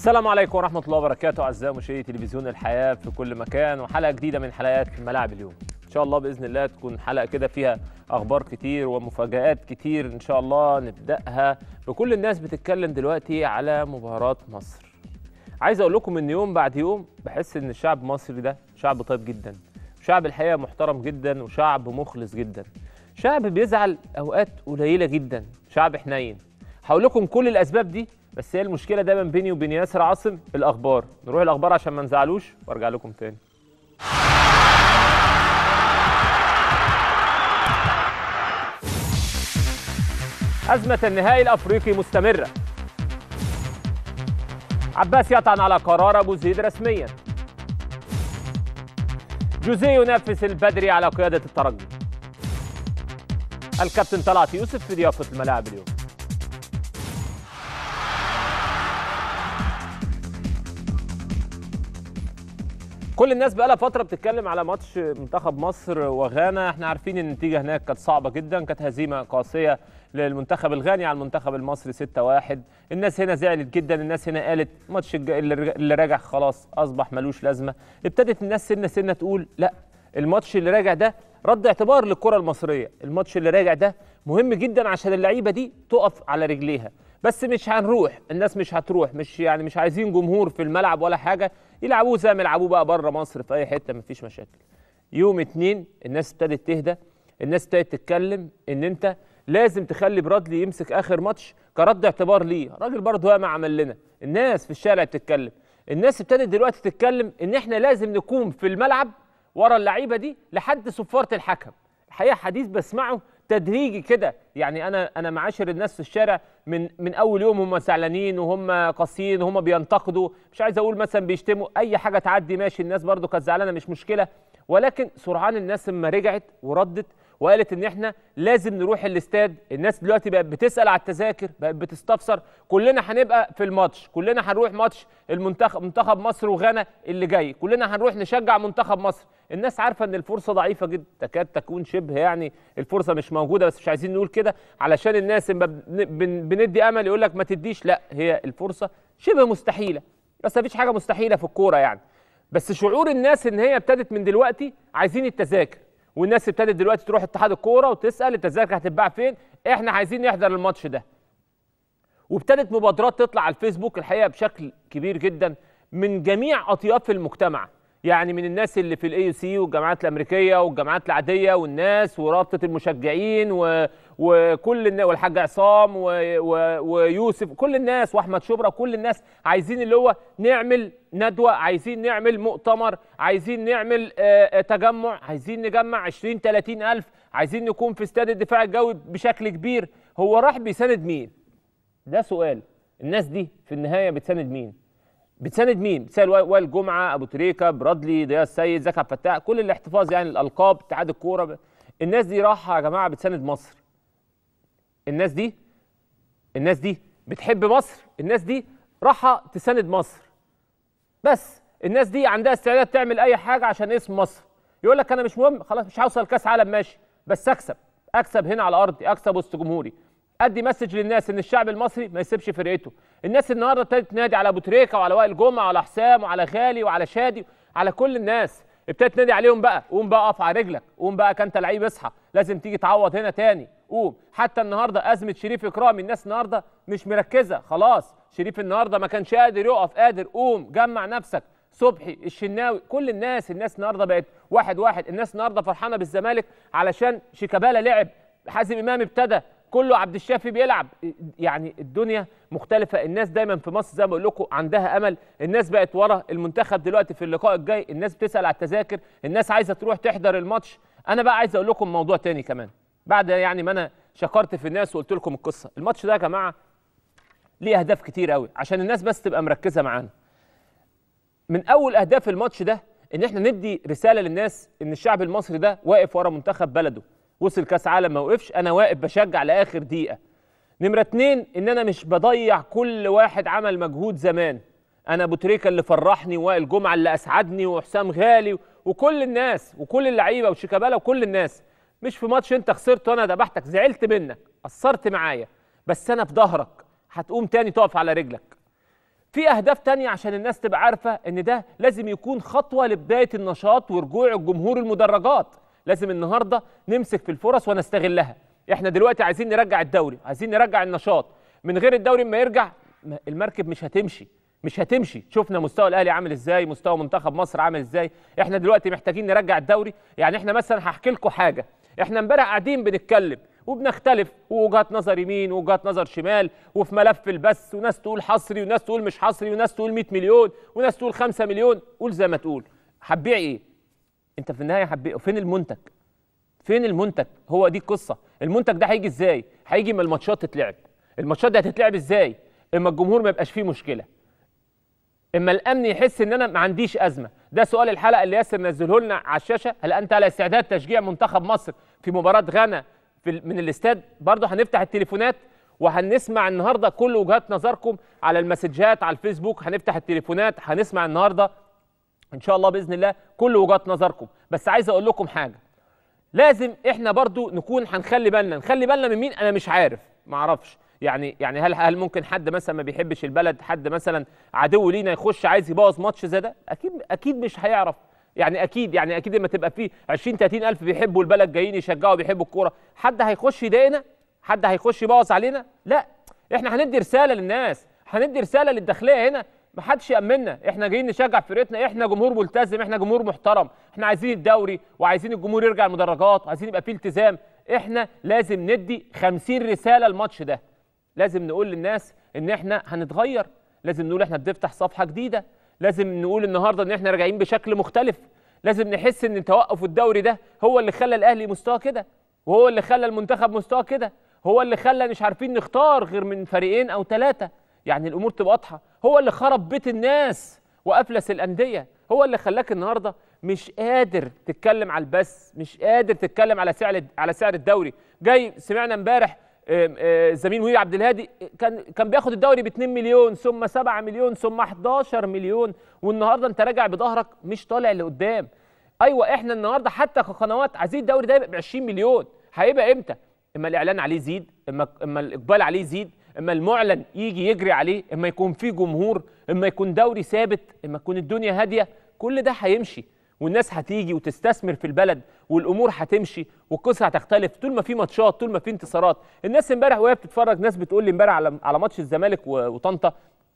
السلام عليكم ورحمة الله وبركاته أعزائي مشاهدي تلفزيون الحياة في كل مكان وحلقة جديدة من حلقات ملاعب اليوم إن شاء الله بإذن الله تكون حلقة كده فيها أخبار كتير ومفاجآت كتير إن شاء الله نبدأها بكل الناس بتتكلم دلوقتي على مباراة مصر عايز أقول لكم إن يوم بعد يوم بحس إن الشعب المصري ده شعب طيب جدا شعب الحقيقة محترم جدا وشعب مخلص جدا شعب بيزعل أوقات قليلة جدا شعب حنين هقول لكم كل الأسباب دي بس هي المشكله دايما بيني وبين ياسر عاصم الاخبار نروح الاخبار عشان ما نزعلوش وارجع لكم تاني أزمة النهائي الأفريقي مستمرة عباس يطعن على قرار أبو زيد رسميا جوزيه ينافس البدري على قيادة الترجي الكابتن طلعت يوسف في ضيافة الملاعب اليوم كل الناس بقى لها فتره بتتكلم على ماتش منتخب مصر وغانا احنا عارفين ان النتيجه هناك كانت صعبه جدا كانت هزيمه قاسيه للمنتخب الغاني على المنتخب المصري 6-1 الناس هنا زعلت جدا الناس هنا قالت ماتش اللي راجع خلاص اصبح ملوش لازمه ابتدت الناس سنه سنه تقول لا الماتش اللي راجع ده رد اعتبار للكره المصريه الماتش اللي راجع ده مهم جدا عشان اللعيبه دي تقف على رجليها بس مش هنروح الناس مش هتروح مش يعني مش عايزين جمهور في الملعب ولا حاجه يلعبوه زي ما يلعبوه بقى بره مصر في اي حته مفيش مشاكل يوم اتنين الناس ابتدت تهدى الناس ابتدت تتكلم ان انت لازم تخلي برادلي يمسك اخر ماتش كرد اعتبار ليه راجل برضه ما عمل لنا الناس في الشارع بتتكلم الناس ابتدت دلوقتي تتكلم ان احنا لازم نكون في الملعب ورا اللعيبه دي لحد صفاره الحكم الحقيقه حديث بسمعه تدريجي كده يعني انا انا معاشر الناس في الشارع من من اول يوم هم زعلانين وهم قاسيين وهم بينتقدوا مش عايز اقول مثلا بيشتموا اي حاجه تعدي ماشي الناس برضو كانت زعلانه مش مشكله ولكن سرعان الناس لما رجعت وردت وقالت ان احنا لازم نروح الاستاد الناس دلوقتي بقت بتسال على التذاكر بقت بتستفسر كلنا هنبقى في الماتش كلنا هنروح ماتش المنتخب منتخب مصر وغانا اللي جاي كلنا هنروح نشجع منتخب مصر الناس عارفه ان الفرصه ضعيفه جدا تكاد تكون شبه يعني الفرصه مش موجوده بس مش عايزين نقول كده علشان الناس لما بندي امل يقول لك ما تديش لا هي الفرصه شبه مستحيله بس مفيش حاجه مستحيله في الكوره يعني بس شعور الناس ان هي ابتدت من دلوقتي عايزين التذاكر والناس ابتدت دلوقتي تروح اتحاد الكوره وتسال التذاكر هتتباع فين احنا عايزين نحضر الماتش ده وابتدت مبادرات تطلع على الفيسبوك الحقيقه بشكل كبير جدا من جميع اطياف المجتمع يعني من الناس اللي في الاي سي والجامعات الامريكيه والجامعات العاديه والناس ورابطه المشجعين و... وكل الناس والحاج عصام و... و... ويوسف كل الناس واحمد شبرا كل الناس عايزين اللي هو نعمل ندوه عايزين نعمل مؤتمر عايزين نعمل آه تجمع عايزين نجمع 20 30 الف عايزين نكون في استاد الدفاع الجوي بشكل كبير هو راح بيساند مين ده سؤال الناس دي في النهايه بتساند مين بتساند مين؟ بتساند وائل جمعه، ابو تريكه، برادلي، ضياء السيد، زكي عبد الفتاح، كل الاحتفاظ يعني الالقاب، اتحاد الكوره ب... الناس دي راحه يا جماعه بتساند مصر. الناس دي الناس دي بتحب مصر، الناس دي راحه تساند مصر. بس الناس دي عندها استعداد تعمل اي حاجه عشان اسم مصر. يقول لك انا مش مهم خلاص مش هوصل كاس عالم ماشي بس اكسب، اكسب هنا على ارضي، اكسب وسط جمهوري. ادي مسج للناس ان الشعب المصري ما يسيبش فرقته الناس النهارده ابتدت تنادي على ابو تريكه وعلى وائل جمعه وعلى حسام وعلى غالي وعلى شادي على كل الناس ابتدت تنادي عليهم بقى قوم بقى اقف على رجلك قوم بقى كانت لعيب اصحى لازم تيجي تعوض هنا تاني قوم حتى النهارده ازمه شريف اكرامي الناس النهارده مش مركزه خلاص شريف النهارده ما كانش قادر يقف قادر قوم جمع نفسك صبحي الشناوي كل الناس الناس النهارده بقت واحد واحد الناس النهارده فرحانه بالزمالك علشان شيكابالا لعب حازم امام ابتدى كله عبد الشافي بيلعب يعني الدنيا مختلفة الناس دايما في مصر زي ما بقول لكم عندها أمل الناس بقت ورا المنتخب دلوقتي في اللقاء الجاي الناس بتسأل على التذاكر الناس عايزة تروح تحضر الماتش أنا بقى عايز أقول لكم موضوع تاني كمان بعد يعني ما أنا شكرت في الناس وقلت لكم القصة الماتش ده يا جماعة ليه أهداف كتير قوي عشان الناس بس تبقى مركزة معانا من أول أهداف الماتش ده إن إحنا ندي رسالة للناس إن الشعب المصري ده واقف ورا منتخب بلده وصل كاس عالم ما وقفش انا واقف بشجع لاخر دقيقه نمره اتنين ان انا مش بضيع كل واحد عمل مجهود زمان انا ابو تريكه اللي فرحني وائل جمعه اللي اسعدني وحسام غالي وكل الناس وكل اللعيبه وشيكابالا وكل الناس مش في ماتش انت خسرت وانا ذبحتك زعلت منك قصرت معايا بس انا في ظهرك هتقوم تاني تقف على رجلك في اهداف تانية عشان الناس تبقى عارفه ان ده لازم يكون خطوه لبدايه النشاط ورجوع الجمهور المدرجات لازم النهارده نمسك في الفرص ونستغلها احنا دلوقتي عايزين نرجع الدوري عايزين نرجع النشاط من غير الدوري ما يرجع المركب مش هتمشي مش هتمشي شفنا مستوى الاهلي عامل ازاي مستوى منتخب مصر عامل ازاي احنا دلوقتي محتاجين نرجع الدوري يعني احنا مثلا هحكي لكم حاجه احنا امبارح قاعدين بنتكلم وبنختلف ووجهات نظر يمين ووجهات نظر شمال وفي ملف البث وناس تقول حصري وناس تقول مش حصري وناس تقول 100 مليون وناس تقول 5 مليون قول زي ما تقول هتبيع ايه انت في النهايه هتبيع فين المنتج فين المنتج هو دي القصه المنتج ده هيجي ازاي هيجي من الماتشات تتلعب الماتشات دي هتتلعب ازاي اما الجمهور ما يبقاش فيه مشكله اما الامن يحس ان انا ما عنديش ازمه ده سؤال الحلقه اللي ياسر نزله لنا على الشاشه هل انت على استعداد تشجيع منتخب مصر في مباراه غانا في من الاستاد برضه هنفتح التليفونات وهنسمع النهارده كل وجهات نظركم على المسجات على الفيسبوك هنفتح التليفونات هنسمع النهارده ان شاء الله باذن الله كل وجهات نظركم بس عايز اقول لكم حاجه لازم احنا برضو نكون هنخلي بالنا نخلي بالنا من مين انا مش عارف ما اعرفش يعني يعني هل هل ممكن حد مثلا ما بيحبش البلد حد مثلا عدو لينا يخش عايز يبوظ ماتش زي ده اكيد اكيد مش هيعرف يعني اكيد يعني اكيد لما تبقى فيه 20 30 الف بيحبوا البلد جايين يشجعوا بيحبوا الكوره حد هيخش يضايقنا حد هيخش يبوظ علينا لا احنا هندي رساله للناس هندي رساله للداخليه هنا ما حدش يامنا احنا جايين نشجع فرقتنا احنا جمهور ملتزم احنا جمهور محترم احنا عايزين الدوري وعايزين الجمهور يرجع المدرجات وعايزين يبقى فيه التزام احنا لازم ندي 50 رساله الماتش ده لازم نقول للناس ان احنا هنتغير لازم نقول احنا بنفتح صفحه جديده لازم نقول النهارده ان احنا راجعين بشكل مختلف لازم نحس ان توقف الدوري ده هو اللي خلى الاهلي مستوى كده وهو اللي خلى المنتخب مستوى كده هو اللي خلى مش عارفين نختار غير من فريقين او ثلاثه يعني الامور تبقى واضحه هو اللي خرب بيت الناس وافلس الانديه هو اللي خلاك النهارده مش قادر تتكلم على البث مش قادر تتكلم على سعر على سعر الدوري جاي سمعنا امبارح زميل وهي عبد الهادي كان كان بياخد الدوري ب 2 مليون ثم 7 مليون ثم 11 مليون والنهارده انت راجع بظهرك مش طالع لقدام ايوه احنا النهارده حتى كقنوات عايزين الدوري ده يبقى ب 20 مليون هيبقى امتى اما الاعلان عليه يزيد اما اما الاقبال عليه يزيد اما المعلن يجي يجري عليه اما يكون فيه جمهور اما يكون دوري ثابت اما تكون الدنيا هاديه كل ده هيمشي والناس هتيجي وتستثمر في البلد والامور هتمشي والقصه هتختلف طول ما في ماتشات طول ما في انتصارات الناس امبارح وهي بتتفرج ناس بتقول لي امبارح على على ماتش الزمالك وطنطا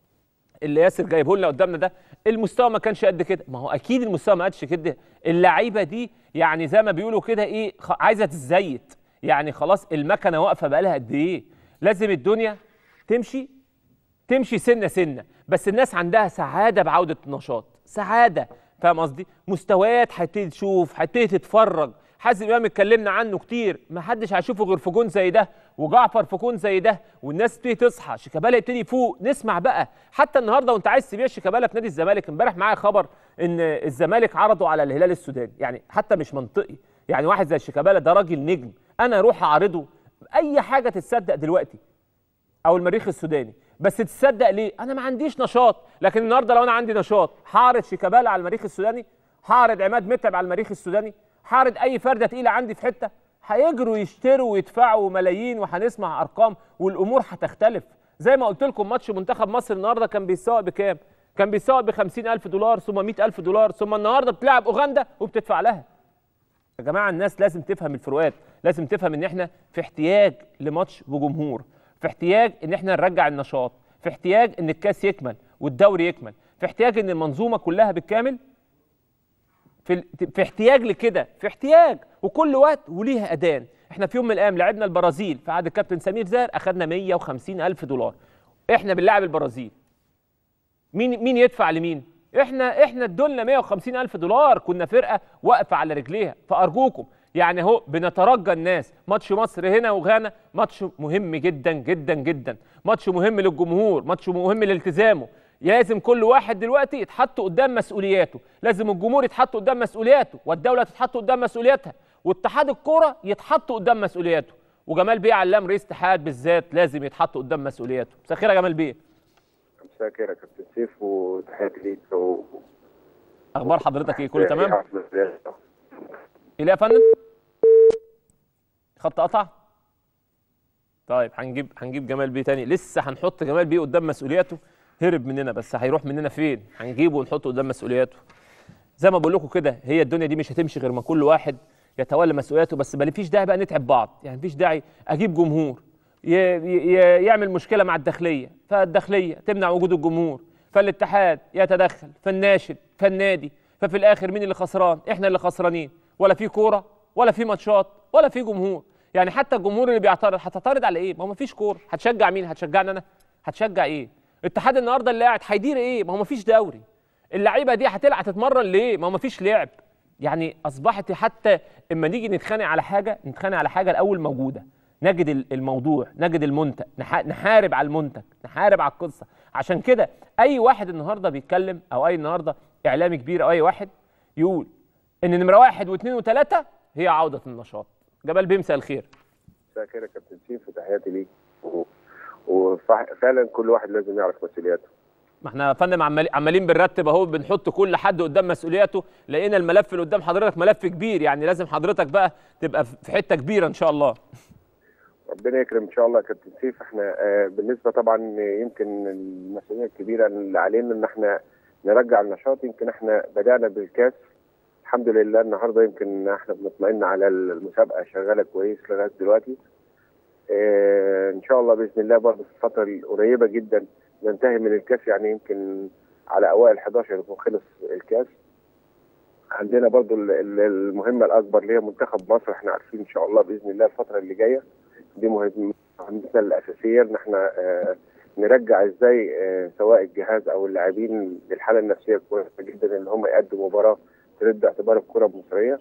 اللي ياسر جايبه لنا قدامنا ده المستوى ما كانش قد كده ما هو اكيد المستوى ما قدش كده اللعيبه دي يعني زي ما بيقولوا كده ايه عايزه تزيت يعني خلاص المكنه واقفه بقالها قد ايه لازم الدنيا تمشي تمشي سنه سنه بس الناس عندها سعاده بعوده النشاط سعاده فاهم قصدي مستويات هتبتدي تشوف هتبتدي تتفرج حازم امام اتكلمنا عنه كتير ما حدش هيشوفه غير في جون زي ده وجعفر في جون زي ده والناس تبتدي تصحى شيكابالا يبتدي يفوق نسمع بقى حتى النهارده وانت عايز تبيع شيكابالا في نادي الزمالك امبارح معايا خبر ان الزمالك عرضوا على الهلال السوداني يعني حتى مش منطقي يعني واحد زي شيكابالا ده راجل نجم انا اروح اعرضه اي حاجه تتصدق دلوقتي او المريخ السوداني بس تصدق ليه انا ما عنديش نشاط لكن النهارده لو انا عندي نشاط هعرض شيكابالا على المريخ السوداني هعرض عماد متعب على المريخ السوداني هعرض اي فرده تقيله عندي في حته هيجروا يشتروا ويدفعوا ملايين وهنسمع ارقام والامور هتختلف زي ما قلت لكم ماتش منتخب مصر النهارده كان بيتسوق بكام كان بيتسوق ب 50000 دولار ثم 100000 دولار ثم النهارده بتلعب اوغندا وبتدفع لها يا جماعه الناس لازم تفهم الفروقات لازم تفهم ان احنا في احتياج لماتش بجمهور في احتياج ان احنا نرجع النشاط في احتياج ان الكاس يكمل والدوري يكمل في احتياج ان المنظومه كلها بالكامل في, في احتياج لكده في احتياج وكل وقت وليها اذان احنا في يوم من الايام لعبنا البرازيل في عهد الكابتن سمير زاهر اخذنا 150 الف دولار احنا بنلعب البرازيل مين مين يدفع لمين احنا احنا ادولنا 150 الف دولار كنا فرقه واقفه على رجليها فارجوكم يعني اهو بنترجى الناس ماتش مصر هنا وغانا ماتش مهم جدا جدا جدا ماتش مهم للجمهور ماتش مهم لالتزامه لازم كل واحد دلوقتي يتحط قدام مسؤولياته لازم الجمهور يتحط قدام مسؤولياته والدوله تتحط قدام مسؤولياتها واتحاد الكوره يتحط قدام مسؤولياته وجمال بيه علام رئيس اتحاد بالذات لازم يتحط قدام مسؤولياته مساء الخير يا جمال بيه مساء الخير يا كابتن سيف وتحياتي ليك و... اخبار حضرتك ايه كله تمام ايه يا فندم خط قطع طيب هنجيب هنجيب جمال بيه تاني لسه هنحط جمال بيه قدام مسؤولياته هرب مننا بس هيروح مننا فين هنجيبه ونحطه قدام مسؤولياته زي ما بقول لكم كده هي الدنيا دي مش هتمشي غير ما كل واحد يتولى مسؤولياته بس ما فيش داعي بقى نتعب بعض يعني مفيش داعي اجيب جمهور ي ي يعمل مشكله مع الداخليه فالداخليه تمنع وجود الجمهور فالاتحاد يتدخل فالناشد فالنادي ففي الاخر مين اللي خسران احنا اللي خسرانين ولا في كوره ولا في ماتشات ولا في جمهور يعني حتى الجمهور اللي بيعترض هتعترض على ايه ما هو مفيش كوره هتشجع مين هتشجعني انا هتشجع ايه الاتحاد النهارده اللي قاعد هيدير ايه ما هو مفيش دوري اللعيبه دي هتلعب تتمرن ليه ما هو مفيش لعب يعني اصبحت حتى اما نيجي نتخانق على حاجه نتخانق على حاجه الاول موجوده نجد الموضوع نجد المنتج نحارب على المنتج نحارب على القصه عشان كده اي واحد النهارده بيتكلم او اي النهارده اعلامي كبير او اي واحد يقول ان نمره واحد واثنين وثلاثه هي عوده النشاط جبال بيمسى الخير مساء الخير يا كابتن سيف وتحياتي ليك وفعلا كل واحد لازم يعرف مسؤولياته ما احنا يا فندم عمال عمالين بنرتب اهو بنحط كل حد قدام مسؤولياته لقينا الملف اللي قدام حضرتك ملف كبير يعني لازم حضرتك بقى تبقى في حته كبيره ان شاء الله ربنا يكرم ان شاء الله يا كابتن سيف احنا آه بالنسبه طبعا يمكن المسؤوليه الكبيره اللي علينا ان احنا نرجع النشاط يمكن احنا بدانا بالكاس الحمد لله النهارده يمكن احنا بنطمئن على المسابقه شغاله كويس لغايه دلوقتي اه ان شاء الله باذن الله برضه في الفتره القريبه جدا ننتهي من الكاس يعني يمكن على اوائل 11 يكون خلص الكاس عندنا برضه المهمه الاكبر اللي هي منتخب مصر احنا عارفين ان شاء الله باذن الله الفتره اللي جايه دي مهمتنا الاساسيه ان احنا اه نرجع ازاي اه سواء الجهاز او اللاعبين للحاله النفسيه كويسه جدا ان هم يقدموا مباراه ترد اعتبار الكره المصريه.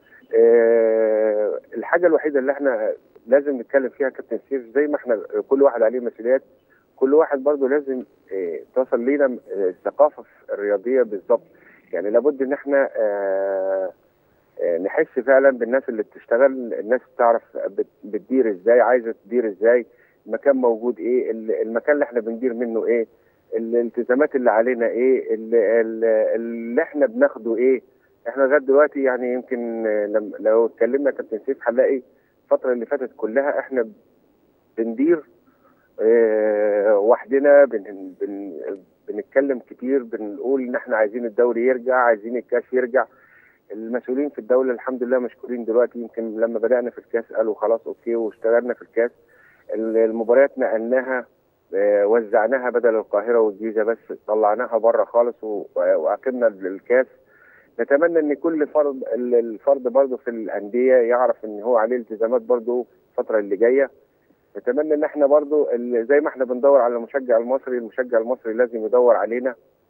أه الحاجه الوحيده اللي احنا لازم نتكلم فيها كابتن سيف زي ما احنا كل واحد عليه مسؤوليات كل واحد برضه لازم اه تصل لينا الثقافه الرياضيه بالظبط يعني لابد ان احنا اه نحس فعلا بالناس اللي بتشتغل الناس تعرف بتدير ازاي عايزه تدير ازاي المكان موجود ايه المكان اللي احنا بندير منه ايه الالتزامات اللي علينا ايه اللي, اللي احنا بناخده ايه احنا لغايه دلوقتي يعني يمكن لو اتكلمنا كابتن سيف هنلاقي الفتره اللي فاتت كلها احنا بندير اه وحدنا بن بن بنتكلم كتير بنقول ان احنا عايزين الدوري يرجع عايزين الكاس يرجع المسؤولين في الدوله الحمد لله مشكورين دلوقتي يمكن لما بدانا في الكاس قالوا خلاص اوكي واشتغلنا في الكاس المباريات نقلناها اه وزعناها بدل القاهره والجيزه بس طلعناها بره خالص واقمنا الكاس نتمنى ان كل فرد الفرد برضه في الانديه يعرف ان هو عليه التزامات برضه الفتره اللي جايه نتمنى ان احنا برضه زي ما احنا بندور على المشجع المصري المشجع المصري لازم يدور علينا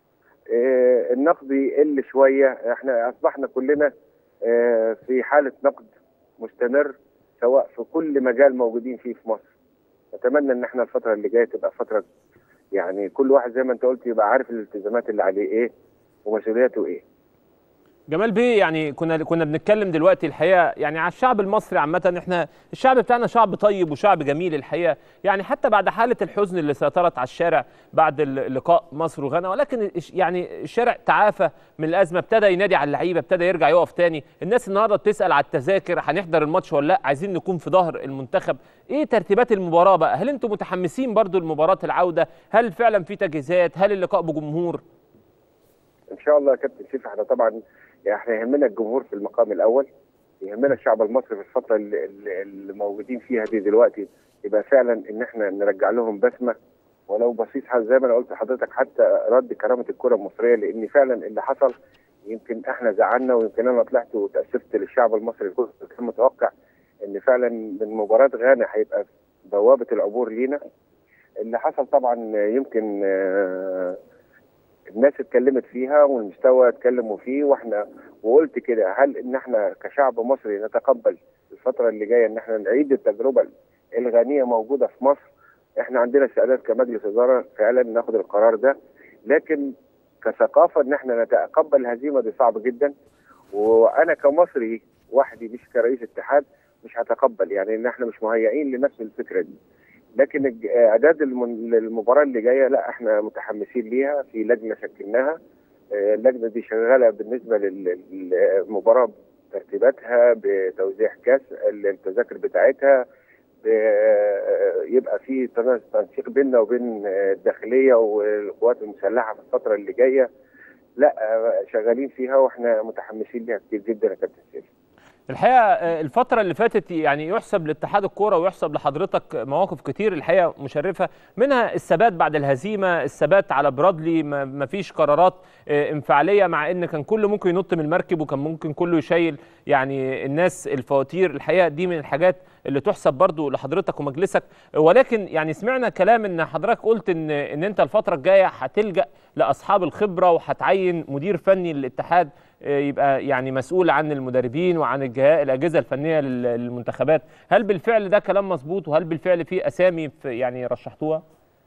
اه النقد يقل شويه احنا اصبحنا كلنا اه في حاله نقد مستمر سواء في كل مجال موجودين فيه في مصر نتمنى ان احنا الفتره اللي جايه تبقى فتره يعني كل واحد زي ما انت قلت يبقى عارف الالتزامات اللي عليه ايه ومسؤولياته ايه جمال بيه يعني كنا كنا بنتكلم دلوقتي الحقيقه يعني على الشعب المصري عامه احنا الشعب بتاعنا شعب طيب وشعب جميل الحقيقه يعني حتى بعد حاله الحزن اللي سيطرت على الشارع بعد لقاء مصر وغانا ولكن يعني الشارع تعافى من الازمه ابتدى ينادي على اللعيبه ابتدى يرجع يقف تاني الناس النهارده بتسال على التذاكر هنحضر الماتش ولا لا عايزين نكون في ظهر المنتخب ايه ترتيبات المباراه بقى هل انتم متحمسين برضو لمباراه العوده هل فعلا في تجهيزات هل اللقاء بجمهور ان شاء الله يا كابتن سيف احنا طبعا يعني احنا يهمنا الجمهور في المقام الاول يهمنا الشعب المصري في الفتره اللي, اللي موجودين فيها دي دلوقتي يبقى فعلا ان احنا نرجع لهم بسمه ولو بسيط زي ما انا قلت لحضرتك حتى رد كرامه الكره المصريه لان فعلا اللي حصل يمكن احنا زعلنا ويمكن انا طلعت وتاسفت للشعب المصري كله كان متوقع ان فعلا من مباراه غانا هيبقى بوابه العبور لينا اللي حصل طبعا يمكن آه الناس اتكلمت فيها والمستوى اتكلموا فيه واحنا وقلت كده هل ان احنا كشعب مصري نتقبل الفتره اللي جايه ان احنا نعيد التجربه الغنيه موجوده في مصر احنا عندنا استعداد كمجلس اداره فعلا ناخد القرار ده لكن كثقافه ان احنا نتقبل الهزيمه دي صعب جدا وانا كمصري وحدي مش كرئيس اتحاد مش هتقبل يعني ان احنا مش مهيئين لنفس الفكره دي لكن اعداد المباراه اللي جايه لا احنا متحمسين ليها في لجنه شكلناها اللجنه دي شغاله بالنسبه للمباراه ترتيباتها بتوزيع كاس التذاكر بتاعتها آه، يبقى في تنا- تنسيق بيننا وبين آه، الداخليه والقوات المسلحه في الفتره اللي جايه لا آه، شغالين فيها واحنا متحمسين ليها كتير جدا يا كابتن سيف الحقيقه آه، الفتره اللي فاتت يعني يحسب لاتحاد الكوره ويحسب لحضرتك مواقف كتير الحقيقه مشرفه منها الثبات بعد الهزيمه الثبات على برادلي ما ما فيش قرارات آه، انفعاليه مع ان كان كله ممكن ينط من المركب وكان ممكن كله يشيل يعني الناس الفواتير الحقيقه دي من الحاجات اللي تحسب برضو لحضرتك ومجلسك ولكن يعني سمعنا كلام ان حضرتك قلت ان ان انت الفتره الجايه هتلجا لاصحاب الخبره وهتعين مدير فني للاتحاد آه، يبقى يعني مسؤول عن المدربين وعن الجهاز الاجهزه الفنيه لل- للمنتخبات هل بالفعل ده كلام مظبوط وهل بالفعل في اسامي في يعني رشحتوها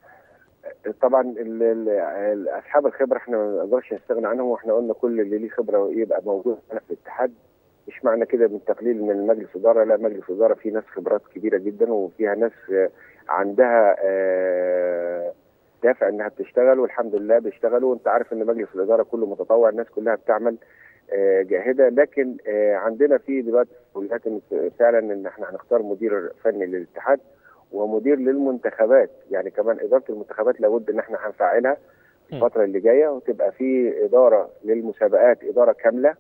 طبعا ال- ال- اصحاب الخبره احنا ما نقدرش نستغنى عنهم واحنا قلنا كل اللي ليه خبره يبقى موجود معانا في الاتحاد مش معنى كده من تقليل من مجلس اداره لا مجلس اداره فيه ناس خبرات كبيره جدا وفيها ناس آه، عندها آه، دافع انها بتشتغل والحمد لله بيشتغلوا وانت عارف ان مجلس الاداره كله متطوع الناس كلها بتعمل آه، جاهده لكن آه، عندنا في دلوقتي مسؤوليات إن فعلا ان احنا هنختار مدير فني للاتحاد ومدير للمنتخبات يعني كمان اداره المنتخبات لابد ان احنا هنفعلها في م. الفتره اللي جايه وتبقى في اداره للمسابقات اداره كامله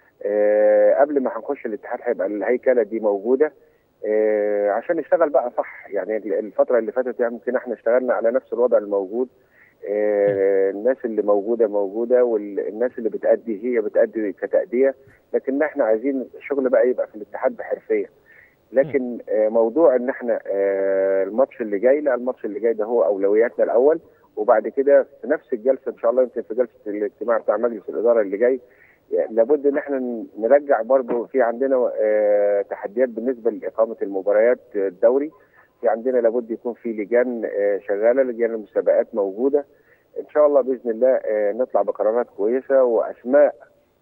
آه قبل ما هنخش الاتحاد هيبقى الهيكله دي موجوده آه عشان نشتغل بقى صح يعني الفتره اللي فاتت يعني يمكن احنا اشتغلنا على نفس الوضع الموجود آه الناس اللي موجوده موجوده والناس اللي بتأدي هي بتأدي كتأديه لكن احنا عايزين الشغل بقى يبقى في الاتحاد بحرفيه لكن آه موضوع ان احنا آه الماتش اللي جاي لا الماتش اللي جاي ده هو اولوياتنا الاول وبعد كده في نفس الجلسه ان شاء الله يمكن في جلسه الاجتماع بتاع مجلس الاداره اللي جاي يعني لابد ان احنا نرجع برضو في عندنا آه تحديات بالنسبه لاقامه المباريات آه، الدوري في عندنا لابد يكون في لجان آه شغاله لجان المسابقات موجوده ان شاء الله باذن الله آه نطلع بقرارات كويسه واسماء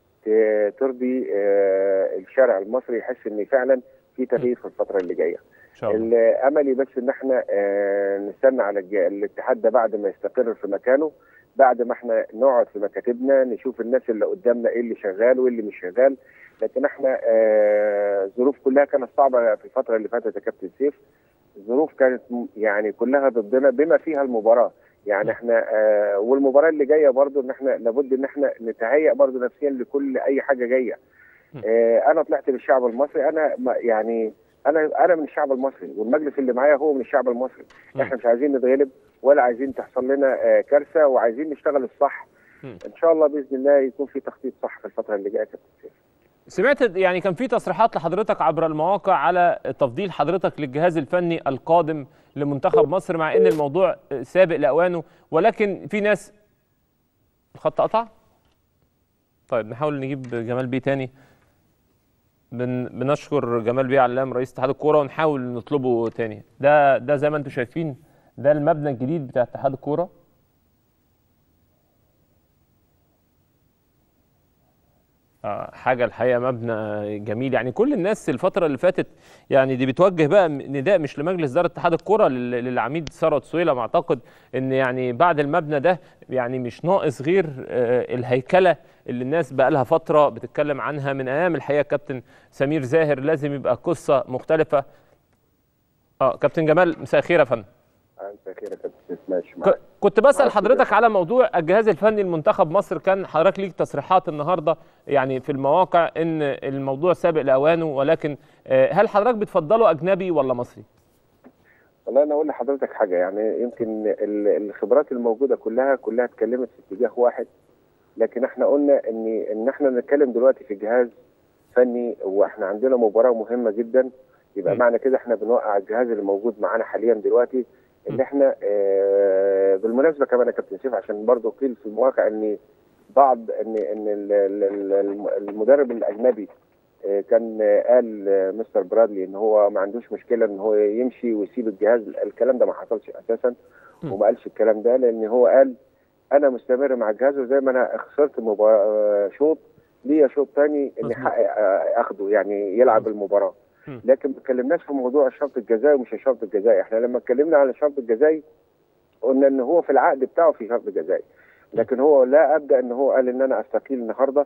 ت- ترضي آه الشارع المصري يحس ان فعلا في تغيير في الفتره اللي جايه ان شاء الله املي بس ان احنا آه، نستنى على الج- الاتحاد ده بعد ما يستقر في مكانه بعد ما احنا نقعد في مكاتبنا نشوف الناس اللي قدامنا ايه اللي شغال وايه اللي مش شغال لكن احنا آه، الظروف كلها كانت صعبه في الفتره اللي فاتت يا كابتن سيف الظروف كانت م- يعني كلها ضدنا بما فيها المباراه يعني احنا آه والمباراه اللي جايه برضو ان احنا لابد ان احنا نتهيأ برضو نفسيا لكل اي حاجه جايه آه انا طلعت للشعب المصري انا ما- يعني انا انا من الشعب المصري والمجلس اللي معايا هو من الشعب المصري م. احنا مش عايزين نتغلب ولا عايزين تحصل لنا آه كارثه وعايزين نشتغل الصح م. ان شاء الله باذن الله يكون في تخطيط صح في الفتره اللي جايه يا كابتن سيف. سمعت يعني كان في تصريحات لحضرتك عبر المواقع على تفضيل حضرتك للجهاز الفني القادم لمنتخب مصر مع ان الموضوع سابق لاوانه ولكن في ناس الخط قطع طيب نحاول نجيب جمال بيه تاني بن بنشكر جمال بيه علام رئيس اتحاد الكوره ونحاول نطلبه تاني ده ده زي ما انتم شايفين ده المبنى الجديد بتاع اتحاد الكوره آه، حاجه الحقيقه مبنى جميل يعني كل الناس الفتره اللي فاتت يعني دي بتوجه بقى نداء مش لمجلس اداره اتحاد الكره لل- للعميد ثروت سويلم اعتقد ان يعني بعد المبنى ده يعني مش ناقص غير آه، الهيكله اللي الناس بقى لها فتره بتتكلم عنها من ايام الحقيقه كابتن سمير زاهر لازم يبقى قصه مختلفه اه كابتن جمال مساء الخير يا فندم انت خير يا كابتن سيف ماشي ك- معاك. كنت بسأل معاك حضرتك على موضوع الجهاز الفني لمنتخب مصر كان حضرتك ليك تصريحات النهارده يعني في المواقع ان الموضوع سابق لاوانه ولكن آه، هل حضرتك بتفضله اجنبي ولا مصري؟ والله انا اقول لحضرتك حاجه يعني يمكن ال- الخبرات الموجوده كلها كلها اتكلمت في اتجاه واحد لكن احنا قلنا ان ان احنا نتكلم دلوقتي في جهاز فني واحنا عندنا مباراه مهمه جدا يبقى م. معنى كده احنا بنوقع الجهاز اللي موجود معانا حاليا دلوقتي م. اللي احنا اه بالمناسبه كمان يا كابتن سيف عشان برضه قيل في المواقع ان بعض ان ان ال- ال- ال- المدرب الاجنبي آه، كان آه، قال آه، مستر برادلي ان هو ما عندوش مشكله ان هو يمشي ويسيب الجهاز الكلام ده ما حصلش اساسا م. وما قالش الكلام ده لان هو قال انا مستمر مع الجهاز وزي ما انا خسرت مباراة آه، شوط ليا شوط تاني اني مظبوط. حق- آه، اخده يعني يلعب المباراه م. لكن ما اتكلمناش في موضوع الشرط الجزائي ومش الشرط الجزائي احنا لما اتكلمنا عن الشرط الجزائي قلنا ان هو في العقد بتاعه في شرط جزائي لكن هو لا ابدا ان هو قال ان انا استقيل النهارده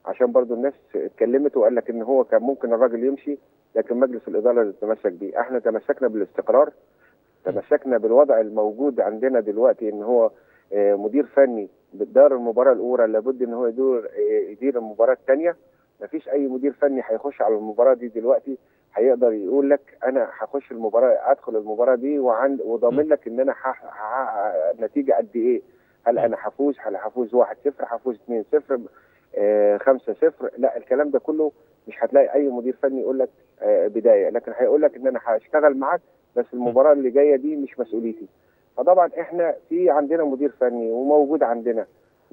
عشان برضو الناس اتكلمت وقال لك ان هو كان ممكن الراجل يمشي لكن مجلس الاداره اللي تمسك بيه احنا تمسكنا بالاستقرار تمسكنا بالوضع الموجود عندنا دلوقتي ان هو آه، مدير فني بتدار المباراه الاولى لابد ان هو يدور آه، يدير المباراه الثانيه مفيش اي مدير فني هيخش على المباراه دي دلوقتي هيقدر يقول لك انا هخش المباراه ادخل المباراه دي وعند وضامن لك ان انا هحقق نتيجه قد ايه هل انا هفوز هل هفوز 1-0 هفوز 2-0 آه، 5-0 لا الكلام ده كله مش هتلاقي اي مدير فني يقول لك آه، بدايه لكن هيقول لك ان انا هشتغل معاك بس المباراه اللي جايه دي مش مسؤوليتي فطبعا احنا في عندنا مدير فني وموجود عندنا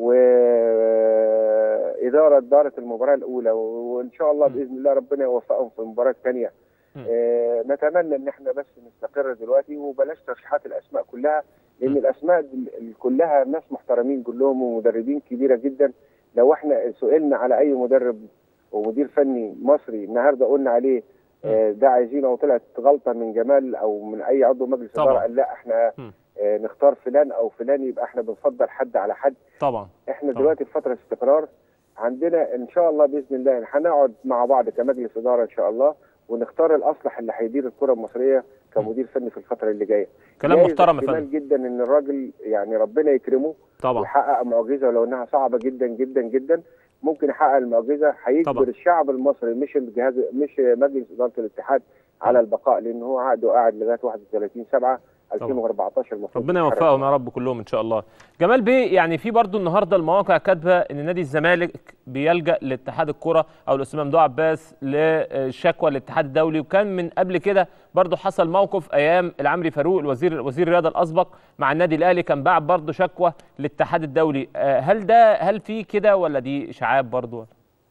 وإدارة دارت المباراة الأولى وإن شاء الله بإذن الله ربنا يوفقهم في المباراة الثانية مم. آه، نتمنى إن احنا بس نستقر دلوقتي وبلاش ترشيحات الأسماء كلها لأن مم. الأسماء دل- ال- كلها ناس محترمين كلهم ومدربين كبيرة جدا لو احنا سئلنا على أي مدرب ومدير فني مصري النهارده قلنا عليه آه، ده عايزينه وطلعت غلطه من جمال او من اي عضو مجلس طبعا. اداره قال لا احنا مم. آه، نختار فلان او فلان يبقى احنا بنفضل حد على حد طبعا احنا طبعا. دلوقتي في فتره استقرار عندنا ان شاء الله باذن الله هنقعد مع بعض كمجلس اداره ان شاء الله ونختار الاصلح اللي هيدير الكره المصريه كمدير فني في الفتره اللي جايه كلام جايز محترم يا احتمال فندم جدا ان الراجل يعني ربنا يكرمه طبعا ويحقق معجزه ولو انها صعبه جدا جدا جدا ممكن يحقق المعجزه هيجبر طبعا. الشعب المصري مش الجهاز مش مجلس اداره الاتحاد على البقاء لان هو عقده قاعد لغايه 31 7 2014 المفروض ربنا يتحرك. يوفقهم يا رب كلهم ان شاء الله جمال بيه يعني في برضو النهارده المواقع كاتبه ان نادي الزمالك بيلجا لاتحاد الكره او الاستاذ ممدوح عباس لشكوى للاتحاد الدولي وكان من قبل كده برضو حصل موقف ايام العمري فاروق الوزير وزير الرياضه الاسبق مع النادي الاهلي كان بعت برضو شكوى للاتحاد الدولي آه، هل ده هل في كده ولا دي اشاعات برضو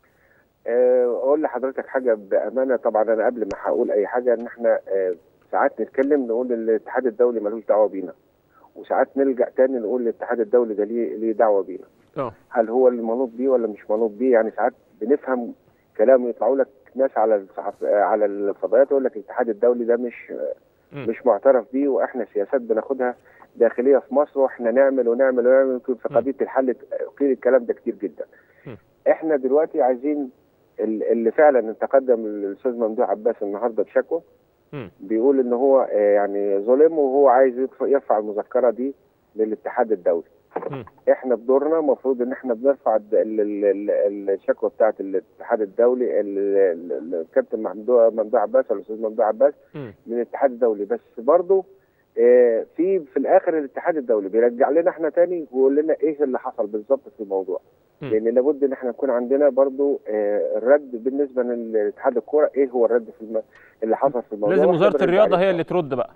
آه، اقول لحضرتك حاجه بامانه طبعا انا قبل ما هقول اي حاجه ان احنا آه، ساعات نتكلم نقول الاتحاد الدولي ملوش دعوه بينا وساعات نلجا تاني نقول الاتحاد الدولي ده ليه ليه دعوه بينا اه هل هو المنوط بيه ولا مش منوط بيه يعني ساعات بنفهم كلام يطلعوا لك ناس على الصحف على الفضائيات يقول لك الاتحاد الدولي ده مش مم. مش معترف بيه واحنا سياسات بناخدها داخليه في مصر واحنا نعمل ونعمل ونعمل يمكن في مم. قضيه الحل قيل الكلام ده كتير جدا مم. احنا دلوقتي عايزين ال- اللي فعلا تقدم الاستاذ ممدوح عباس النهارده بشكوى مم. بيقول ان هو آه، يعني ظلم وهو عايز يدفع- يرفع المذكره دي للاتحاد الدولي مم. احنا بدورنا المفروض ان احنا بنرفع الد- ال- ال- ال- الشكوى بتاعه الاتحاد الدولي ال- ال- ال- الكابتن ممدوح ممدوح عباس ولا الاستاذ ممدوح عباس مم. للاتحاد الدولي بس برضه آه، في في الاخر الاتحاد الدولي بيرجع لنا احنا تاني ويقول لنا ايه اللي حصل بالظبط في الموضوع مم. لان لابد ان احنا يكون عندنا برضه آه، الرد بالنسبه للاتحاد الكوره ايه هو الرد في الم... اللي حصل في الموضوع لازم وإحنا وزاره بنرد الرياضه عليه هي اللي ترد بقى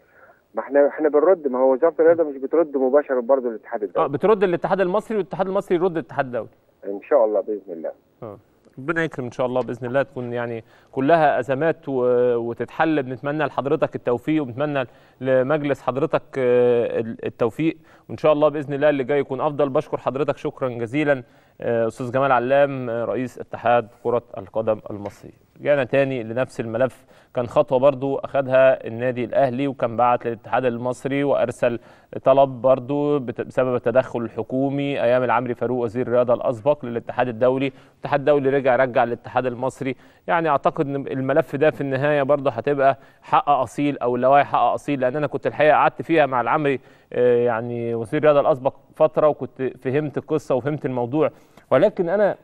ما احنا احنا بنرد ما هو وزاره الرياضه مش بترد مباشره برضه للاتحاد اه الدولي بترد الاتحاد المصري والاتحاد المصري يرد الاتحاد الدولي ان شاء الله باذن الله ربنا يكرم ان شاء الله باذن الله تكون يعني كلها ازمات و... وتتحل بنتمنى لحضرتك التوفيق وبنتمنى لمجلس حضرتك آه، التوفيق وان شاء الله باذن الله اللي جاي يكون افضل بشكر حضرتك شكرا جزيلا آه، استاذ جمال علام آه، رئيس اتحاد كره القدم المصري رجعنا تاني لنفس الملف كان خطوه برضو اخذها النادي الاهلي وكان بعت للاتحاد المصري وارسل طلب برضو بت- بسبب التدخل الحكومي ايام العمري فاروق وزير الرياضه الاسبق للاتحاد الدولي الاتحاد الدولي رجع رجع للاتحاد المصري يعني اعتقد ان الملف ده في النهايه برضه هتبقى حق اصيل او اللوائح حق اصيل لان انا كنت الحقيقه قعدت فيها مع العمري آه، يعني وزير الرياضه الاسبق فتره وكنت فهمت القصه وفهمت الموضوع ولكن انا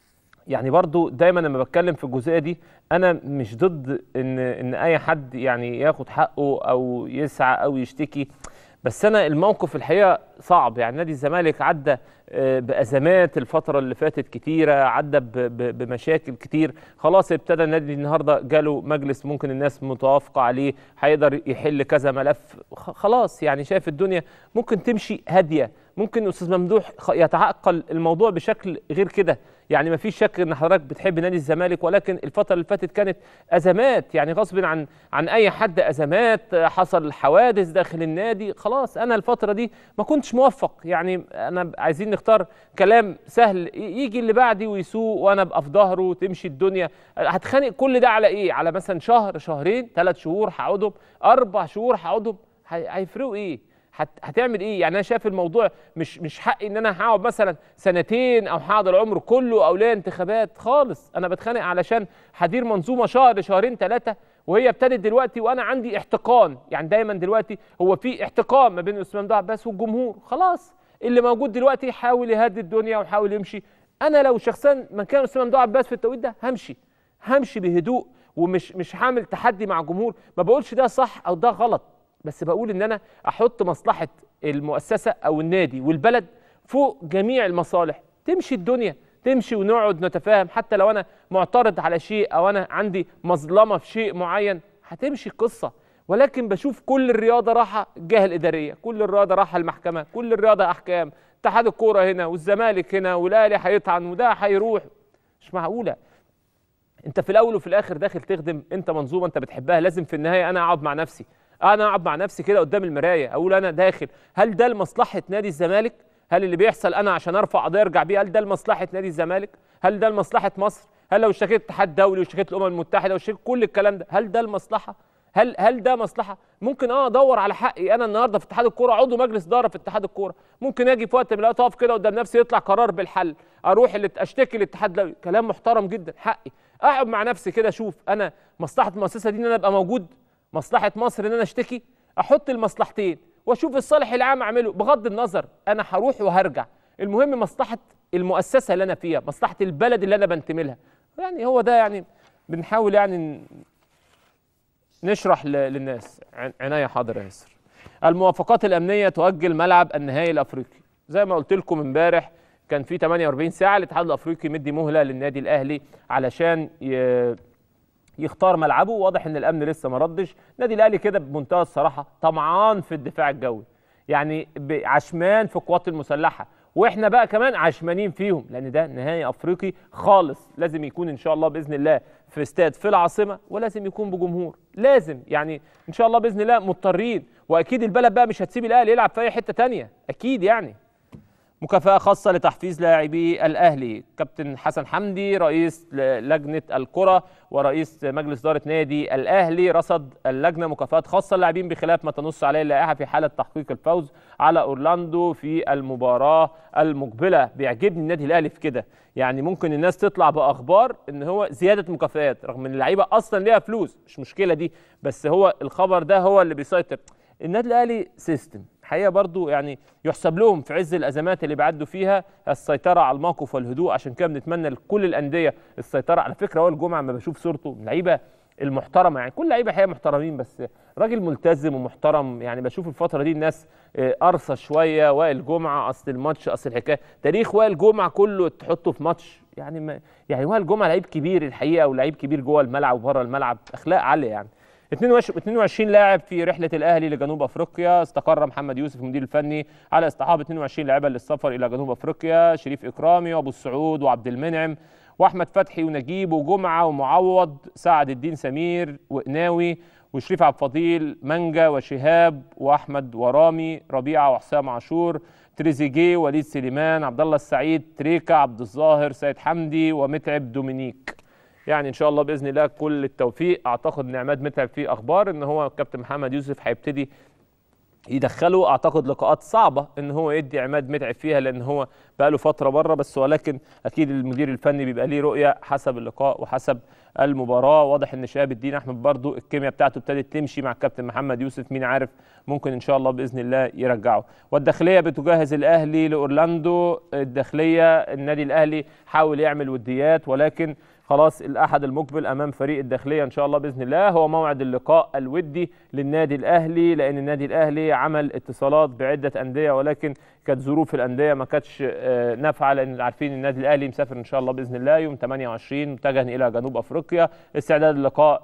يعني برضو دايما لما بتكلم في الجزئيه دي انا مش ضد ان ان اي حد يعني ياخد حقه او يسعى او يشتكي بس انا الموقف الحقيقه صعب يعني نادي الزمالك عدى آه، بازمات الفتره اللي فاتت كتيره عدى ب- ب- بمشاكل كتير خلاص ابتدى النادي النهارده جاله مجلس ممكن الناس متوافقه عليه هيقدر يحل كذا ملف خ- خلاص يعني شايف الدنيا ممكن تمشي هاديه ممكن استاذ ممدوح خ- يتعقل الموضوع بشكل غير كده يعني ما فيش شك ان حضرتك بتحب نادي الزمالك ولكن الفتره اللي فاتت كانت ازمات يعني غصب عن عن اي حد ازمات حصل حوادث داخل النادي خلاص انا الفتره دي ما كنتش موفق يعني انا عايزين نختار كلام سهل ي- يجي اللي بعدي ويسوق وانا ابقى في ظهره وتمشي الدنيا هتخانق كل ده على ايه على مثلا شهر شهرين ثلاث شهور هقعدهم اربع شهور هقعدهم هي- هيفرقوا ايه هت... هتعمل ايه يعني انا شايف الموضوع مش مش حقي ان انا هقعد مثلا سنتين او هقعد العمر كله او ليا انتخابات خالص انا بتخانق علشان هدير منظومه شهر شهرين ثلاثه وهي ابتدت دلوقتي وانا عندي احتقان يعني دايما دلوقتي هو في احتقان ما بين اسلام ممدوح عباس والجمهور خلاص اللي موجود دلوقتي يحاول يهدي الدنيا ويحاول يمشي انا لو شخصيا مكان اسلام ممدوح عباس في التوقيت ده همشي همشي بهدوء ومش مش هعمل تحدي مع جمهور ما بقولش ده صح او ده غلط بس بقول ان انا احط مصلحه المؤسسه او النادي والبلد فوق جميع المصالح تمشي الدنيا تمشي ونقعد نتفاهم حتى لو انا معترض على شيء او انا عندي مظلمه في شيء معين هتمشي القصه ولكن بشوف كل الرياضه راحه الجهه الاداريه كل الرياضه راحه المحكمه كل الرياضه احكام اتحاد الكوره هنا والزمالك هنا والاهلي هيطعن وده هيروح مش معقوله انت في الاول وفي الاخر داخل تخدم انت منظومه انت بتحبها لازم في النهايه انا اقعد مع نفسي انا اقعد مع نفسي كده قدام المرايه اقول انا داخل هل ده لمصلحه نادي الزمالك هل اللي بيحصل انا عشان ارفع قضيه ارجع بيه هل ده لمصلحه نادي الزمالك هل ده لمصلحه مصر هل لو اشتكيت الاتحاد الدولي واشتكيت الامم المتحده واشتكيت كل الكلام ده هل ده المصلحه هل هل ده مصلحه ممكن اه ادور على حقي انا النهارده في اتحاد الكوره عضو مجلس اداره في اتحاد الكوره ممكن اجي في وقت من الاوقات اقف كده قدام نفسي يطلع قرار بالحل اروح اللي اشتكي الاتحاد الدولي كلام محترم جدا حقي اقعد مع نفسي كده اشوف انا مصلحه المؤسسه دي ان انا ابقى موجود مصلحه مصر ان انا اشتكي احط المصلحتين واشوف الصالح العام اعمله بغض النظر انا هروح وهرجع المهم مصلحه المؤسسه اللي انا فيها مصلحه البلد اللي انا بنتمي لها يعني هو ده يعني بنحاول يعني نشرح للناس عناية حاضر يا ياسر الموافقات الأمنية تؤجل ملعب النهائي الأفريقي زي ما قلت لكم امبارح كان في 48 ساعة الاتحاد الأفريقي مدي مهلة للنادي الأهلي علشان يختار ملعبه واضح ان الامن لسه ما ردش النادي الاهلي كده بمنتهى الصراحه طمعان في الدفاع الجوي يعني عشمان في القوات المسلحه واحنا بقى كمان عشمانين فيهم لان ده نهائي افريقي خالص لازم يكون ان شاء الله باذن الله في استاد في العاصمه ولازم يكون بجمهور لازم يعني ان شاء الله باذن الله مضطرين واكيد البلد بقى مش هتسيب الاهلي يلعب في اي حته تانية اكيد يعني مكافأة خاصة لتحفيز لاعبي الأهلي كابتن حسن حمدي رئيس لجنة الكرة ورئيس مجلس إدارة نادي الأهلي رصد اللجنة مكافآت خاصة للاعبين بخلاف ما تنص عليه اللائحة في حالة تحقيق الفوز على أورلاندو في المباراة المقبلة بيعجبني النادي الأهلي في كده يعني ممكن الناس تطلع بأخبار إن هو زيادة مكافآت رغم إن اللعيبة أصلا ليها فلوس مش مشكلة دي بس هو الخبر ده هو اللي بيسيطر النادي الأهلي سيستم الحقيقه برضو يعني يحسب لهم في عز الازمات اللي بيعدوا فيها السيطره على الموقف والهدوء عشان كده بنتمنى لكل الانديه السيطره على فكره اول جمعه ما بشوف صورته اللعيبه المحترمه يعني كل لعيبه حقيقه محترمين بس راجل ملتزم ومحترم يعني بشوف الفتره دي الناس قرصه شويه وائل جمعه اصل الماتش اصل الحكايه تاريخ وائل جمعه كله تحطه في ماتش يعني ما يعني وائل جمعه لعيب كبير الحقيقه ولعيب كبير جوه الملعب وبره الملعب اخلاق عاليه يعني 22 لاعب في رحله الاهلي لجنوب افريقيا استقر محمد يوسف المدير الفني على اصطحاب 22 لاعبا للسفر الى جنوب افريقيا شريف اكرامي وابو السعود وعبد المنعم واحمد فتحي ونجيب وجمعه ومعوض سعد الدين سمير وقناوي وشريف عبد الفضيل منجا وشهاب واحمد ورامي ربيعه وحسام عاشور تريزيجيه وليد سليمان عبد الله السعيد تريكا عبد الظاهر سيد حمدي ومتعب دومينيك يعني ان شاء الله باذن الله كل التوفيق اعتقد ان عماد متعب فيه اخبار ان هو كابتن محمد يوسف هيبتدي يدخله اعتقد لقاءات صعبه ان هو يدي عماد متعب فيها لان هو بقى له فتره بره بس ولكن اكيد المدير الفني بيبقى ليه رؤيه حسب اللقاء وحسب المباراه واضح ان شهاب الدين احمد برضو الكيمياء بتاعته ابتدت تمشي مع الكابتن محمد يوسف مين عارف ممكن ان شاء الله باذن الله يرجعه والداخليه بتجهز الاهلي لاورلاندو الداخليه النادي الاهلي حاول يعمل وديات ولكن خلاص الاحد المقبل امام فريق الداخليه ان شاء الله باذن الله هو موعد اللقاء الودي للنادي الاهلي لان النادي الاهلي عمل اتصالات بعده انديه ولكن كانت ظروف الانديه ما كانتش نافعه لان عارفين النادي الاهلي مسافر ان شاء الله باذن الله يوم 28 متجه الى جنوب افريقيا استعداد لقاء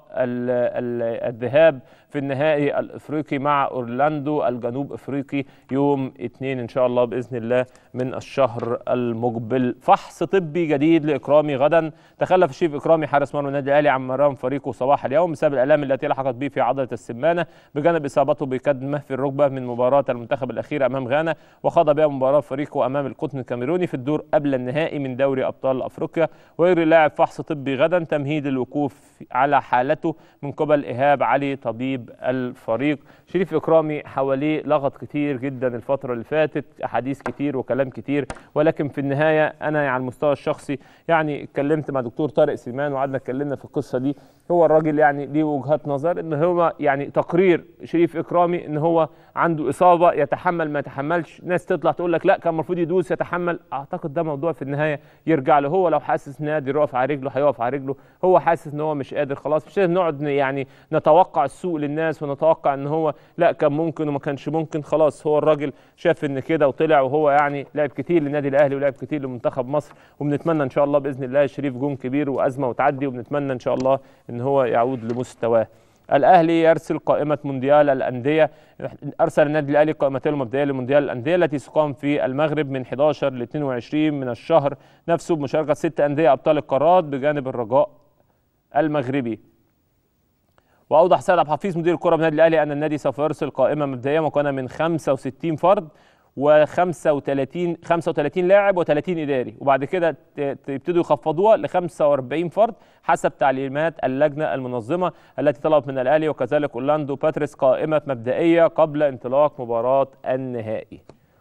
الذهاب في النهائي الافريقي مع اورلاندو الجنوب افريقي يوم 2 ان شاء الله باذن الله من الشهر المقبل فحص طبي جديد لاكرامي غدا تخلف الشيف اكرامي حارس مرمى النادي الاهلي عن مران فريقه صباح اليوم بسبب الالام التي لحقت به في عضله السمانه بجانب اصابته بكدمه في الركبه من مباراه المنتخب الاخيره امام غانا وخاض قضى بها مباراه فريقه امام القطن الكاميروني في الدور قبل النهائي من دوري ابطال افريقيا ويجري اللاعب فحص طبي غدا تمهيد الوقوف على حالته من قبل ايهاب علي طبيب الفريق شريف اكرامي حواليه لغط كتير جدا الفتره اللي فاتت احاديث كتير وكلام كتير ولكن في النهايه انا على المستوى الشخصي يعني اتكلمت مع دكتور طارق سليمان وقعدنا اتكلمنا في القصه دي هو الراجل يعني ليه وجهات نظر ان هو يعني تقرير شريف اكرامي ان هو عنده اصابه يتحمل ما يتحملش ناس تطلع تقول لك لا كان المفروض يدوس يتحمل اعتقد ده موضوع في النهايه يرجع له هو لو حاسس ان قادر يقف على رجله هيقف على رجله هو حاسس ان هو مش قادر خلاص مش لازم نقعد يعني نتوقع السوء للناس ونتوقع ان هو لا كان ممكن وما كانش ممكن خلاص هو الراجل شاف ان كده وطلع وهو يعني لعب كتير للنادي الاهلي ولعب كتير لمنتخب مصر وبنتمنى ان شاء الله باذن الله شريف جون كبير وازمه وتعدي وبنتمنى ان شاء الله ان هو يعود لمستواه الاهلي يرسل قائمه مونديال الانديه ارسل النادي الاهلي قائمته المبدئيه لمونديال الانديه التي تقام في المغرب من 11 ل 22 من الشهر نفسه بمشاركه ست انديه ابطال القارات بجانب الرجاء المغربي واوضح سيد عبد الحفيظ مدير الكره بالنادي الاهلي ان النادي سوف يرسل قائمه مبدئيه مكونه من 65 فرد و35 35 لاعب و30 اداري وبعد كده يبتدوا يخفضوها ل 45 فرد حسب تعليمات اللجنه المنظمه التي طلبت من الاهلي وكذلك اورلاندو باتريس قائمه مبدئيه قبل انطلاق مباراه النهائي.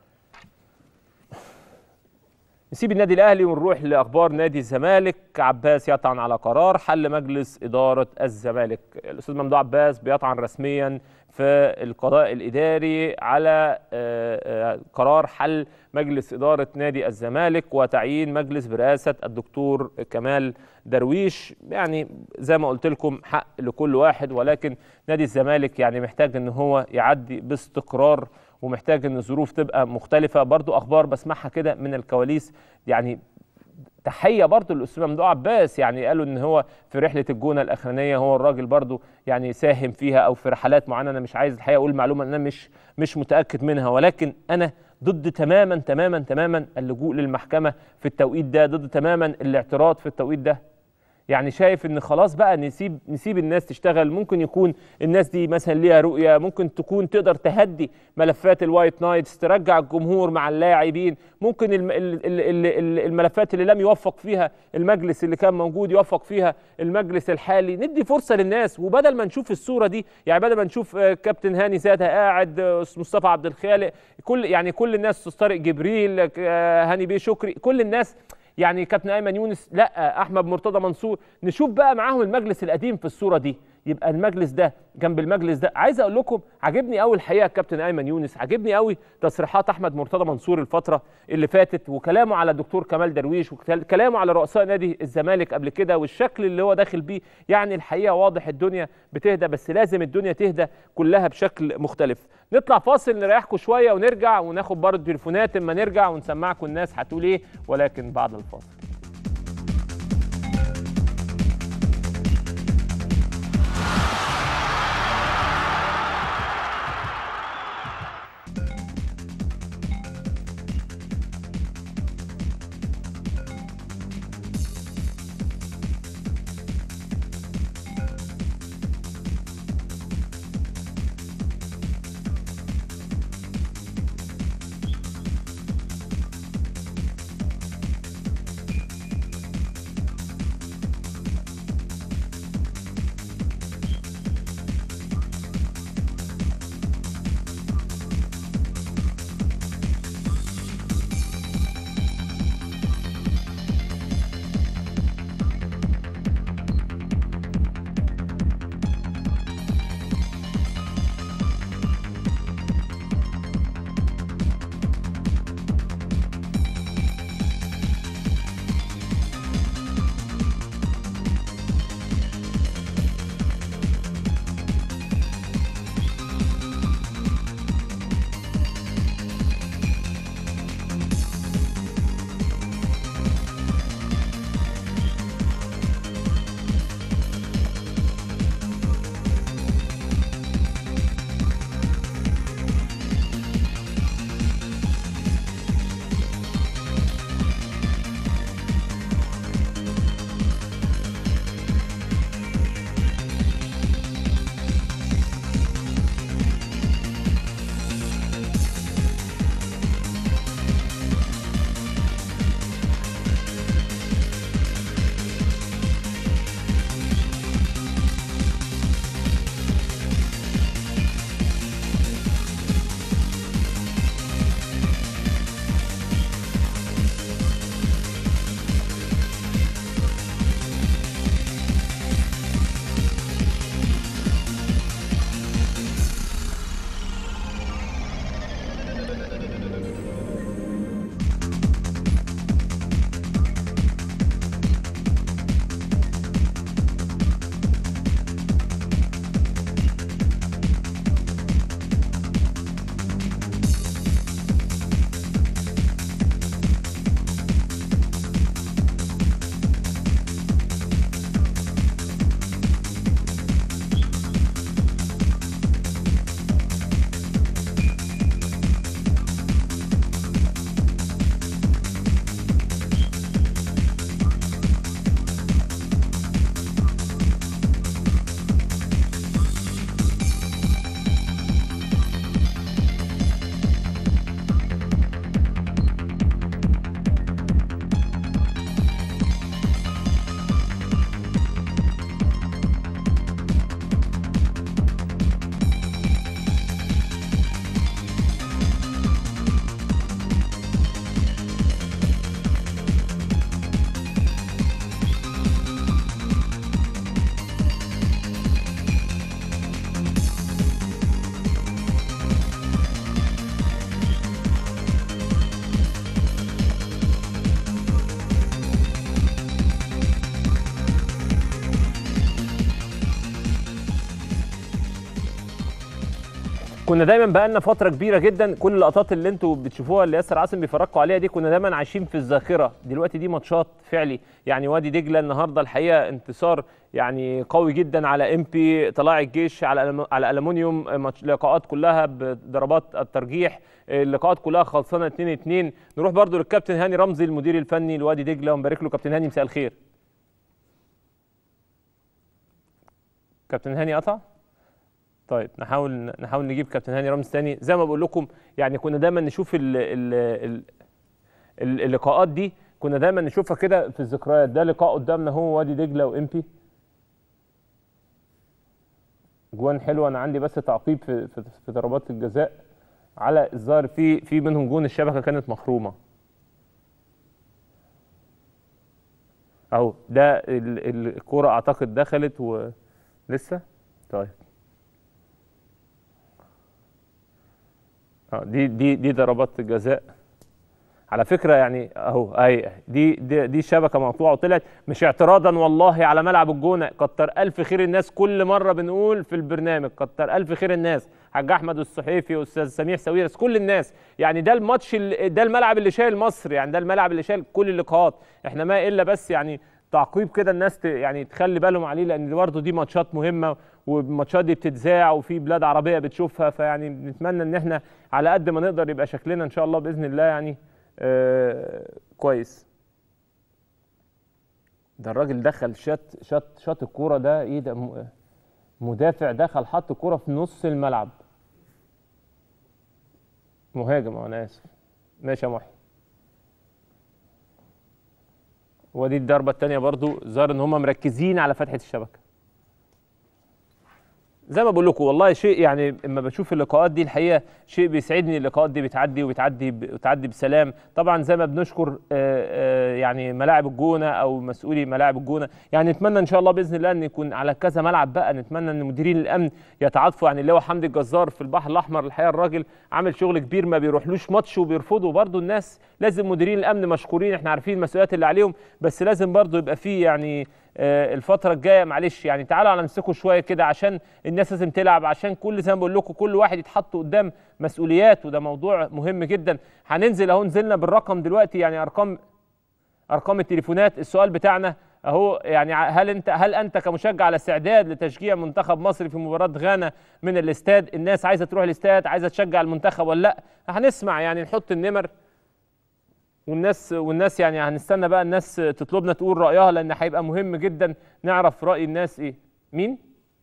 نسيب النادي الاهلي ونروح لاخبار نادي الزمالك عباس يطعن على قرار حل مجلس اداره الزمالك الاستاذ ممدوح عباس بيطعن رسميا في القضاء الاداري على قرار حل مجلس اداره نادي الزمالك وتعيين مجلس برئاسه الدكتور كمال درويش يعني زي ما قلت لكم حق لكل واحد ولكن نادي الزمالك يعني محتاج ان هو يعدي باستقرار ومحتاج ان الظروف تبقى مختلفه برضو اخبار بسمعها كده من الكواليس يعني تحيه برضو للاستاذ ممدوح عباس يعني قالوا ان هو في رحله الجونه الاخرانيه هو الراجل برضو يعني ساهم فيها او في رحلات معينه انا مش عايز الحقيقه اقول معلومه انا مش مش متاكد منها ولكن انا ضد تماما تماما تماما اللجوء للمحكمه في التوقيت ده ضد تماما الاعتراض في التوقيت ده يعني شايف ان خلاص بقى نسيب نسيب الناس تشتغل ممكن يكون الناس دي مثلا ليها رؤيه ممكن تكون تقدر تهدي ملفات الوايت نايتس ترجع الجمهور مع اللاعبين ممكن الم الملفات اللي لم يوفق فيها المجلس اللي كان موجود يوفق فيها المجلس الحالي ندي فرصه للناس وبدل ما نشوف الصوره دي يعني بدل ما نشوف كابتن هاني ساعتها قاعد مصطفى عبد الخالق كل يعني كل الناس طارق جبريل هاني بيه شكري كل الناس يعني كابتن ايمن يونس لا احمد مرتضى منصور نشوف بقى معاهم المجلس القديم في الصوره دي يبقى المجلس ده جنب المجلس ده عايز اقول لكم عجبني قوي الحقيقه كابتن ايمن يونس عجبني قوي تصريحات احمد مرتضى منصور الفتره اللي فاتت وكلامه على الدكتور كمال درويش وكلامه على رؤساء نادي الزمالك قبل كده والشكل اللي هو داخل بيه يعني الحقيقه واضح الدنيا بتهدى بس لازم الدنيا تهدى كلها بشكل مختلف نطلع فاصل نريحكم شويه ونرجع وناخد برضه تليفونات اما نرجع ونسمعكم الناس هتقول ايه ولكن بعد الفاصل كنا دايما بقالنا فتره كبيره جدا كل اللقطات اللي انتوا بتشوفوها اللي ياسر عاصم بيفرجكم عليها دي كنا دايما عايشين في الذاكره دلوقتي دي ماتشات فعلي يعني وادي دجله النهارده الحقيقه انتصار يعني قوي جدا على ام بي طلائع الجيش على ألم- على الومنيوم ماتش- لقاءات كلها بضربات الترجيح اللقاءات كلها خلصانه 2 2 نروح برضو للكابتن هاني رمزي المدير الفني لوادي دجله ونبارك له كابتن هاني مساء الخير كابتن هاني قطع طيب نحاول نحاول نجيب كابتن هاني رمز تاني زي ما بقول لكم يعني كنا دايما نشوف ال ال ال ال اللقاءات دي كنا دايما نشوفها كده في الذكريات ده لقاء قدامنا هو وادي دجله وامبي جوان حلوه انا عندي بس تعقيب في في, في ضربات الجزاء على الظاهر في في منهم جون الشبكه كانت مخرومه اهو ده ال- ال- الكوره اعتقد دخلت ولسه طيب اه دي دي دي ضربات الجزاء على فكره يعني اهو اهي دي دي, دي شبكه مقطوعه وطلعت مش اعتراضا والله على ملعب الجونه كتر الف خير الناس كل مره بنقول في البرنامج كتر الف خير الناس حاج احمد الصحيفي استاذ سميح سويرس كل الناس يعني ده الماتش ال- ده الملعب اللي شايل مصر يعني ده الملعب اللي شايل كل اللقاءات احنا ما الا بس يعني تعقيب كده الناس ت- يعني تخلي بالهم عليه لان برضه دي ماتشات مهمه والماتشات دي بتتذاع وفي بلاد عربيه بتشوفها فيعني نتمنى ان احنا على قد ما نقدر يبقى شكلنا ان شاء الله باذن الله يعني آه كويس ده الراجل دخل شات شات شات الكوره ده ايه ده م- مدافع دخل حط الكوره في نص الملعب مهاجم اه انا اسف ماشي يا محي ودي الضربه الثانيه برضو ظهر ان هم مركزين على فتحه الشبكه زي ما بقول لكم والله شيء يعني اما بشوف اللقاءات دي الحقيقه شيء بيسعدني اللقاءات دي بتعدي وبتعدي بتعدي بسلام طبعا زي ما بنشكر آه، آه، يعني ملاعب الجونه او مسؤولي ملاعب الجونه يعني نتمنى ان شاء الله باذن الله ان يكون على كذا ملعب بقى نتمنى ان مديرين الامن يتعاطفوا يعني اللي هو حمدي الجزار في البحر الاحمر الحقيقه الراجل عامل شغل كبير ما بيروحلوش ماتش وبيرفضوا برضو الناس لازم مديرين الامن مشكورين احنا عارفين المسؤوليات اللي عليهم بس لازم برضو يبقى فيه يعني آه، الفترة الجاية معلش يعني تعالوا على نمسكوا شوية كده عشان الناس لازم تلعب عشان كل زي ما بقول لكم كل واحد يتحط قدام مسؤوليات وده موضوع مهم جدا هننزل اهو نزلنا بالرقم دلوقتي يعني ارقام ارقام التليفونات السؤال بتاعنا اهو يعني ع- هل انت هل انت كمشجع على استعداد لتشجيع منتخب مصر في مباراه غانا من الاستاد الناس عايزه تروح الاستاد عايزه تشجع المنتخب ولا لا هنسمع يعني نحط النمر والناس والناس يعني هنستنى بقى الناس تطلبنا تقول رايها لان هيبقى مهم جدا نعرف راي الناس ايه مين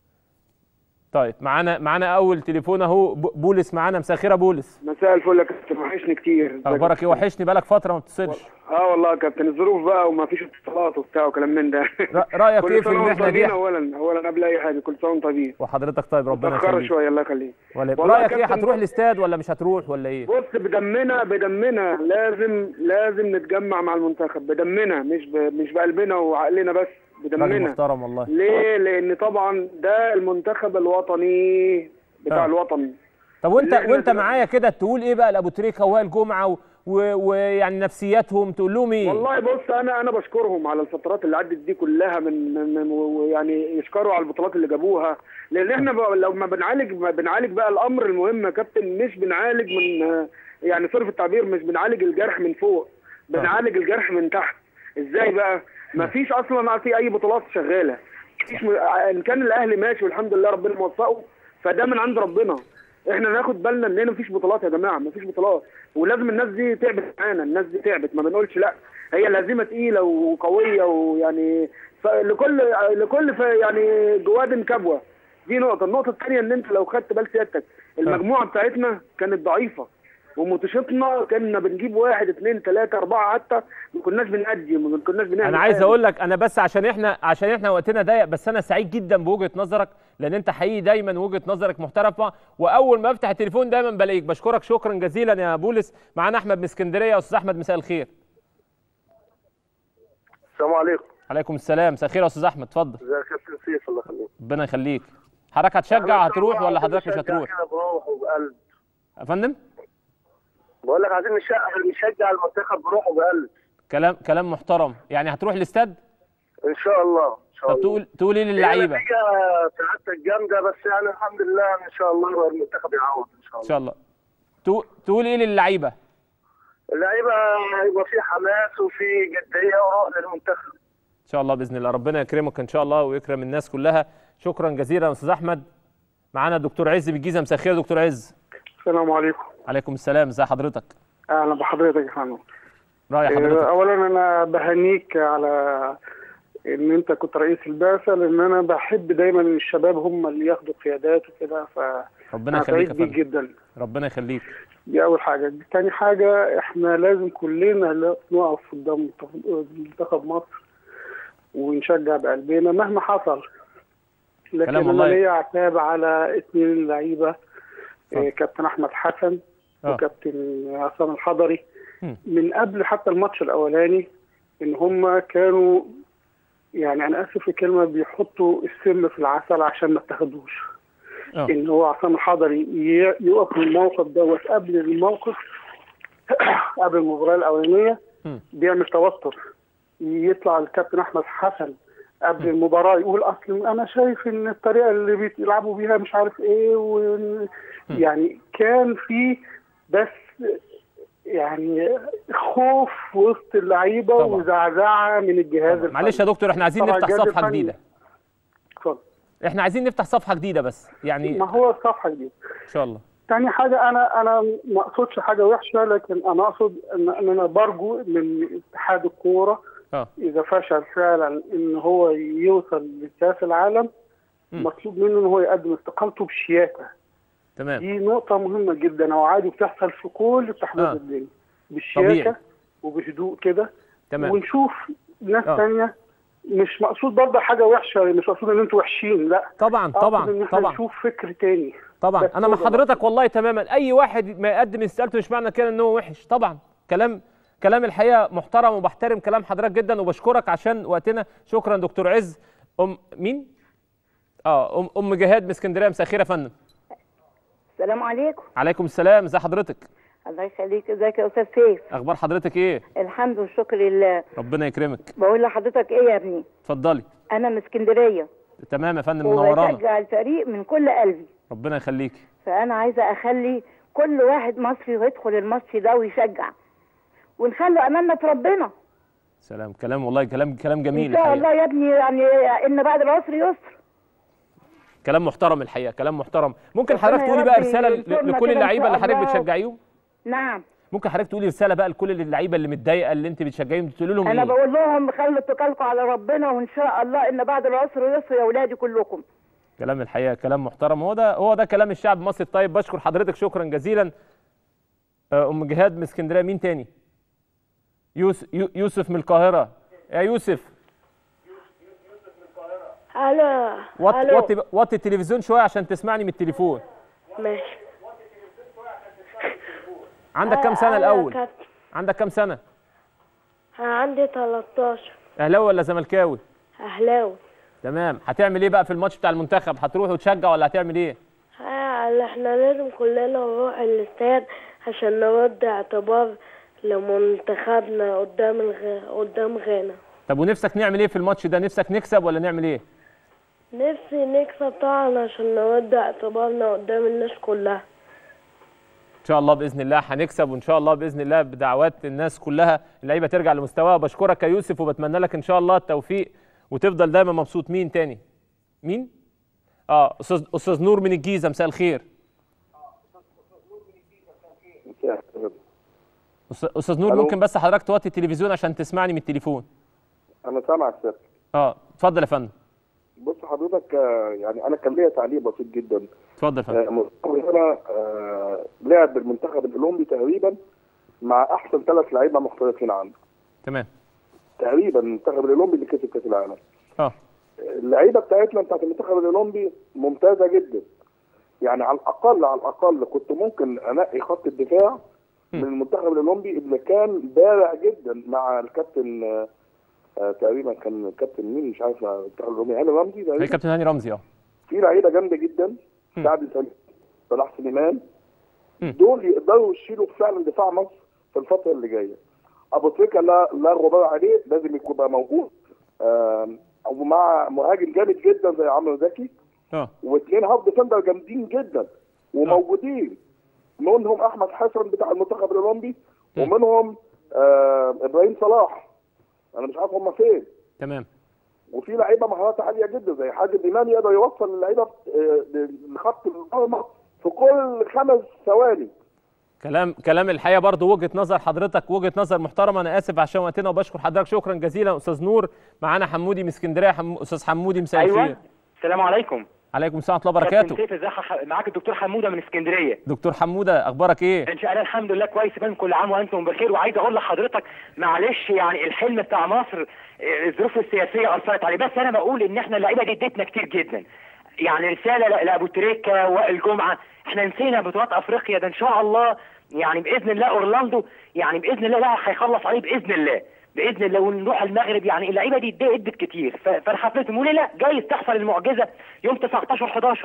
طيب معانا معانا اول تليفون اهو ب- بولس معانا مساء الخير يا بولس مساء الفل يا كابتن وحشني كتير اخبارك ايه وحشني بالك فتره ما بتتصلش اه والله يا كابتن الظروف بقى وما فيش اتصالات وبتاع وكلام من ده ر- رايك كل ايه في سنه وانتم المحنه دي طيبين اولا اولا قبل اي حاجه كل سنه وانتم طيبين وحضرتك طيب ربنا متاخره يخليك شويه الله يخليك ولا والله يا رايك ايه كابتن هتروح بص- الاستاد ولا مش هتروح ولا ايه بص بدمنا بدمنا لازم لازم نتجمع مع المنتخب بدمنا مش ب... مش بقلبنا وعقلنا بس راجل بدمنا محترم والله ليه لان طبعا ده المنتخب الوطني بتاع آه. الوطن طب وانت اللي احنا وانت دلوقتي- معايا كده تقول ايه بقى لابو تريكه ووائل جمعه و- و- ويعني نفسياتهم تقول لهم ايه والله بص انا انا بشكرهم على الفترات اللي عدت دي كلها من, من من- ويعني يشكروا على البطولات اللي جابوها لان احنا بقى لو ما بنعالج ما بنعالج بقى الامر المهم يا كابتن مش بنعالج من آه، يعني صرف التعبير مش بنعالج الجرح من فوق بنعالج الجرح من تحت ازاي بقى ما فيش اصلا في اي بطولات شغاله مفيش م... ان كان الاهلي ماشي والحمد لله ربنا موفقه فده من عند ربنا احنا ناخد بالنا ان هنا مفيش بطولات يا جماعه مفيش بطولات ولازم الناس دي تعبت معانا الناس دي تعبت ما بنقولش لا هي الهزيمه تقيله وقويه ويعني ف- لكل لكل ف- يعني جواد كبوه دي نقطه النقطه الثانيه ان انت لو خدت بال سيادتك المجموعه بتاعتنا كانت ضعيفه وماتشاتنا كنا بنجيب واحد اثنين ثلاثه اربعه حتى ما كناش بنأدي ما كناش بنعمل انا عايز حاجة. اقول لك انا بس عشان احنا عشان احنا وقتنا ضيق بس انا سعيد جدا بوجهه نظرك لان انت حقيقي دايما وجهه نظرك محترمه واول ما افتح التليفون دايما بلاقيك بشكرك شكرا جزيلا يا بولس معانا احمد من اسكندريه استاذ احمد مساء الخير السلام عليكم عليكم السلام مساء الخير يا استاذ احمد اتفضل ازيك يا كابتن سيف الله يخليك ربنا يخليك حضرتك هتشجع هتروح ولا حضرتك مش نشجع هتروح كده بروح وبقلب يا فندم بقول لك عايزين نشجع نشجع المنتخب بروح وبقلب كلام كلام محترم يعني هتروح الاستاد ان شاء الله ان شاء طب الله تقول تقول ايه هي للعيبه نتيجة سعادتك جامدة بس يعني الحمد لله ان شاء الله هو المنتخب يعوض ان شاء ان الله شاء الله تقول- تقول ايه للعيبه اللعيبة هيبقى في حماس وفي جدية وروح للمنتخب ان شاء الله باذن الله ربنا يكرمك ان شاء الله ويكرم الناس كلها شكرا جزيلا يا استاذ احمد معانا دكتور عز بالجيزه مساء الخير يا دكتور عز السلام عليكم عليكم السلام ازي حضرتك اهلا بحضرتك يا فندم راي آه، حضرتك اولا انا بهنيك على ان انت كنت رئيس البعثه لان انا بحب دايما ان الشباب هم اللي ياخدوا قيادات وكده ف ربنا أنا يخليك سعيد يا بيك فندم جدا ربنا يخليك دي اول حاجه تاني حاجه احنا لازم كلنا نقف قدام منتخب مصر ونشجع بقلبنا مهما حصل لكن كلام انا والله. ليا عتاب على اثنين لعيبه اتفضل. آه، كابتن احمد حسن اه وكابتن عصام الحضري مم. من قبل حتى الماتش الاولاني ان هم كانوا يعني انا اسف في الكلمه بيحطوا السم في العسل عشان ما تاخدوش اه ان هو عصام الحضري ي- يقف في الموقف دوت قبل الموقف قبل المباراه الاولانيه مم. بيعمل توتر يطلع الكابتن احمد حسن قبل المباراه يقول اصل انا شايف ان الطريقه اللي بيلعبوا بيها مش عارف ايه و... يعني كان في بس يعني خوف وسط اللعيبه طبعا. وزعزعه من الجهاز طبعا. معلش يا دكتور احنا عايزين طبعا نفتح الجهاز صفحه الفني- جديده اتفضل. احنا عايزين نفتح صفحه جديده بس يعني ما هو الصفحه دي ان شاء الله تاني حاجة أنا أنا ما أقصدش حاجة وحشة لكن أنا أقصد إن إن أنا برجو من اتحاد الكورة اه إذا فشل فعلا إن هو يوصل لكأس العالم مم. مطلوب منه إن هو يقدم استقالته بشياكة تمام دي نقطة مهمة جدا وعادي بتحصل في كل التحديات آه. الدنيا طبيعي. بشياكة وبهدوء كده تمام ونشوف ناس آه. تانية مش مقصود برضه حاجة وحشة مش مقصود إن أنتوا وحشين لا طبعا أقصد طبعا إن إحنا طبعا نشوف فكر تاني طبعا بس انا مع هو ده. حضرتك والله تماما اي واحد ما يقدم استقالته مش معنى كده ان هو وحش طبعا كلام كلام الحقيقه محترم وبحترم كلام حضرتك جدا وبشكرك عشان وقتنا شكرا دكتور عز ام مين اه ام ام جهاد من اسكندريه مساء الخير يا فندم السلام عليكم عليكم السلام ازي حضرتك الله يخليك ازيك يا استاذ سيف اخبار حضرتك ايه الحمد والشكر لله ربنا يكرمك بقول لحضرتك ايه يا ابني اتفضلي انا من اسكندريه تمام يا فندم منورانا وبشجع الفريق من كل قلبي ربنا يخليك فانا عايزه اخلي كل واحد مصري يدخل الماتش ده ويشجع ونخلي اماننا في ربنا سلام كلام والله كلام كلام جميل ان شاء الحقيقه الله يا ابني يعني ان بعد العسر يسر كلام محترم الحقيقه كلام محترم ممكن ربنا حضرتك يا تقولي بقى رب رساله ينصرنا ل- لكل كده إن اللعيبه شاء اللي حضرتك الله. بتشجعيهم نعم ممكن حضرتك تقولي رساله بقى لكل اللعيبه اللي متضايقه اللي انت بتشجعيهم تقولي لهم انا ايه بقول لهم خلوا اتكالكم على ربنا وان شاء الله ان بعد العسر يسر يا اولادي كلكم كلام الحقيقه كلام محترم هو ده هو ده كلام الشعب المصري الطيب بشكر حضرتك شكرا جزيلا آه، ام جهاد من اسكندريه مين تاني يوسف يو- يوسف من القاهره يا يوسف الو وط- الو وطي وطي التلفزيون شويه عشان تسمعني من التليفون ماشي عندك كام سنه أنا الاول كابتن. عندك كام سنه أنا عندي 13 اهلاوي ولا زملكاوي اهلاوي تمام هتعمل ايه بقى في الماتش بتاع المنتخب هتروح وتشجع ولا هتعمل ايه آه، احنا لازم كلنا نروح الاستاد عشان نرد اعتبار لمنتخبنا قدام الغ... قدام غانا طب ونفسك نعمل ايه في الماتش ده نفسك نكسب ولا نعمل ايه نفسي نكسب طبعا عشان نرد اعتبارنا قدام الناس كلها ان شاء الله باذن الله هنكسب وان شاء الله باذن الله بدعوات الناس كلها اللعيبه ترجع لمستواها بشكرك يا يوسف وبتمنى لك ان شاء الله التوفيق وتفضل دايما مبسوط مين تاني مين اه استاذ استاذ نور من الجيزه مساء الخير أستاذ- استاذ نور ألو. ممكن بس حضرتك توطي التلفزيون عشان تسمعني من التليفون انا سامعك سير اه اتفضل يا فندم بص حضرتك آه، يعني انا كان ليا تعليق بسيط جدا اتفضل يا فندم آه، مصطفى هنا آه، لعب بالمنتخب الاولمبي تقريبا مع احسن ثلاث لعيبه محترفين عنده تمام تقريبا المنتخب الاولمبي اللي كسب كاس العالم اه اللعيبه بتاعتنا بتاعت المنتخب الاولمبي ممتازه جدا يعني على الاقل على الاقل كنت ممكن انقي خط الدفاع من المنتخب الاولمبي اللي كان بارع جدا مع الكابتن آه، آه، تقريبا كان الكابتن مين مش عارف مع المنتخب الاولمبي هاني رمزي هي تقريبا كابتن هاني رمزي اه في لعيبه جامده جدا مم. سعد سليم صلاح سليمان مم. دول يقدروا يشيلوا فعلا دفاع مصر في الفتره اللي جايه ابو تريكه لا لا غبار عليه لازم يكون بقى موجود آم، ومع مهاجم جامد جدا زي عمرو زكي اه واثنين هاف ديفندر جامدين جدا وموجودين منهم احمد حسن بتاع المنتخب الاولمبي ومنهم آه ابراهيم صلاح انا مش عارف هم فين تمام وفي لعيبه مهاراتها عاليه جدا زي حازم امام يقدر يوصل اللعيبه آه، لخط المرمى في كل خمس ثواني كلام كلام الحقيقه برضو وجهه نظر حضرتك وجهه نظر محترمه انا اسف عشان وقتنا وبشكر حضرتك شكرا جزيلا استاذ نور معانا حمودي من اسكندريه حم... استاذ حمودي مساء الخير ايوه السلام عليكم عليكم السلام ورحمه الله كابتن وبركاته سيف ازي ح- معاك الدكتور حموده من اسكندريه دكتور حموده اخبارك ايه ان شاء الله الحمد لله كويس بان كل عام وانتم بخير وعايز اقول لحضرتك معلش يعني الحلم بتاع مصر آه، الظروف السياسيه اثرت عليه بس انا بقول ان احنا اللعيبه دي ادتنا كتير جدا يعني رساله ل- لابو تريكه وائل جمعه احنا نسينا بطولات افريقيا ده ان شاء الله يعني باذن الله اورلاندو يعني باذن الله لا هيخلص عليه باذن الله باذن الله ونروح المغرب يعني اللعيبه دي ادت ادت كتير ف- فالحفلتهم وليه لا جايز تحصل المعجزه يوم 19 11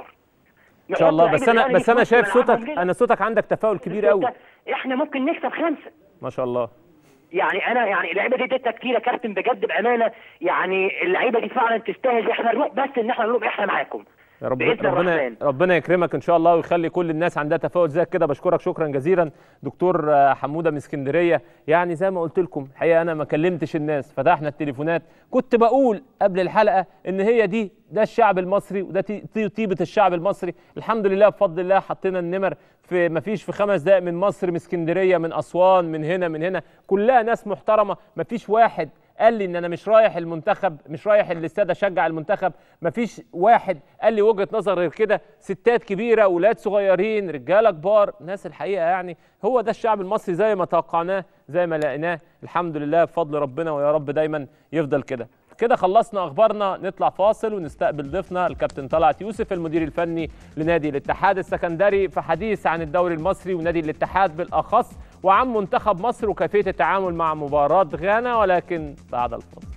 ان شاء الله بس انا بس انا شايف صوتك انا صوتك عندك تفاؤل كبير قوي احنا ممكن نكسب خمسه ما شاء الله يعني انا يعني اللعيبه دي اديتها كتير يا كابتن بجد بامانه يعني اللعيبه دي فعلا تستاهل احنا نروح بس ان احنا نقول احنا معاكم يا رب بإذن ربنا الرحمن. ربنا يكرمك ان شاء الله ويخلي كل الناس عندها تفاؤل زيك كده بشكرك شكرا جزيلا دكتور آه، حموده من اسكندريه يعني زي ما قلت لكم الحقيقه انا ما كلمتش الناس فتحنا التليفونات كنت بقول قبل الحلقه ان هي دي ده الشعب المصري وده تي- تي- طيبه الشعب المصري الحمد لله بفضل الله حطينا النمر في ما فيش في خمس دقائق من مصر من اسكندريه من اسوان من هنا من هنا كلها ناس محترمه ما فيش واحد قال لي ان انا مش رايح المنتخب مش رايح الاستاد اشجع المنتخب مفيش واحد قال لي وجهه نظر غير كده ستات كبيره اولاد صغيرين رجاله كبار ناس الحقيقه يعني هو ده الشعب المصري زي ما توقعناه زي ما لقيناه الحمد لله بفضل ربنا ويا رب دايما يفضل كده كده خلصنا اخبارنا نطلع فاصل ونستقبل ضيفنا الكابتن طلعت يوسف المدير الفني لنادي الاتحاد السكندري في حديث عن الدوري المصري ونادي الاتحاد بالاخص وعن منتخب مصر وكيفيه التعامل مع مباراه غانا ولكن بعد الفاصل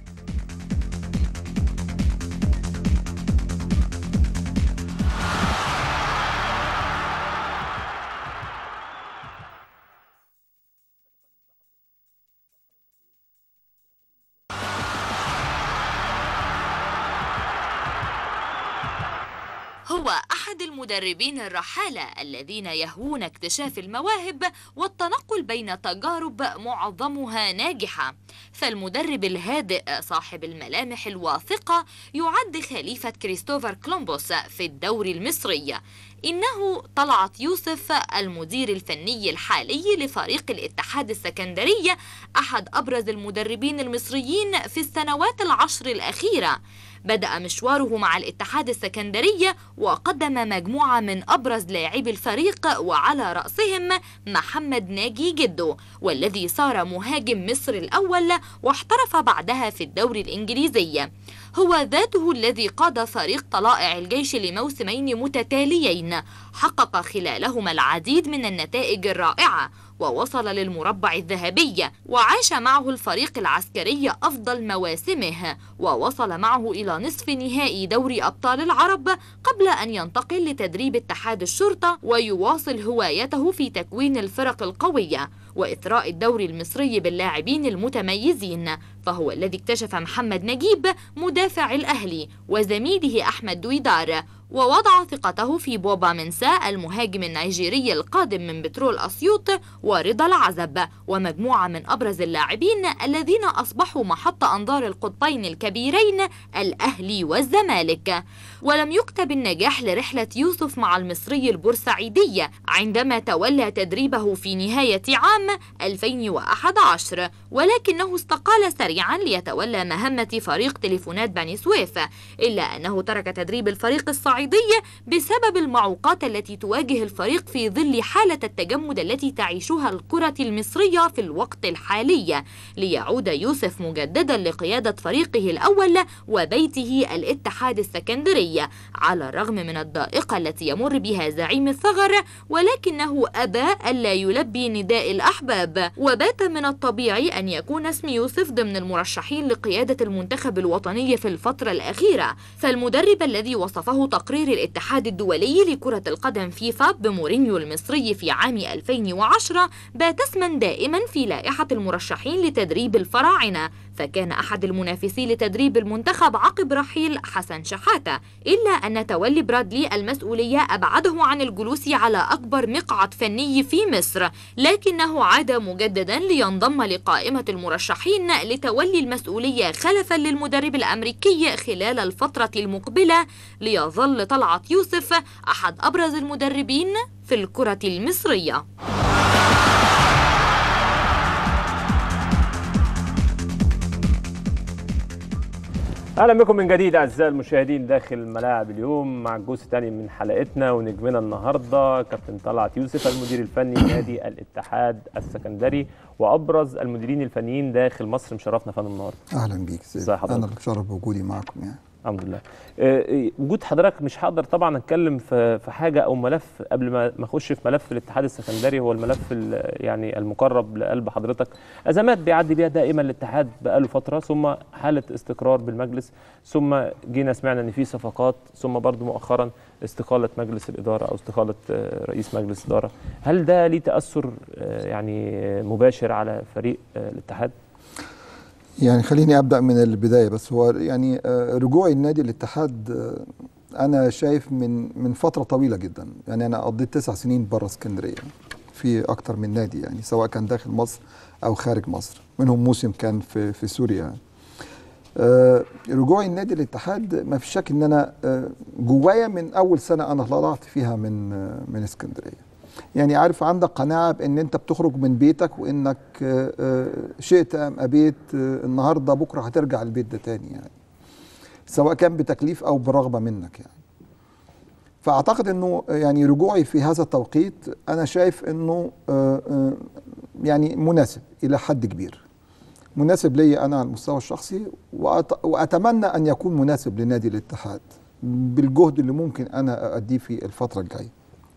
هو أحد المدربين الرحالة الذين يهوون اكتشاف المواهب والتنقل بين تجارب معظمها ناجحة فالمدرب الهادئ صاحب الملامح الواثقة يعد خليفة كريستوفر كولومبوس في الدوري المصري إنه طلعت يوسف المدير الفني الحالي لفريق الاتحاد السكندري أحد أبرز المدربين المصريين في السنوات العشر الأخيرة بدأ مشواره مع الاتحاد السكندري وقدم مجموعة من أبرز لاعبي الفريق وعلى رأسهم محمد ناجي جدو والذي صار مهاجم مصر الأول واحترف بعدها في الدوري الإنجليزي هو ذاته الذي قاد فريق طلائع الجيش لموسمين متتاليين حقق خلالهما العديد من النتائج الرائعة ووصل للمربع الذهبي وعاش معه الفريق العسكري أفضل مواسمه ووصل معه إلى نصف نهائي دوري أبطال العرب قبل أن ينتقل لتدريب اتحاد الشرطة ويواصل هوايته في تكوين الفرق القوية وإثراء الدوري المصري باللاعبين المتميزين فهو الذي اكتشف محمد نجيب مدافع الأهلي وزميله أحمد دويدار ووضع ثقته في بوبا منسا المهاجم النيجيري القادم من بترول أسيوط ورضا العزب ومجموعة من أبرز اللاعبين الذين أصبحوا محط أنظار القطبين الكبيرين الأهلي والزمالك ولم يكتب النجاح لرحلة يوسف مع المصري البورسعيدي عندما تولى تدريبه في نهاية عام 2011 ولكنه استقال سريعا ليتولى مهمة فريق تليفونات بني سويف إلا أنه ترك تدريب الفريق الصعيدي بسبب المعوقات التي تواجه الفريق في ظل حالة التجمد التي تعيشها الكرة المصرية في الوقت الحالي ليعود يوسف مجددا لقيادة فريقه الأول وبيته الاتحاد السكندري على الرغم من الضائقة التي يمر بها زعيم الثغر ولكنه أبى ألا يلبي نداء الأحباب وبات من الطبيعي أن يكون اسم يوسف ضمن المرشحين لقيادة المنتخب الوطني في الفترة الأخيرة فالمدرب الذي وصفه تقرير الاتحاد الدولي لكرة القدم فيفا بمورينيو المصري في عام 2010 بات اسما دائما في لائحة المرشحين لتدريب الفراعنة فكان أحد المنافسين لتدريب المنتخب عقب رحيل حسن شحاتة إلا أن تولي برادلي المسؤولية أبعده عن الجلوس على أكبر مقعد فني في مصر لكنه عاد مجددا لينضم لقائمة المرشحين لتولي المسؤولية خلفا للمدرب الأمريكي خلال الفترة المقبلة ليظل طلعت يوسف أحد أبرز المدربين في الكرة المصرية اهلا بكم من جديد اعزائي المشاهدين داخل ملاعب اليوم مع الجزء الثاني من حلقتنا ونجمنا النهارده كابتن طلعت يوسف المدير الفني لنادي الاتحاد السكندري وابرز المديرين الفنيين داخل مصر مشرفنا فن النهارده اهلا بيك ازي سيد حضرتك؟ انا اللي بشرف بوجودي معكم يعني الحمد لله آه، وجود حضرتك مش هقدر طبعا اتكلم في في حاجه او ملف قبل ما ما اخش في ملف الاتحاد السكندري هو الملف ال- يعني المقرب لقلب حضرتك ازمات بيعدي بيها دائما الاتحاد بقاله فتره ثم حاله استقرار بالمجلس ثم جينا سمعنا ان في صفقات ثم برضو مؤخرا استقاله مجلس الاداره او استقاله آه، رئيس مجلس الاداره هل ده ليه تاثر آه، يعني آه، مباشر على فريق آه، الاتحاد يعني خليني ابدا من البدايه بس هو يعني آه، رجوعي النادي الاتحاد آه، انا شايف من من فتره طويله جدا يعني انا قضيت تسع سنين بره اسكندريه في اكتر من نادي يعني سواء كان داخل مصر او خارج مصر منهم موسم كان في في سوريا آه، رجوعي النادي الاتحاد ما في شك ان انا آه، جوايا من اول سنه انا طلعت فيها من آه، من اسكندريه يعني عارف عندك قناعه بان انت بتخرج من بيتك وانك آه، آه، شئت ام ابيت آه، النهارده بكره هترجع البيت ده تاني يعني سواء كان بتكليف او برغبه منك يعني فاعتقد انه يعني رجوعي في هذا التوقيت انا شايف انه آه، آه، يعني مناسب الى حد كبير مناسب لي انا على المستوى الشخصي وأت- واتمنى ان يكون مناسب لنادي الاتحاد بالجهد اللي ممكن انا ااديه في الفتره الجايه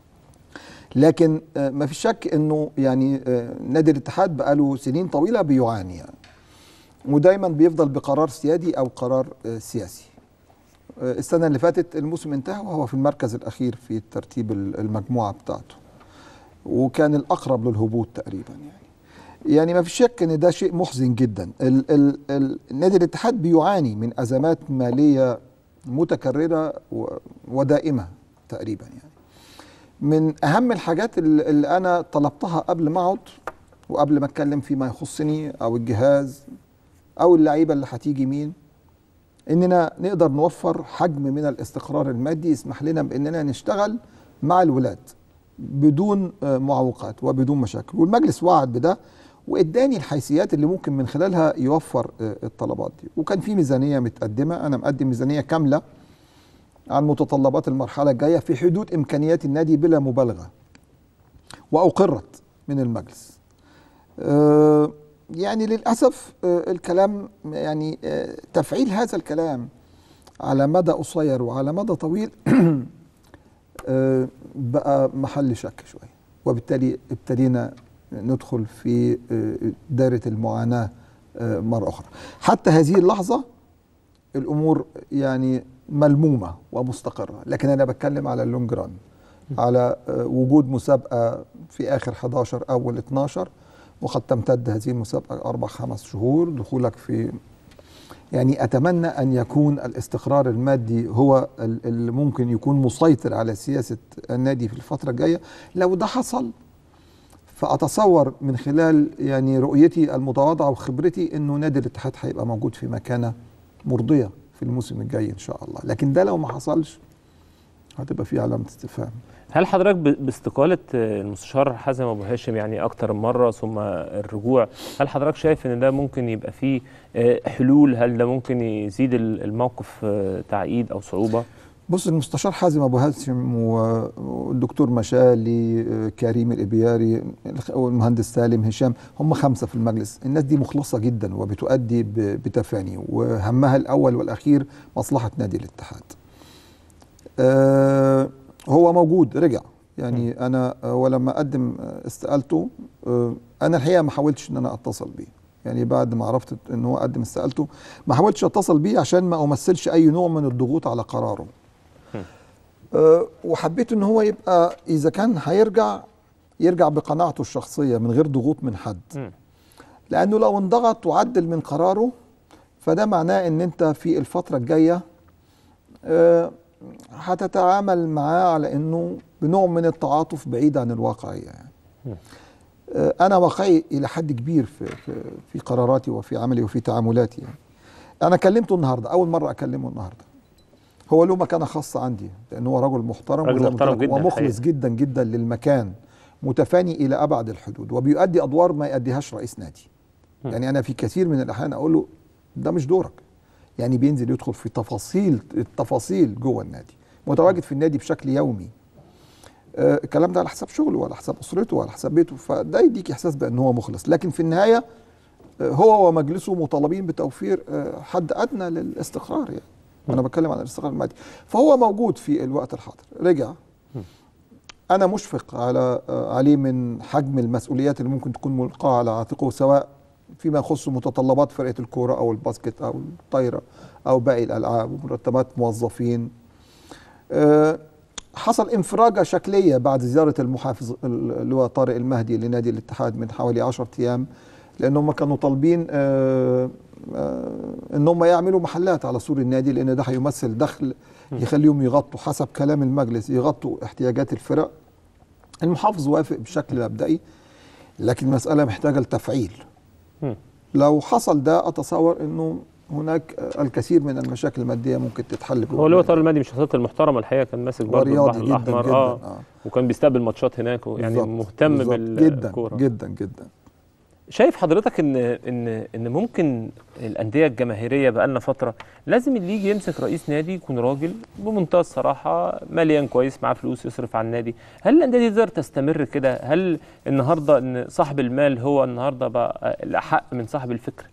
لكن آه، ما في شك انه يعني آه، نادي الاتحاد بقاله سنين طويله بيعاني يعني ودايما بيفضل بقرار سيادي او قرار آه، سياسي آه، السنه اللي فاتت الموسم انتهى وهو في المركز الاخير في ترتيب ال- المجموعه بتاعته وكان الاقرب للهبوط تقريبا يعني يعني ما في شك ان ده شيء محزن جدا ال ال ال نادي الاتحاد بيعاني من ازمات ماليه متكرره و- ودائمه تقريبا يعني من اهم الحاجات اللي اللي انا طلبتها قبل ما اقعد وقبل ما اتكلم فيما يخصني او الجهاز او اللعيبه اللي هتيجي مين اننا نقدر نوفر حجم من الاستقرار المادي يسمح لنا باننا نشتغل مع الولاد بدون آه، معوقات وبدون مشاكل والمجلس وعد بده واداني الحيثيات اللي ممكن من خلالها يوفر آه، الطلبات دي وكان في ميزانيه متقدمه انا مقدم ميزانيه كامله عن متطلبات المرحله الجايه في حدود امكانيات النادي بلا مبالغه واقرت من المجلس آه، يعني للاسف آه، الكلام يعني آه، تفعيل هذا الكلام على مدى قصير وعلى مدى طويل آه، بقى محل شك شويه وبالتالي ابتدينا ندخل في آه، دائره المعاناه آه، مره اخرى حتى هذه اللحظه الامور يعني ملمومه ومستقره لكن انا بتكلم على اللونج ران على آه، وجود مسابقه في اخر 11 اول 12 وقد تمتد هذه المسابقه اربع خمس شهور دخولك في يعني اتمنى ان يكون الاستقرار المادي هو ال- اللي ممكن يكون مسيطر على سياسه النادي في الفتره الجايه لو ده حصل فاتصور من خلال يعني رؤيتي المتواضعه وخبرتي انه نادي الاتحاد هيبقى موجود في مكانه مرضيه في الموسم الجاي ان شاء الله لكن ده لو ما حصلش هتبقى في علامه استفهام هل حضرتك ب- باستقالة آه، المستشار حازم أبو هاشم يعني أكتر من مرة ثم الرجوع هل حضرتك شايف إن ده ممكن يبقى فيه آه، حلول هل ده ممكن يزيد ال- الموقف آه، تعقيد أو صعوبة؟ بص المستشار حازم ابو هاشم و- والدكتور مشالي آه، كريم الابياري الخ- والمهندس سالم هشام هم خمسه في المجلس الناس دي مخلصه جدا وبتؤدي ب- بتفاني وهمها الاول والاخير مصلحه نادي الاتحاد آه، هو موجود رجع يعني انا آه، ولما اقدم آه، استقالته آه، انا الحقيقه ما حاولتش ان انا اتصل بيه يعني بعد ما عرفت ان هو قدم استقالته ما حاولتش اتصل بيه عشان ما امثلش اي نوع من الضغوط على قراره آه، وحبيت ان هو يبقى اذا كان هيرجع يرجع بقناعته الشخصيه من غير ضغوط من حد مم. لانه لو انضغط وعدل من قراره فده معناه ان انت في الفتره الجايه آه، هتتعامل معاه على انه بنوع من التعاطف بعيد عن الواقعيه يعني. آه، انا واقعي الى حد كبير في في, في قراراتي وفي عملي وفي تعاملاتي يعني. انا كلمته النهارده اول مره اكلمه النهارده هو له مكانه خاصه عندي لان هو رجل محترم راجل وزي ما قلت محترم لك جدا ومخلص الحقيقة. جدا جدا للمكان متفاني الى ابعد الحدود وبيؤدي ادوار ما يؤديهاش رئيس نادي يعني انا في كثير من الاحيان اقول له ده مش دورك يعني بينزل يدخل في تفاصيل التفاصيل جوه النادي متواجد في النادي بشكل يومي آه، الكلام ده على حساب شغله وعلى حساب اسرته وعلى حساب بيته فده يديك احساس بان هو مخلص لكن في النهايه آه، هو ومجلسه مطالبين بتوفير آه، حد ادنى للاستقرار يعني وانا بتكلم عن الاستقرار المادي فهو موجود في الوقت الحاضر رجع انا مشفق على آه، عليه من حجم المسؤوليات اللي ممكن تكون ملقاه على عاتقه سواء فيما يخص متطلبات فرقه الكوره او الباسكت او الطايره او باقي الالعاب ومرتبات موظفين آه، حصل انفراجه شكليه بعد زياره المحافظ اللي هو طارق المهدي لنادي الاتحاد من حوالي 10 ايام لان هم كانوا طالبين آه، آه، ان هم يعملوا محلات على سور النادي لان ده هيمثل دخل يخليهم يغطوا حسب كلام المجلس يغطوا احتياجات الفرق المحافظ وافق بشكل مبدئي لكن المساله محتاجه لتفعيل مم. لو حصل ده اتصور انه هناك الكثير من المشاكل الماديه ممكن تتحل هو اللي هو طارق المهدي من الشخصيات المحترمه الحقيقه كان ماسك برضه ورياضي البحر جدا الاحمر جدا اه آه. وكان بيستقبل ماتشات هناك يعني بالظبط، مهتم بالظبط. بالكوره جدا جدا جدا شايف حضرتك ان ان ان ممكن الانديه الجماهيريه بقى لنا فتره لازم اللي يجي يمسك رئيس نادي يكون راجل بمنتهى الصراحه مليان كويس معاه فلوس يصرف على النادي هل الانديه دي تقدر تستمر كده هل النهارده ان صاحب المال هو النهارده بقى الاحق من صاحب الفكر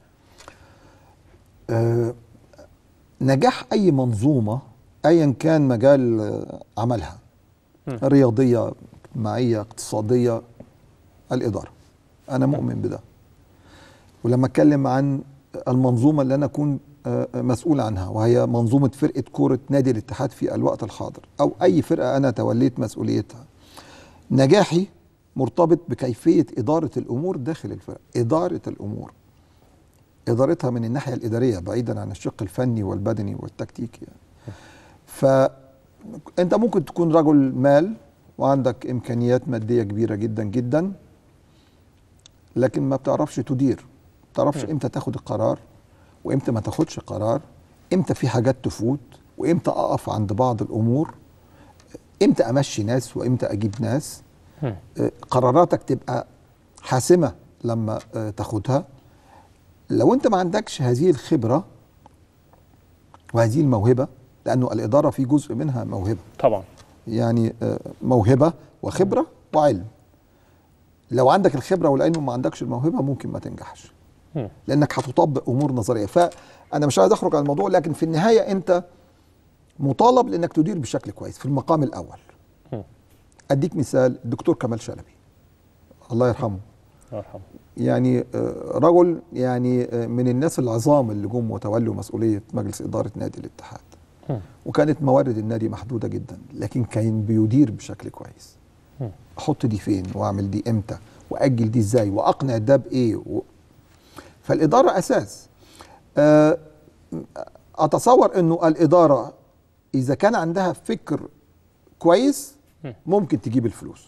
آه، نجاح اي منظومه ايا كان مجال آه، عملها مم. رياضيه اجتماعيه اقتصاديه الاداره انا مؤمن بده ولما اتكلم عن المنظومه اللي انا اكون آه، مسؤول عنها وهي منظومه فرقه كوره نادي الاتحاد في الوقت الحاضر او اي فرقه انا توليت مسؤوليتها نجاحي مرتبط بكيفيه اداره الامور داخل الفرقه اداره الامور ادارتها من الناحيه الاداريه بعيدا عن الشق الفني والبدني والتكتيكي يعني. فانت ممكن تكون رجل مال وعندك امكانيات ماديه كبيره جدا جدا لكن ما بتعرفش تدير ما بتعرفش امتى تاخد القرار وامتى ما تاخدش قرار امتى في حاجات تفوت وامتى اقف عند بعض الامور امتى امشي ناس وامتى اجيب ناس مم. آه، قراراتك تبقى حاسمه لما آه، تاخدها لو انت ما عندكش هذه الخبره وهذه الموهبه لانه الاداره في جزء منها موهبه طبعا يعني آه، موهبه وخبره وعلم لو عندك الخبره والعلم وما عندكش الموهبه ممكن ما تنجحش مم. لانك هتطبق امور نظريه فانا مش عايز اخرج عن الموضوع لكن في النهايه انت مطالب لانك تدير بشكل كويس في المقام الاول مم. اديك مثال الدكتور كمال شلبي الله يرحمه الله يرحمه يعني آه، رجل يعني آه، من الناس العظام اللي جم وتولوا مسؤوليه مجلس اداره نادي الاتحاد مم. وكانت موارد النادي محدوده جدا لكن كان بيدير بشكل كويس مم. احط دي فين واعمل دي امتى واجل دي ازاي واقنع ده بايه و... فالاداره اساس آه، اتصور انه الاداره اذا كان عندها فكر كويس مم. ممكن تجيب الفلوس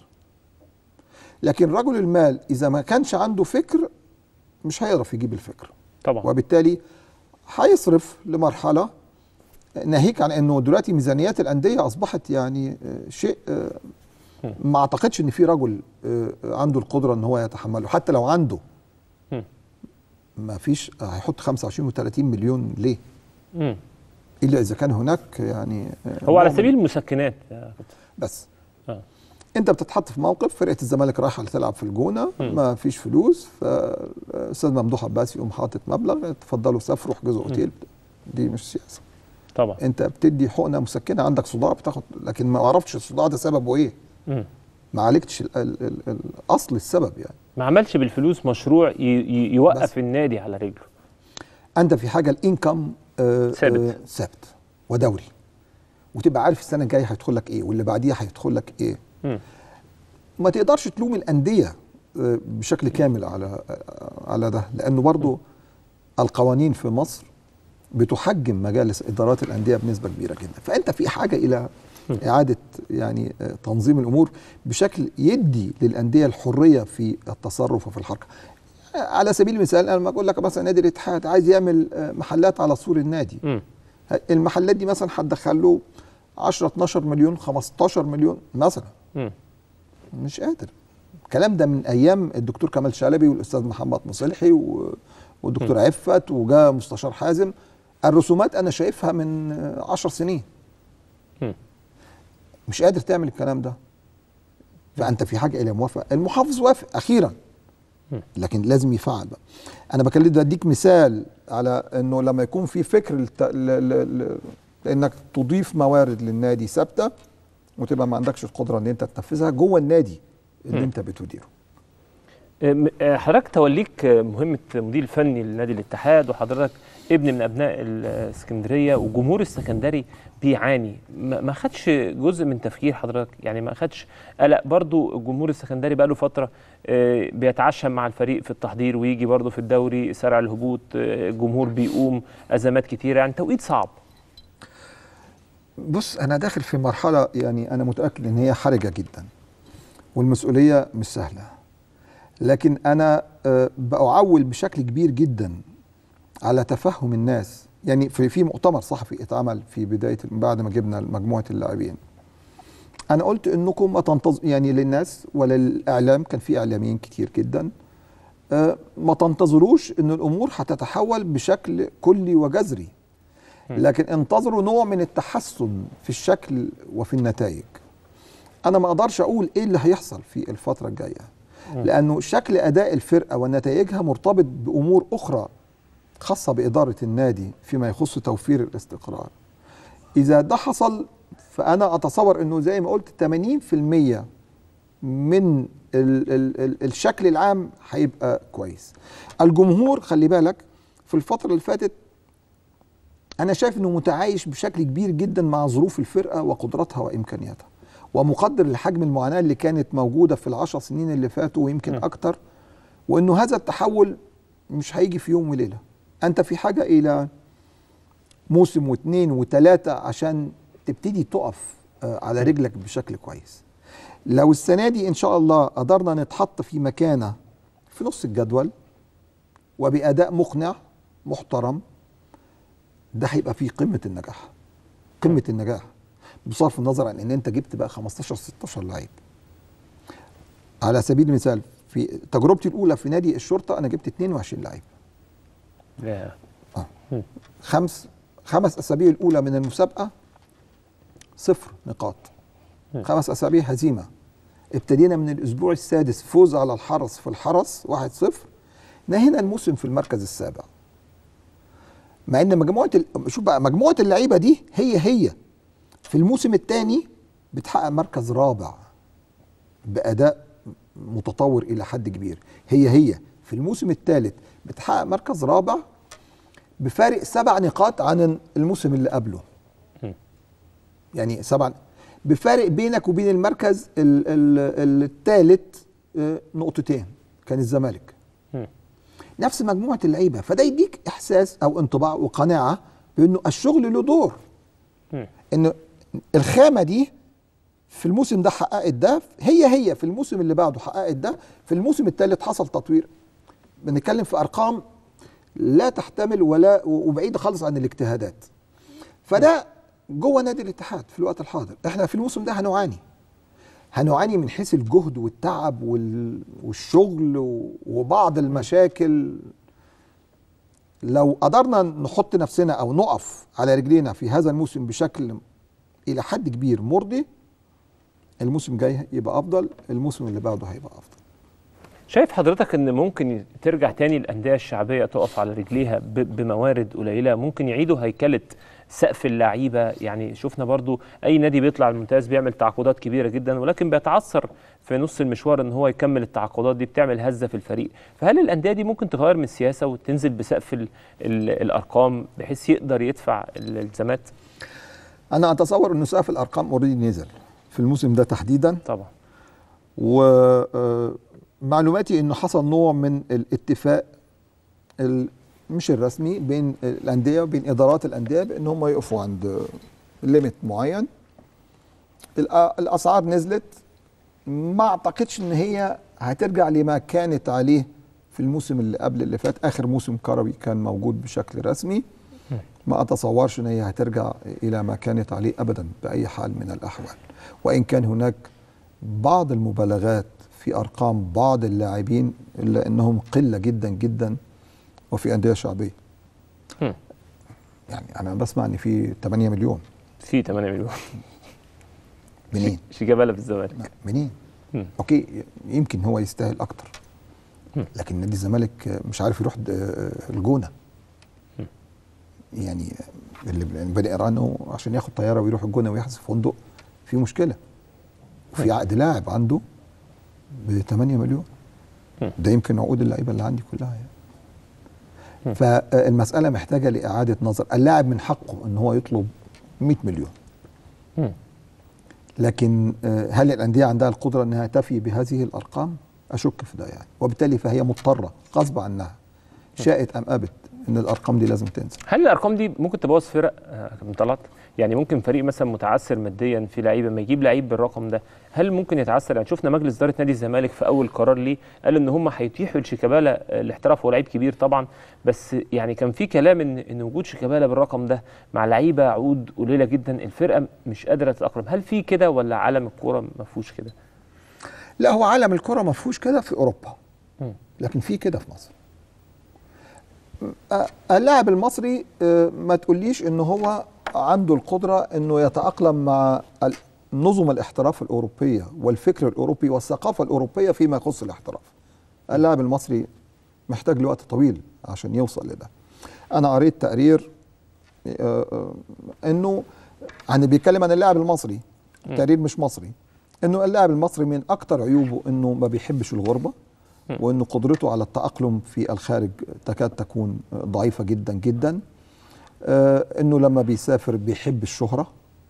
لكن رجل المال اذا ما كانش عنده فكر مش هيعرف يجيب الفكر طبعا وبالتالي هيصرف لمرحله ناهيك عن انه دلوقتي ميزانيات الانديه اصبحت يعني آه، شيء آه، ما اعتقدش ان في رجل آه، عنده القدره ان هو يتحمله حتى لو عنده مم. ما فيش هيحط 25 و30 مليون ليه مم. الا اذا كان هناك يعني آه، هو على نوع من- سبيل المسكنات يا كابتن. بس آه. انت بتتحط في موقف فرقه الزمالك رايحه تلعب في الجونه مم. ما فيش فلوس فاستاذ ممدوح عباس يقوم حاطط مبلغ تفضلوا سافروا احجزوا اوتيل دي مش سياسه طبعا انت بتدي حقنه مسكنه عندك صداع بتاخد لكن ما عرفتش الصداع ده سببه ايه مم. ما عالجتش ال ال ال الاصل السبب يعني ما عملش بالفلوس مشروع ي- ي- يوقف بس. النادي على رجله انت في حاجه الانكم آه، ثابت. آه، ثابت ودوري وتبقى عارف السنه الجايه هيدخل لك ايه واللي بعديها هيدخل لك ايه مم. ما تقدرش تلوم الانديه آه، بشكل كامل على آه، على ده لانه برضو القوانين في مصر بتحجم مجالس ادارات الانديه بنسبه كبيره جدا فانت في حاجه الى اعاده يعني آه، تنظيم الامور بشكل يدي للانديه الحريه في التصرف وفي الحركه آه، على سبيل المثال انا لما اقول لك مثلا نادي الاتحاد عايز يعمل آه، محلات على سور النادي مم. المحلات دي مثلا هتدخل له 10 12 مليون 15 مليون مثلا مم. مش قادر الكلام ده من ايام الدكتور كمال شلبي والاستاذ محمد مصلحي و- والدكتور عفت وجاء مستشار حازم الرسومات انا شايفها من آه، عشر سنين مم. مش قادر تعمل الكلام ده فانت في حاجه الى موافقه المحافظ وافق اخيرا لكن لازم يفعل بقى انا بكلم بديك مثال على انه لما يكون في فكر لت... ل... ل... ل... لانك تضيف موارد للنادي ثابته وتبقى ما عندكش القدره ان انت تنفذها جوه النادي اللي مم. انت بتديره م- آه، حضرتك توليك آه، مهمة مدير فني لنادي الاتحاد وحضرتك ابن من أبناء الإسكندرية وجمهور السكندري بيعاني ما ما خدش جزء من تفكير حضرتك يعني ما خدش قلق برضو الجمهور السكندري بقاله فترة آه، بيتعشم مع الفريق في التحضير ويجي برضو في الدوري سرع الهبوط آه، الجمهور بيقوم أزمات كتيرة يعني توقيت صعب بص انا داخل في مرحله يعني انا متاكد ان هي حرجه جدا والمسؤوليه مش سهله لكن انا آه، بعول بشكل كبير جدا على تفهم الناس يعني في في مؤتمر صحفي اتعمل في بدايه بعد ما جبنا مجموعه اللاعبين انا قلت انكم ما تنتظ يعني للناس ولا للاعلام كان في اعلاميين كتير جدا آه، ما تنتظروش ان الامور هتتحول بشكل كلي وجذري لكن انتظروا نوع من التحسن في الشكل وفي النتائج انا ما اقدرش اقول ايه اللي هيحصل في الفتره الجايه لانه شكل اداء الفرقه ونتائجها مرتبط بامور اخرى خاصه باداره النادي فيما يخص توفير الاستقرار اذا ده حصل فانا اتصور انه زي ما قلت 80% من ال ال ال الشكل العام هيبقى كويس الجمهور خلي بالك في الفتره اللي فاتت انا شايف انه متعايش بشكل كبير جدا مع ظروف الفرقه وقدراتها وامكانياتها ومقدر لحجم المعاناه اللي كانت موجوده في العشر سنين اللي فاتوا ويمكن اكتر وانه هذا التحول مش هيجي في يوم وليله انت في حاجه الى موسم واثنين وثلاثه عشان تبتدي تقف آه، على رجلك بشكل كويس لو السنه دي ان شاء الله قدرنا نتحط في مكانه في نص الجدول وباداء مقنع محترم ده هيبقى فيه قمه النجاح قمه النجاح بصرف النظر عن ان انت جبت بقى 15 16 لعيب على سبيل المثال في تجربتي الاولى في نادي الشرطه انا جبت 22 لعيب لا خمس خمس اسابيع الاولى من المسابقه صفر نقاط خمس اسابيع هزيمه ابتدينا من الاسبوع السادس فوز على الحرس في الحرس 1-0 نهينا الموسم في المركز السابع مع ان مجموعه ال... شوف بقى مجموعه اللعيبه دي هي هي في الموسم الثاني بتحقق مركز رابع باداء متطور الى حد كبير هي هي في الموسم الثالث بتحقق مركز رابع بفارق سبع نقاط عن الموسم اللي قبله يعني سبع بفارق بينك وبين المركز الثالث نقطتين كان الزمالك نفس مجموعه اللعيبه فده يديك احساس او انطباع وقناعه بانه الشغل له دور ان الخامه دي في الموسم ده حققت ده هي هي في الموسم اللي بعده حققت ده في الموسم الثالث حصل تطوير بنتكلم في ارقام لا تحتمل ولا وبعيده خالص عن الاجتهادات فده جوه نادي الاتحاد في الوقت الحاضر احنا في الموسم ده هنعاني هنعاني من حيث الجهد والتعب وال... والشغل و... وبعض المشاكل لو قدرنا نحط نفسنا او نقف على رجلينا في هذا الموسم بشكل الى حد كبير مرضي الموسم الجاي يبقى افضل الموسم اللي بعده هيبقى افضل شايف حضرتك ان ممكن ترجع تاني الانديه الشعبيه تقف على رجليها ب- بموارد قليله ممكن يعيدوا هيكله سقف اللعيبه يعني شفنا برضو اي نادي بيطلع الممتاز بيعمل تعاقدات كبيره جدا ولكن بيتعثر في نص المشوار ان هو يكمل التعاقدات دي بتعمل هزه في الفريق فهل الانديه دي ممكن تغير من السياسه وتنزل بسقف ال ال الارقام بحيث يقدر يدفع الالتزامات انا اتصور انه سقف الارقام اوريدي نزل في الموسم ده تحديدا طبعا ومعلوماتي انه حصل نوع من الاتفاق ال- مش الرسمي بين الانديه وبين ادارات الانديه بان هم يقفوا عند ليميت معين الأ- الاسعار نزلت ما اعتقدش ان هي هترجع لما كانت عليه في الموسم اللي قبل اللي فات اخر موسم كروي كان موجود بشكل رسمي ما اتصورش ان هي هترجع الى ما كانت عليه ابدا باي حال من الاحوال وان كان هناك بعض المبالغات في ارقام بعض اللاعبين الا انهم قله جدا جدا وفي انديه شعبيه هم. يعني انا بسمع ان في 8 مليون في 8 مليون منين شيكابالا في الزمالك منين مم. اوكي يمكن هو يستاهل اكتر مم. لكن نادي الزمالك مش عارف يروح د- الجونه مم. يعني اللي بنقرا عنه عشان ياخد طياره ويروح الجونه ويحجز في فندق في مشكله في عقد لاعب عنده ب 8 مليون مم. ده يمكن عقود اللعيبه اللي عندي كلها يعني فالمساله محتاجه لاعاده نظر اللاعب من حقه ان هو يطلب 100 مليون مم. لكن آه، هل الانديه عندها القدره انها تفي بهذه الارقام؟ اشك في ده يعني وبالتالي فهي مضطره غصب عنها شاءت ام ابت ان الارقام دي لازم تنزل هل الارقام دي ممكن تبوظ فرق آه، كابتن طلعت يعني ممكن فريق مثلا متعثر ماديا في لعيبه ما يجيب لعيب بالرقم ده هل ممكن يتعثر يعني شفنا مجلس اداره نادي الزمالك في اول قرار ليه قال ان هم هيتيحوا لشيكابالا آه، الاحتراف هو لعيب كبير طبعا بس يعني كان في كلام ان ان وجود شيكابالا بالرقم ده مع لعيبه عقود قليله جدا الفرقه مش قادره تتاقلم هل في كده ولا عالم الكوره ما فيهوش كده لا هو عالم الكره ما فيهوش كده في اوروبا مم. لكن في كده في مصر آه، اللاعب المصري آه، ما تقوليش ان هو عنده القدره انه يتاقلم مع ال- نظم الاحتراف الاوروبيه والفكر الاوروبي والثقافه الاوروبيه فيما يخص الاحتراف اللاعب المصري محتاج لوقت طويل عشان يوصل لده انا قريت تقرير آه، آه، انه عن بيتكلم عن اللاعب المصري تقرير مش مصري انه اللاعب المصري من اكتر عيوبه انه ما بيحبش الغربه وانه قدرته على التاقلم في الخارج تكاد تكون ضعيفه جدا جدا آه، انه لما بيسافر بيحب الشهره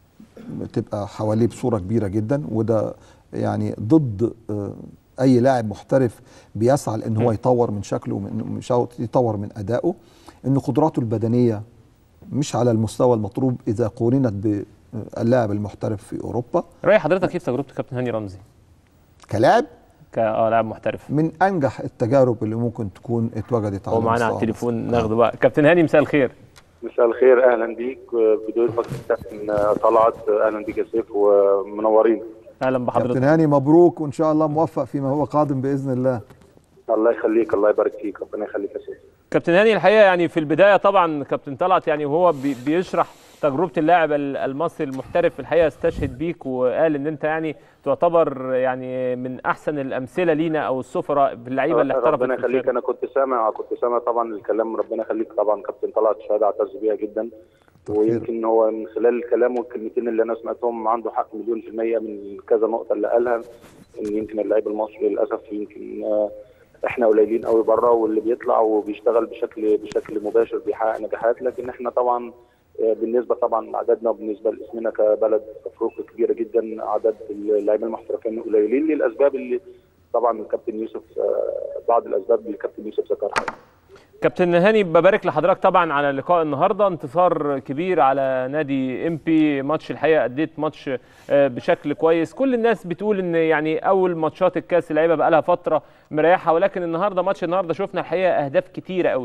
تبقى حواليه بصوره كبيره جدا وده يعني ضد آه، اي لاعب محترف بيسعى لان هو يطور من شكله ومن مش عاوز يطور من ادائه ان قدراته البدنيه مش على المستوى المطلوب اذا قورنت باللاعب المحترف في اوروبا راي حضرتك كيف تجربه كابتن هاني رمزي كلاعب ك اه لاعب محترف من انجح التجارب اللي ممكن تكون اتوجدت على هو معانا على مستوى التليفون مصر. ناخده بقى كابتن هاني مساء الخير مساء الخير اهلا بيك بضيوفك الكابتن طلعت اهلا بيك يا سيف ومنورين اهلا كابتن بحضرتك هاني مبروك وان شاء الله موفق فيما هو قادم باذن الله الله يخليك الله يبارك فيك ربنا يخليك يا سيف كابتن هاني الحقيقه يعني في البدايه طبعا كابتن طلعت يعني وهو بي- بيشرح تجربه اللاعب ال- المصري المحترف الحقيقه استشهد بيك وقال ان انت يعني تعتبر يعني من احسن الامثله لينا او السفراء باللعيبه اللي احترفت ربنا في يخليك الفرقة. انا كنت سامع كنت سامع طبعا الكلام ربنا يخليك طبعا كابتن طلعت شهاده اعتز بيها جدا ويمكن هو من خلال الكلام والكلمتين اللي انا سمعتهم عنده حق مليون في المية من كذا نقطة اللي قالها ان يمكن اللعيب المصري للأسف يمكن آه، احنا قليلين قوي بره واللي بيطلع وبيشتغل بشكل بشكل مباشر بيحقق نجاحات لكن احنا طبعا آه، بالنسبة طبعا عددنا وبالنسبة لاسمنا كبلد افريقيا كبيرة جدا عدد اللاعبين المحترفين قليلين للأسباب اللي طبعا الكابتن يوسف آه، بعض الأسباب اللي الكابتن يوسف ذكرها كابتن هاني ببارك لحضرتك طبعا على لقاء النهارده انتصار كبير على نادي ام بي ماتش الحقيقه اديت ماتش آه، بشكل كويس كل الناس بتقول ان يعني اول ماتشات الكاس اللعيبه بقى لها فتره مريحه ولكن النهارده ماتش النهارده شفنا الحقيقه اهداف كتيره قوي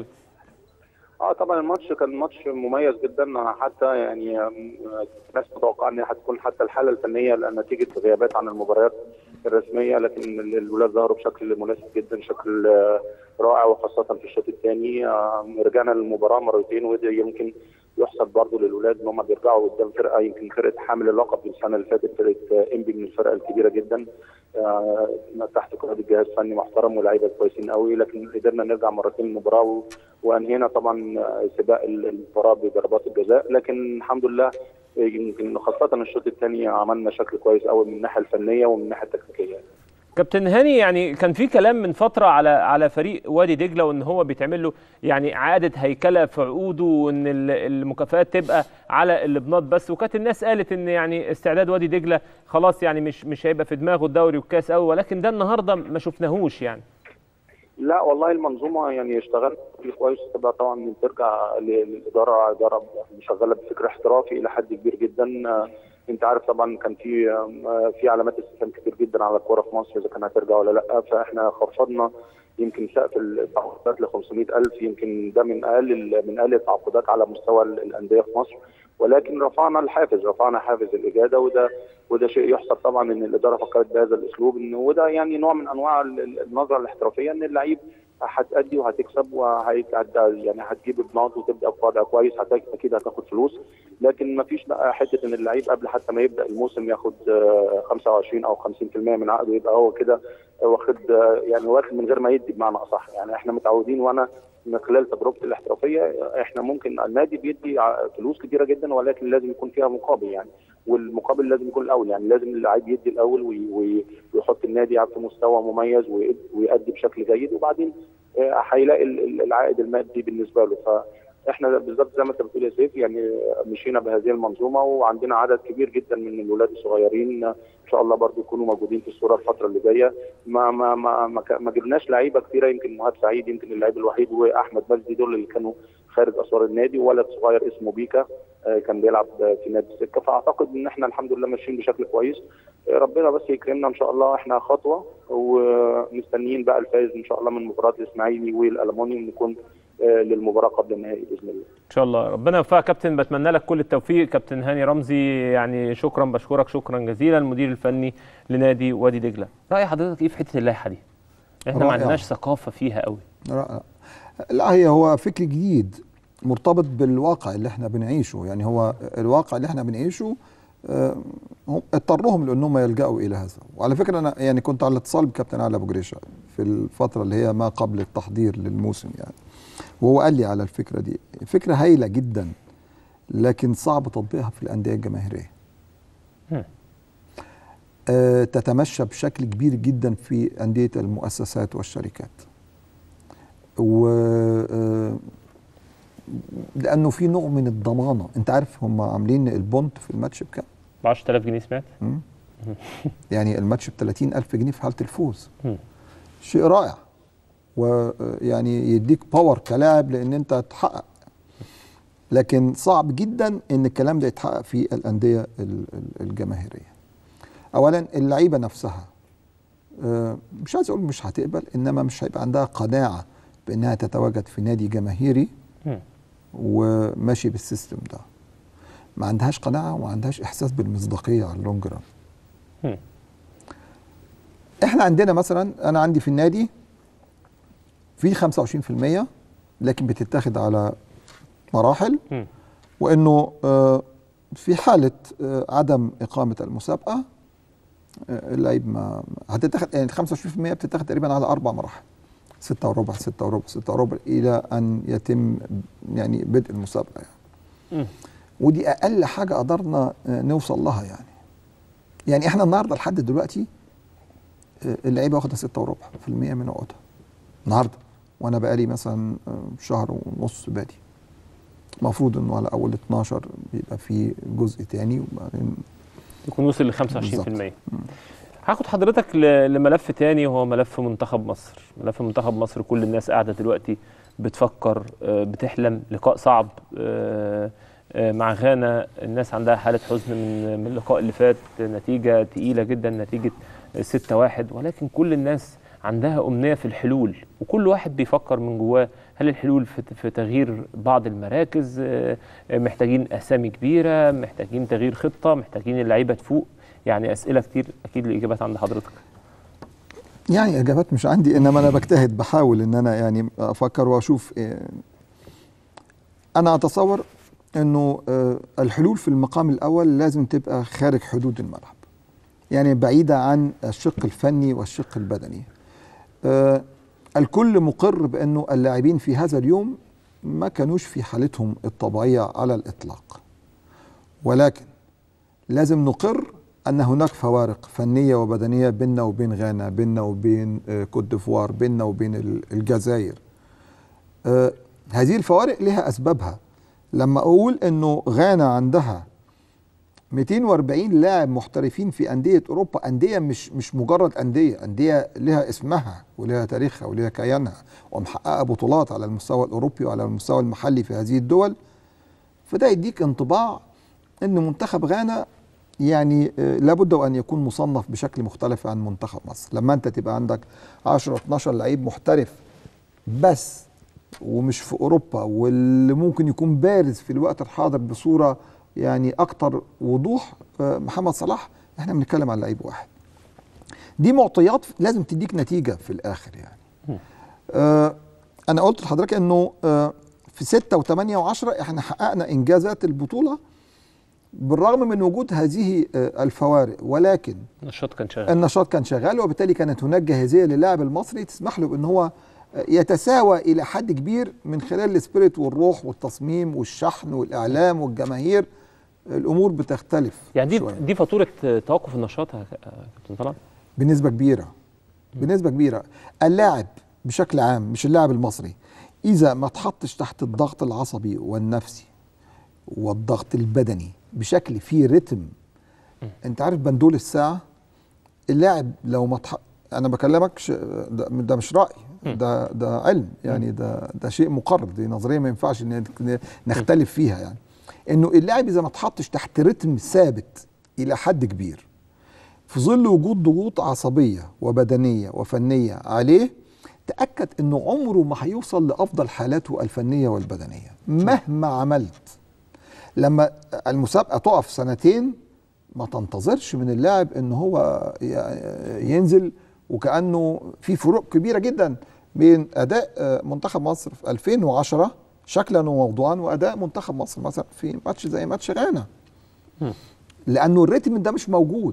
اه طبعا الماتش كان ماتش مميز جدا أنا حتى يعني آم، الناس متوقعه ان هتكون حتى الحاله الفنيه لان نتيجه غيابات عن المباريات الرسميه لكن الولاد ظهروا بشكل مناسب جدا بشكل آه، رائع وخاصه في الشوط الثاني رجعنا للمباراه مرتين وده يمكن يحسب برضه للولاد ان هم بيرجعوا قدام فرقه يمكن فرقه حامل اللقب السنه اللي فاتت فرقه انبي من الفرق الكبيره جدا آه، تحت قياده جهاز فني محترم ولاعيبه كويسين قوي لكن قدرنا نرجع مرتين المباراه و- وانهينا طبعا آه، سباق المباراه بضربات الجزاء لكن الحمد لله آه، يمكن خاصه الشوط الثاني عملنا شكل كويس قوي من الناحيه الفنيه ومن الناحيه التكتيكيه كابتن هاني يعني كان في كلام من فتره على على فريق وادي دجله وان هو بيتعمل له يعني اعاده هيكله في عقوده وان ال- المكافآت تبقى على اللبنات بس وكانت الناس قالت ان يعني استعداد وادي دجله خلاص يعني مش مش هيبقى في دماغه الدوري والكاس قوي ولكن ده النهارده ما شفناهوش يعني لا والله المنظومه يعني اشتغلت بشكل كويس تبقى طبعا ترجع للاداره اداره شغاله بفكر احترافي الى حد كبير جدا آه، انت عارف طبعا كان في آه، في علامات استفهام كتير جدا على الكوره في مصر اذا كانت هترجع ولا لا فاحنا خفضنا يمكن سقف التعاقدات ل 500000 يمكن ده من اقل ال- من اقل التعاقدات على مستوى ال- الانديه في مصر ولكن رفعنا الحافز رفعنا حافز الاجاده وده وده شيء يحسب طبعا ان الاداره فكرت بهذا الاسلوب ان وده يعني نوع من انواع ال- ال- النظره الاحترافيه ان اللعيب هتأدي وهتكسب وهيك يعني هتجيب بنقط وتبدا في وضع كويس هت- اكيد هتاخد فلوس لكن ما فيش بقى حته ان اللعيب قبل حتى ما يبدا الموسم ياخد آه، 25 او 50% من عقده يبقى هو كده واخد آه، يعني واخد من غير ما يدي بمعنى اصح يعني احنا متعودين وانا من خلال تجربتي الاحترافيه احنا ممكن النادي بيدي ع- فلوس كتيره جدا ولكن لازم يكون فيها مقابل يعني والمقابل لازم يكون الاول يعني لازم اللعيب يدي الاول وي- وي- ويحط النادي في مستوى مميز ويد- ويأدي بشكل جيد وبعدين آه، هيلاقي ال- ال- العائد المادي بالنسبه له فاحنا بالظبط زي ما انت بتقول يا سيف يعني مشينا بهذه المنظومه وعندنا عدد كبير جدا من الولاد الصغيرين ان شاء الله برضو يكونوا موجودين في الصوره الفتره اللي جايه ما ما ما ما, ك- ما جبناش لعيبه كثيره يمكن مهاب سعيد يمكن اللعيب الوحيد واحمد مجدي دول اللي كانوا خارج اسوار النادي وولد صغير اسمه بيكا آه، كان بيلعب في نادي السكه فاعتقد ان احنا الحمد لله ماشيين بشكل كويس آه، ربنا بس يكرمنا ان شاء الله احنا خطوه ومستنيين بقى الفائز ان شاء الله من مباراه الاسماعيلي والالمونيوم نكون آه، للمباراه قبل النهائي باذن الله ان شاء الله ربنا يوفقك كابتن بتمنى لك كل التوفيق كابتن هاني رمزي يعني شكرا بشكرك شكرا جزيلا المدير الفني لنادي وادي دجله راي حضرتك ايه في حته اللائحه دي احنا ما رائع. عندناش ثقافه فيها قوي لا لا هي هو فكر جديد مرتبط بالواقع اللي احنا بنعيشه يعني هو الواقع اللي احنا بنعيشه آه، هم اضطرهم لانهم يلجأوا الى هذا وعلى فكره انا يعني كنت على اتصال بكابتن علي ابو جريشه في الفتره اللي هي ما قبل التحضير للموسم يعني وهو قال لي على الفكره دي فكره هايله جدا لكن صعب تطبيقها في الانديه الجماهيريه هم. آه، تتمشى بشكل كبير جدا في انديه المؤسسات والشركات و آه، لانه في نوع من الضمانه انت عارف هم عاملين البونت في الماتش بكام ب 10000 جنيه سمعت مم. يعني الماتش ب 30000 جنيه في حاله الفوز مم. شيء رائع ويعني يديك باور كلاعب لان انت تحقق لكن صعب جدا ان الكلام ده يتحقق في الانديه ال- ال- الجماهيريه اولا اللعيبه نفسها آه، مش عايز اقول مش هتقبل انما مش هيبقى عندها قناعه بانها تتواجد في نادي جماهيري مم. وماشي بالسيستم ده ما عندهاش قناعه وما عندهاش احساس بالمصداقيه على اللونج ران مم. احنا عندنا مثلا انا عندي في النادي في 25% لكن بتتاخد على مراحل مم. وانه آه، في حاله آه، عدم اقامه المسابقه آه، اللعيب ما هتتاخد يعني 25% بتتاخد تقريبا على اربع مراحل ستة وربع ستة وربع ستة وربع إلى أن يتم يعني بدء المسابقة يعني. مم. ودي أقل حاجة قدرنا آه، نوصل لها يعني يعني إحنا النهاردة لحد دلوقتي آه، اللعيبة واخدة ستة وربع في المية من عقودها النهاردة وأنا بقالي مثلا آه، شهر ونص بادي المفروض إنه على أول 12 بيبقى في جزء تاني وبعدين يكون وصل ل 25% هاخد حضرتك ل- لملف تاني وهو ملف منتخب مصر ملف منتخب مصر كل الناس قاعده دلوقتي بتفكر آه، بتحلم لقاء صعب آه، آه، مع غانا الناس عندها حاله حزن من من اللقاء اللي فات نتيجه تقيله جدا نتيجه 6-1 ولكن كل الناس عندها امنيه في الحلول وكل واحد بيفكر من جواه هل الحلول في في تغيير بعض المراكز آه، آه، محتاجين اسامي كبيره محتاجين تغيير خطه محتاجين اللعيبه تفوق يعني اسئله كتير اكيد الاجابات عند حضرتك يعني اجابات مش عندي انما انا بجتهد بحاول ان انا يعني افكر واشوف إيه. انا اتصور انه آه، الحلول في المقام الاول لازم تبقى خارج حدود الملعب يعني بعيده عن الشق الفني والشق البدني آه، الكل مقر بانه اللاعبين في هذا اليوم ما كانوش في حالتهم الطبيعيه على الاطلاق ولكن لازم نقر ان هناك فوارق فنيه وبدنيه بيننا وبين غانا بيننا وبين آه، كوت ديفوار بيننا وبين ال- الجزائر آه، هذه الفوارق لها اسبابها لما اقول انه غانا عندها 240 لاعب محترفين في انديه اوروبا انديه مش مش مجرد انديه انديه لها اسمها ولها تاريخها ولها كيانها ومحققه بطولات على المستوى الاوروبي وعلى المستوى المحلي في هذه الدول فده يديك انطباع ان منتخب غانا يعني آه، لابد وان يكون مصنف بشكل مختلف عن منتخب مصر لما انت تبقى عندك 10 12 لعيب محترف بس ومش في اوروبا واللي ممكن يكون بارز في الوقت الحاضر بصوره يعني اكتر وضوح آه، محمد صلاح احنا بنتكلم عن لعيب واحد دي معطيات لازم تديك نتيجه في الاخر يعني آه انا قلت لحضرتك انه آه في 6 و8 و10 احنا حققنا انجازات البطوله بالرغم من وجود هذه آه الفوارق ولكن النشاط كان شغال النشاط كان شغال وبالتالي كانت هناك جاهزيه للاعب المصري تسمح له بان هو يتساوى الى حد كبير من خلال السبيريت والروح والتصميم والشحن والاعلام والجماهير الامور بتختلف يعني دي شوية. دي فاتوره توقف النشاط يا كابتن طلعت بنسبه كبيره بنسبه كبيره اللاعب بشكل عام مش اللاعب المصري اذا ما تحطش تحت الضغط العصبي والنفسي والضغط البدني بشكل فيه رتم انت عارف بندول الساعه اللاعب لو ما تح... انا بكلمك ش... ده, ده مش راي ده ده علم يعني ده ده شيء مقرر دي نظريه ما ينفعش ان نختلف فيها يعني انه اللاعب اذا ما اتحطش تحت رتم ثابت الى حد كبير في ظل وجود ضغوط عصبيه وبدنيه وفنيه عليه تاكد انه عمره ما هيوصل لافضل حالاته الفنيه والبدنيه مهما عملت لما المسابقه تقف سنتين ما تنتظرش من اللاعب ان هو ينزل وكانه في فروق كبيره جدا بين اداء منتخب مصر في 2010 شكلا وموضوعا واداء منتخب مصر مثلا في ماتش زي ماتش غانا لانه الريتم ده مش موجود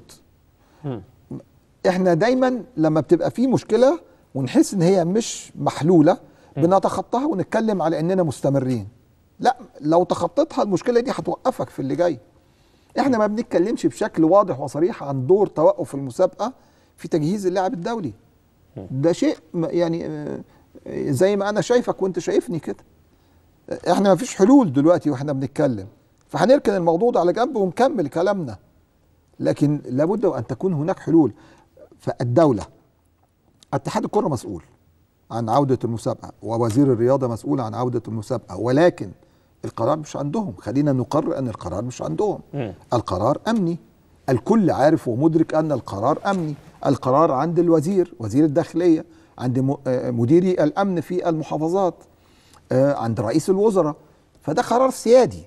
احنا دايما لما بتبقى في مشكله ونحس ان هي مش محلوله بنتخطاها ونتكلم على اننا مستمرين لا لو تخطيتها المشكله دي هتوقفك في اللي جاي احنا ما بنتكلمش بشكل واضح وصريح عن دور توقف المسابقه في تجهيز اللاعب الدولي ده شيء يعني زي ما انا شايفك وانت شايفني كده احنا ما فيش حلول دلوقتي واحنا بنتكلم فهنركن الموضوع ده على جنب ونكمل كلامنا لكن لابد وان تكون هناك حلول فالدوله اتحاد الكره مسؤول عن عوده المسابقه ووزير الرياضه مسؤول عن عوده المسابقه ولكن القرار مش عندهم خلينا نقرر ان القرار مش عندهم م. القرار امني الكل عارف ومدرك ان القرار امني القرار عند الوزير وزير الداخليه عند مديري الامن في المحافظات عند رئيس الوزراء فده قرار سيادي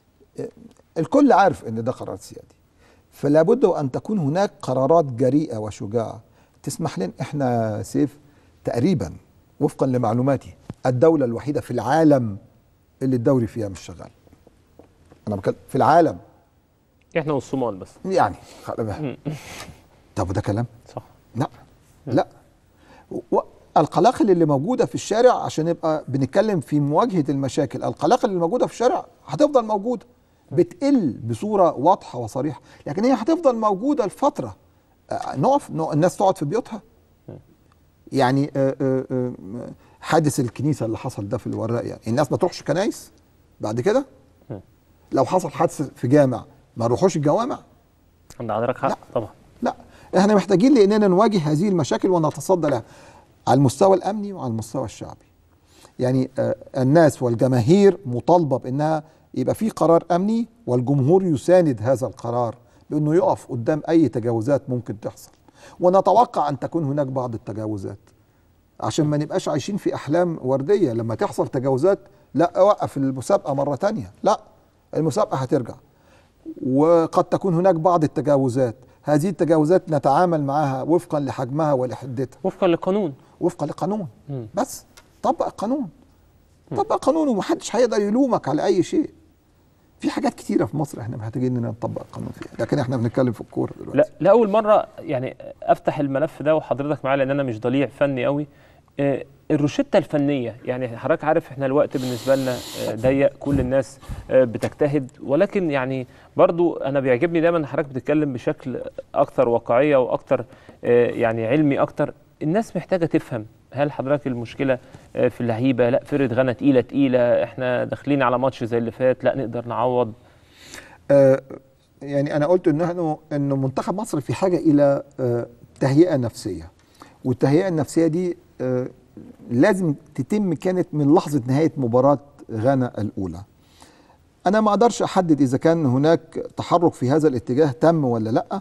الكل عارف ان ده قرار سيادي فلا بد ان تكون هناك قرارات جريئه وشجاعه تسمح لنا احنا سيف تقريبا وفقا لمعلوماتي الدوله الوحيده في العالم اللي الدوري فيها مش شغال انا بكلم في العالم احنا والصومال بس يعني طب ده كلام صح لا لا القلاقل اللي موجوده في الشارع عشان نبقى بنتكلم في مواجهه المشاكل القلاقل اللي موجوده في الشارع هتفضل موجوده بتقل بصوره واضحه وصريحه لكن هي هتفضل موجوده لفتره نقف الناس تقعد في بيوتها يعني حادث الكنيسه اللي حصل ده في الوراق يعني الناس ما تروحش كنايس بعد كده لو حصل حادث في جامع ما نروحوش الجوامع عند حضرتك حق طبعا لا احنا محتاجين لاننا نواجه هذه المشاكل ونتصدى لها على المستوى الامني وعلى المستوى الشعبي يعني آه الناس والجماهير مطالبه بانها يبقى في قرار امني والجمهور يساند هذا القرار بانه يقف قدام اي تجاوزات ممكن تحصل ونتوقع ان تكون هناك بعض التجاوزات عشان ما نبقاش عايشين في احلام ورديه لما تحصل تجاوزات لا اوقف المسابقه مره تانية لا المسابقه هترجع وقد تكون هناك بعض التجاوزات هذه التجاوزات نتعامل معها وفقا لحجمها ولحدتها وفقا للقانون وفقا للقانون بس طبق القانون طبق القانون ومحدش هيقدر يلومك على اي شيء في حاجات كتيرة في مصر احنا محتاجين اننا نطبق القانون فيها لكن احنا بنتكلم في الكوره دلوقتي لا لاول مره يعني افتح الملف ده وحضرتك معايا لان انا مش ضليع فني قوي آه الروشته الفنيه يعني حضرتك عارف احنا الوقت بالنسبه لنا آه ضيق كل الناس آه بتجتهد ولكن يعني برضو انا بيعجبني دايما حضرتك بتتكلم بشكل اكثر واقعيه واكثر يعني علمي اكثر الناس محتاجه تفهم هل حضرتك المشكله في اللعيبه لا فرقه غانا تقيله تقيله احنا داخلين على ماتش زي اللي فات لا نقدر نعوض آه يعني انا قلت انه انه منتخب مصر في حاجه الى آه، تهيئه نفسيه والتهيئه النفسيه دي آه، لازم تتم كانت من لحظه نهايه مباراه غانا الاولى انا ما اقدرش احدد اذا كان هناك تحرك في هذا الاتجاه تم ولا لا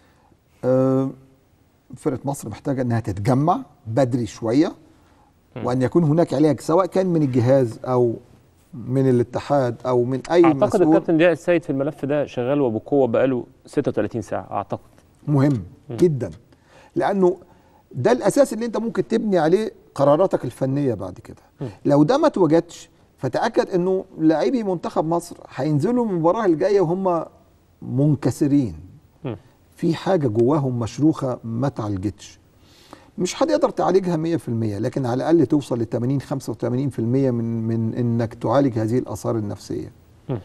آه، فرقه مصر محتاجه انها تتجمع بدري شويه وان يكون هناك علاج سواء كان من الجهاز او من الاتحاد او من اي اعتقد مسؤول الكابتن ضياء السيد في الملف ده شغال وبقوه بقاله 36 ساعه اعتقد مهم جدا لانه ده الاساس اللي انت ممكن تبني عليه قراراتك الفنيه بعد كده لو ده ما اتوجدش فتاكد انه لاعبي منتخب مصر هينزلوا المباراه الجايه وهم منكسرين مم. في حاجه جواهم مشروخه ما اتعالجتش مش هتقدر تعالجها 100% لكن على الاقل توصل ل 80 85% من من انك تعالج هذه الاثار النفسيه مم.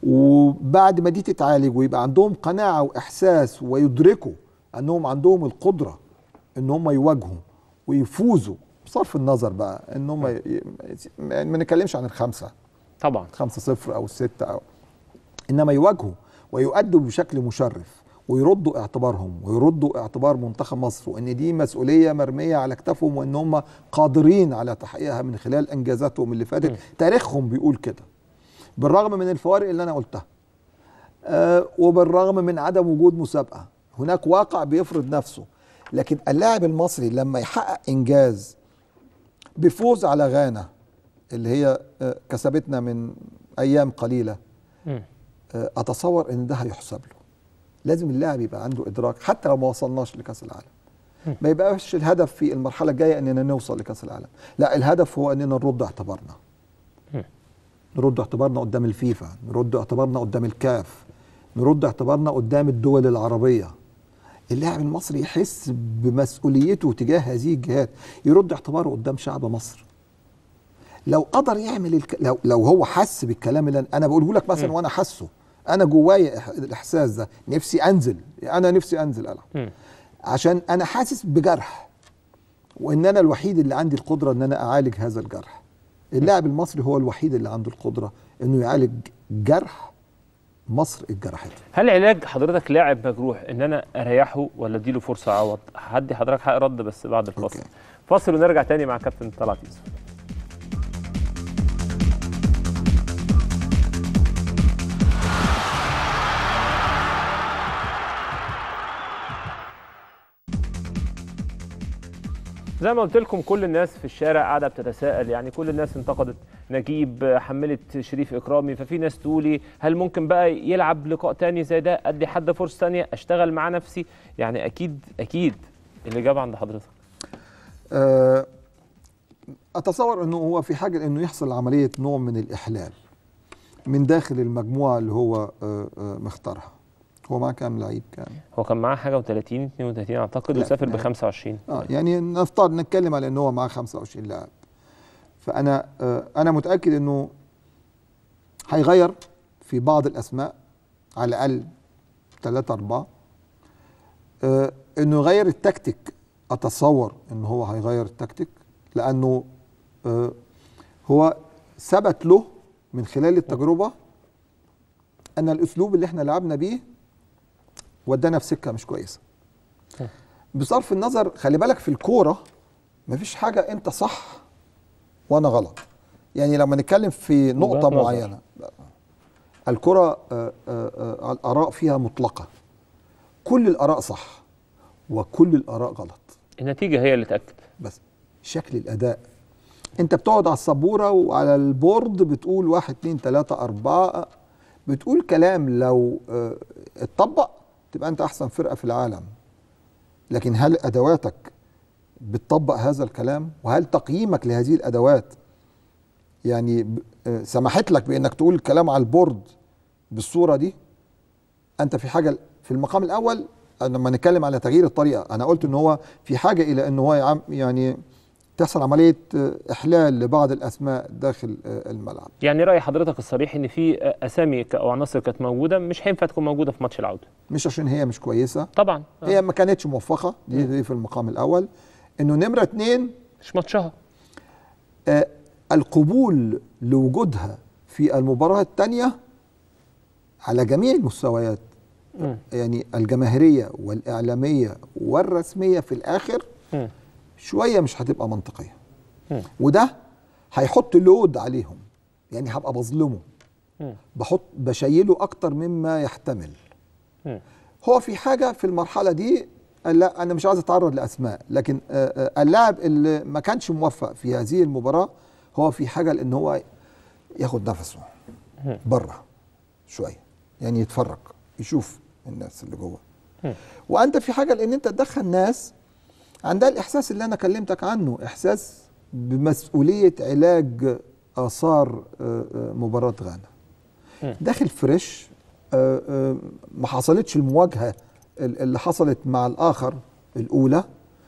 وبعد ما دي تتعالج ويبقى عندهم قناعه واحساس ويدركوا انهم عندهم القدره ان هم يواجهوا ويفوزوا بصرف النظر بقى ان هم ي- ي- ما نتكلمش عن الخمسه طبعا خمسة صفر او الستة او انما يواجهوا ويؤدوا بشكل مشرف ويردوا اعتبارهم ويردوا اعتبار منتخب مصر وان دي مسؤوليه مرميه على كتافهم وان هم قادرين على تحقيقها من خلال انجازاتهم اللي فاتت تاريخهم بيقول كده بالرغم من الفوارق اللي انا قلتها آه وبالرغم من عدم وجود مسابقه هناك واقع بيفرض نفسه لكن اللاعب المصري لما يحقق انجاز بفوز على غانا اللي هي آه، كسبتنا من ايام قليله مم. آه، اتصور ان ده هيحسب له لازم اللاعب يبقى عنده ادراك حتى لو ما وصلناش لكاس العالم ما يبقاش الهدف في المرحله الجايه اننا نوصل لكاس العالم لا الهدف هو اننا نرد اعتبارنا مم. نرد اعتبارنا قدام الفيفا نرد اعتبارنا قدام الكاف نرد اعتبارنا قدام الدول العربيه اللاعب المصري يحس بمسؤوليته تجاه هذه الجهات يرد اعتباره قدام شعب مصر لو قدر يعمل الك... لو لو هو حس بالكلام اللي انا بقوله لك مثلا مم. وانا حاسه انا جوايا إح- الاحساس ده نفسي انزل انا نفسي انزل العب مم. عشان انا حاسس بجرح وان انا الوحيد اللي عندي القدره ان انا اعالج هذا الجرح اللاعب المصري هو الوحيد اللي عنده القدره انه يعالج جرح مصر اتجرحته هل علاج حضرتك لاعب مجروح ان انا اريحه ولا اديله فرصه اعوض هدي حضرتك حق رد بس بعد الفاصل أوكي. فاصل ونرجع تاني مع كابتن طلعت يوسف زي ما قلت لكم كل الناس في الشارع قاعده بتتساءل يعني كل الناس انتقدت نجيب حملت شريف اكرامي ففي ناس تقولي هل ممكن بقى يلعب لقاء تاني زي ده ادي حد فرصه تانيه اشتغل مع نفسي يعني اكيد اكيد الاجابه عند حضرتك آه، اتصور انه هو في حاجه انه يحصل عمليه نوع من الاحلال من داخل المجموعه اللي هو آه، آه، مختارها هو معاه كام لعيب كان هو كان معاه حاجه و30 32 اعتقد لا، وسافر ب لا. 25 اه يعني نفترض نتكلم على انه هو معاه 25 لاعب فانا آه انا متاكد انه هيغير في بعض الاسماء على الاقل ثلاثة أربعة آه انه يغير التكتيك اتصور انه هو هيغير التكتيك لانه آه هو ثبت له من خلال التجربه ان الاسلوب اللي احنا لعبنا بيه ودانا في سكه مش كويسه بصرف النظر خلي بالك في الكوره مفيش حاجه انت صح وانا غلط يعني لما نتكلم في نقطه وجهات نظر. معينه الكره آه، آه، آه، الاراء فيها مطلقه كل الاراء صح وكل الاراء غلط النتيجه هي اللي تاكد بس شكل الاداء انت بتقعد على السبوره وعلى البورد بتقول واحد اتنين تلاته اربعه بتقول كلام لو اه، اتطبق تبقى انت احسن فرقه في العالم لكن هل ادواتك بتطبق هذا الكلام وهل تقييمك لهذه الادوات يعني ب- اه، سمحت لك بانك تقول الكلام على البورد بالصوره دي انت في حاجه في المقام الاول لما نتكلم على تغيير الطريقه انا قلت ان هو في حاجه الى ان هو يعم- يعني تحصل عمليه اه، احلال لبعض الاسماء داخل اه، الملعب يعني راي حضرتك الصريح ان في اسامي ك- او عناصر كانت موجوده مش هينفع تكون موجوده في ماتش العوده مش عشان هي مش كويسه طبعا آه. هي ما كانتش موفقه دي, دي في المقام الاول انه نمره اتنين مش ماتشها آه القبول لوجودها في المباراه الثانيه على جميع المستويات مم. يعني الجماهيريه والاعلاميه والرسميه في الاخر مم. شويه مش هتبقى منطقيه مم. وده هيحط لود عليهم يعني هبقى بظلمه مم. بحط بشيله اكتر مما يحتمل مم. هو في حاجه في المرحله دي لا انا مش عايز اتعرض لاسماء لكن آه، آه، اللاعب اللي ما كانش موفق في هذه المباراه هو في حاجه لان هو ياخد نفسه بره شويه يعني يتفرج يشوف الناس اللي جوه مم. وانت في حاجه لان انت تدخل ناس عندها الاحساس اللي انا كلمتك عنه احساس بمسؤوليه علاج اثار آه، آه، مباراه غانا مم. داخل فريش آه، آه، ما حصلتش المواجهه ال- اللي حصلت مع الاخر الاولى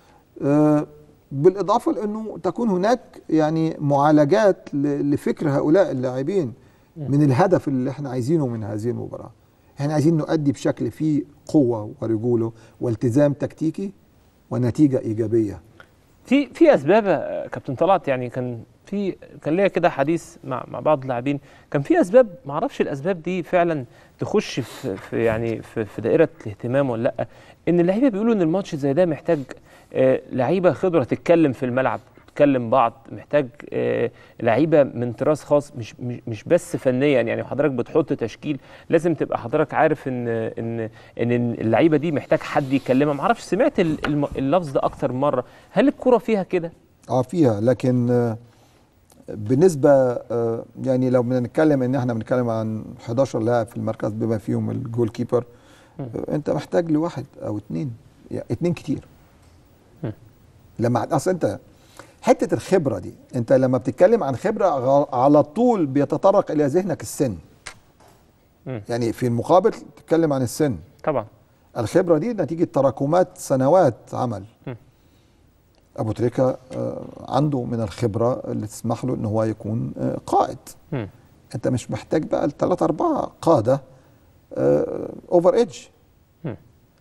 آه، بالاضافه لانه تكون هناك يعني معالجات ل- لفكر هؤلاء اللاعبين من الهدف اللي احنا عايزينه من هذه المباراه احنا عايزين نؤدي بشكل فيه قوه ورجوله والتزام تكتيكي ونتيجه ايجابيه في في اسباب يا كابتن طلعت يعني كان في كان ليا كده حديث مع مع بعض اللاعبين كان في اسباب ما اعرفش الاسباب دي فعلا تخش في, في يعني في, في دائره الاهتمام ولا لا ان اللعيبه بيقولوا ان الماتش زي ده محتاج آه لعيبه خبره تتكلم في الملعب تكلم بعض محتاج آه لعيبه من طراز خاص مش مش مش بس فنيا يعني حضرتك بتحط تشكيل لازم تبقى حضرتك عارف ان ان ان اللعيبه دي محتاج حد يكلمها ما اعرفش سمعت ال- الم- اللفظ ده اكتر من مره هل الكره فيها كده اه فيها لكن آه، بالنسبه آه، يعني لو بدنا نتكلم ان احنا بنتكلم عن 11 لاعب في المركز بما فيهم الجول كيبر آه، انت محتاج لواحد او اتنين يعني اتنين كتير مم. لما اصل انت حته الخبره دي انت لما بتتكلم عن خبره غ- على طول بيتطرق الى ذهنك السن مم. يعني في المقابل تتكلم عن السن طبعا الخبره دي نتيجه تراكمات سنوات عمل م. ابو تريكه آه، عنده من الخبره اللي تسمح له ان هو يكون آه، قائد مم. انت مش محتاج بقى الثلاث اربعه قاده اوفر ايدج م.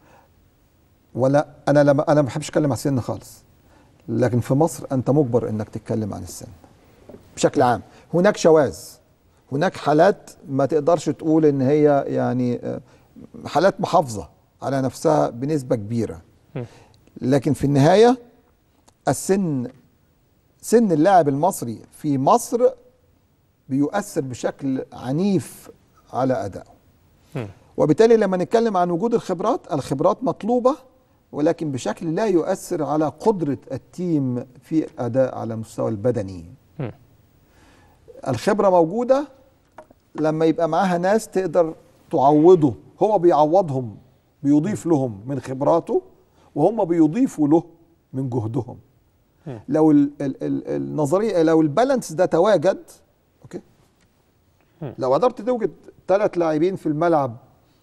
ولا انا لما انا ما بحبش اتكلم عن السن خالص لكن في مصر انت مجبر انك تتكلم عن السن بشكل عام هناك شواذ هناك حالات ما تقدرش تقول ان هي يعني آه، حالات محافظه على نفسها بنسبه كبيره م. لكن في النهايه السن سن اللاعب المصري في مصر بيؤثر بشكل عنيف على ادائه مم. وبالتالي لما نتكلم عن وجود الخبرات الخبرات مطلوبه ولكن بشكل لا يؤثر على قدره التيم في اداء على المستوى البدني مم. الخبره موجوده لما يبقى معاها ناس تقدر تعوضه هو بيعوضهم بيضيف لهم من خبراته وهم بيضيفوا له من جهدهم مم. لو ال ال ال النظريه لو البالانس ده تواجد اوكي مم. لو قدرت توجد ثلاث لاعبين في الملعب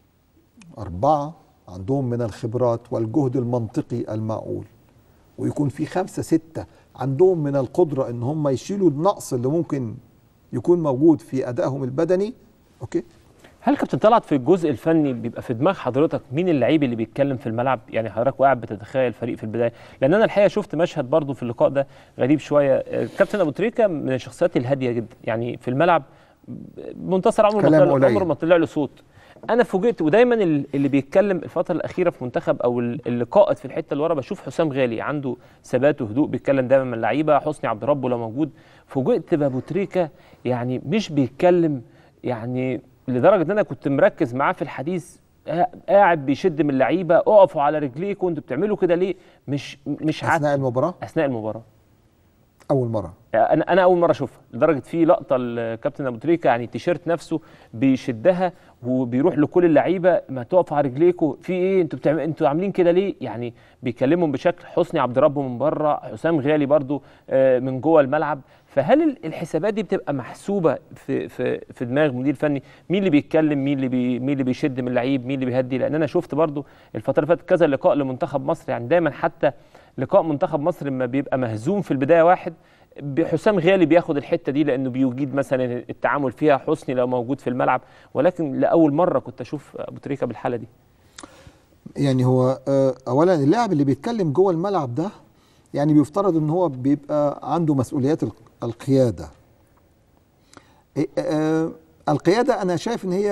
أربعة عندهم من الخبرات والجهد المنطقي المعقول ويكون في خمسة ستة عندهم من القدرة إن هم يشيلوا النقص اللي ممكن يكون موجود في أدائهم البدني أوكي هل كابتن طلعت في الجزء الفني بيبقى في دماغ حضرتك مين اللعيب اللي بيتكلم في الملعب يعني حضرتك وقاعد بتتخيل فريق في البدايه لان انا الحقيقه شفت مشهد برضو في اللقاء ده غريب شويه آه، كابتن ابو تريكه من الشخصيات الهاديه جدا يعني في الملعب منتصر عمره ما كلام طلع قليل. عمره ما طلع له صوت انا فوجئت ودايما ال- اللي بيتكلم الفتره الاخيره في منتخب او ال- اللي قائد في الحته اللي ورا بشوف حسام غالي عنده ثبات وهدوء بيتكلم دايما من اللعيبه حسني عبد ربه لو موجود فوجئت بابو تريكه يعني مش بيتكلم يعني لدرجه ان انا كنت مركز معاه في الحديث قا- قاعد بيشد من اللعيبه اقفوا على رجليكم انتوا بتعملوا كده ليه مش مش عارف أثناء المباراة اثناء المباراه أول مرة انا انا اول مره اشوفها لدرجه في لقطه الكابتن ابو تريكه يعني التيشيرت نفسه بيشدها وبيروح لكل اللعيبه ما تقفوا على رجليكم في ايه انتوا بتعمل انتوا عاملين كده ليه يعني بيكلمهم بشكل حسني عبد ربه من بره حسام غالي برضو آه، من جوه الملعب فهل ال- الحسابات دي بتبقى محسوبه في في في دماغ المدير الفني مين اللي بيتكلم مين اللي بي مين اللي بيشد من اللعيب مين اللي بيهدي لان انا شفت برضو الفتره اللي فاتت كذا لقاء لمنتخب مصر يعني دايما حتى لقاء منتخب مصر لما بيبقى مهزوم في البدايه واحد حسام غالي بياخد الحته دي لانه بيجيد مثلا التعامل فيها حسني لو موجود في الملعب ولكن لاول مره كنت اشوف ابو تريكه بالحاله دي يعني هو آه، أولا اللاعب اللي بيتكلم جوه الملعب ده يعني بيفترض إن هو بيبقى عنده مسؤوليات الق- القيادة إيه، آه، القيادة أنا شايف إن هي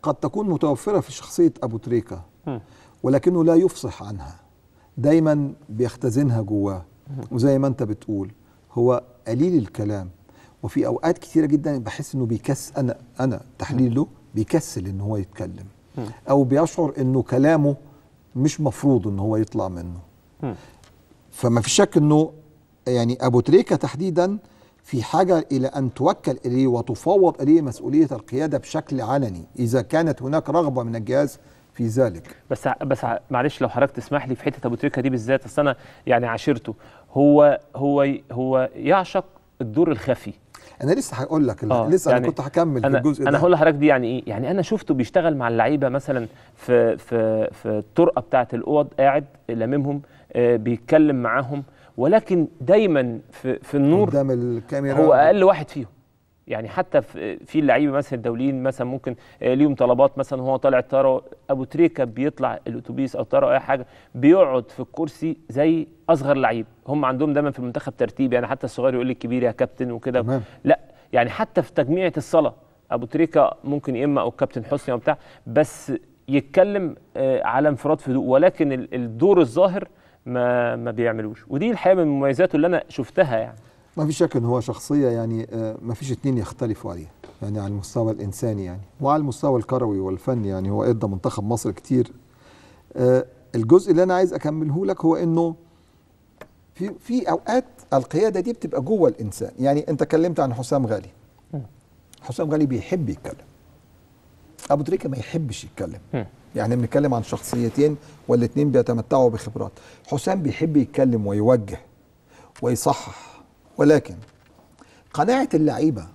قد تكون متوفره في شخصيه ابو تريكه مم. ولكنه لا يفصح عنها دايما بيختزنها جواه وزي ما انت بتقول هو قليل الكلام وفي اوقات كتيره جدا بحس انه بيكس انا انا تحليل له بيكسل ان هو يتكلم مم. او بيشعر انه كلامه مش مفروض ان هو يطلع منه مم. فما في شك انه يعني ابو تريكه تحديدا في حاجه الى ان توكل اليه وتفوض اليه مسؤوليه القياده بشكل علني اذا كانت هناك رغبه من الجهاز في ذلك بس بس معلش لو حضرتك تسمح لي في حته ابو تريكه دي بالذات اصل انا يعني عاشرته هو هو هو يعشق الدور الخفي انا لسه هقول لك آه، لسه يعني انا كنت هكمل انا في الجزء انا ده هقول لحضرتك دي يعني ايه يعني انا شفته بيشتغل مع اللعيبه مثلا في في في الطرقه بتاعه الاوض قاعد لاممهم آه، بيتكلم معاهم ولكن دايما في في النور قدام الكاميرا هو اقل واحد فيهم يعني حتى في في اللعيبه مثلا الدوليين مثلا ممكن آه، ليهم طلبات مثلا هو طالع الطياره ابو تريكه بيطلع الاتوبيس او الطياره او اي حاجه بيقعد في الكرسي زي اصغر لعيب هم عندهم دايما في المنتخب ترتيب يعني حتى الصغير يقول للكبير يا كابتن وكده تمام. لا يعني حتى في تجميعة الصلاة أبو تريكة ممكن يا إما أو كابتن حسني أو بتاع بس يتكلم آه، على انفراد في هدوء ولكن ال- الدور الظاهر ما ما بيعملوش ودي الحقيقة من مميزاته اللي أنا شفتها يعني ما في شك ان هو شخصيه يعني آه، ما فيش اتنين يختلفوا عليه يعني على المستوى الانساني يعني وعلى المستوى الكروي والفني يعني هو ادى منتخب مصر كتير آه، الجزء اللي انا عايز اكمله لك هو انه في في اوقات القياده دي بتبقى جوه الانسان يعني انت اتكلمت عن حسام غالي حسام غالي بيحب يتكلم ابو تريكه ما يحبش يتكلم مم. يعني بنتكلم عن شخصيتين والاتنين بيتمتعوا بخبرات حسام بيحب يتكلم ويوجه ويصحح ولكن قناعه اللعيبه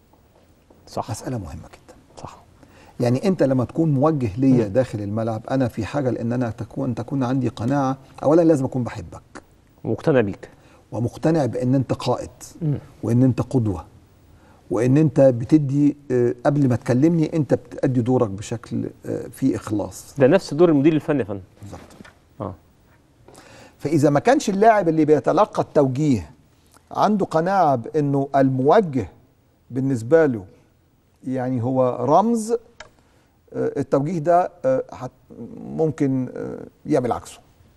صح مساله مهمه جدا صح يعني انت لما تكون موجه ليا داخل الملعب انا في حاجه لان انا تكون تكون عندي قناعه اولا لازم اكون بحبك مقتنع بيك ومقتنع بان انت قائد مم. وان انت قدوه وان انت بتدي آه، قبل ما تكلمني انت بتأدي دورك بشكل آه، فيه اخلاص ده نفس دور المدير الفني يا فندم بالظبط اه فاذا ما كانش اللاعب اللي بيتلقى التوجيه عنده قناعه بانه الموجه بالنسبه له يعني هو رمز آه، التوجيه ده آه، هت- ممكن آه، يعمل عكسه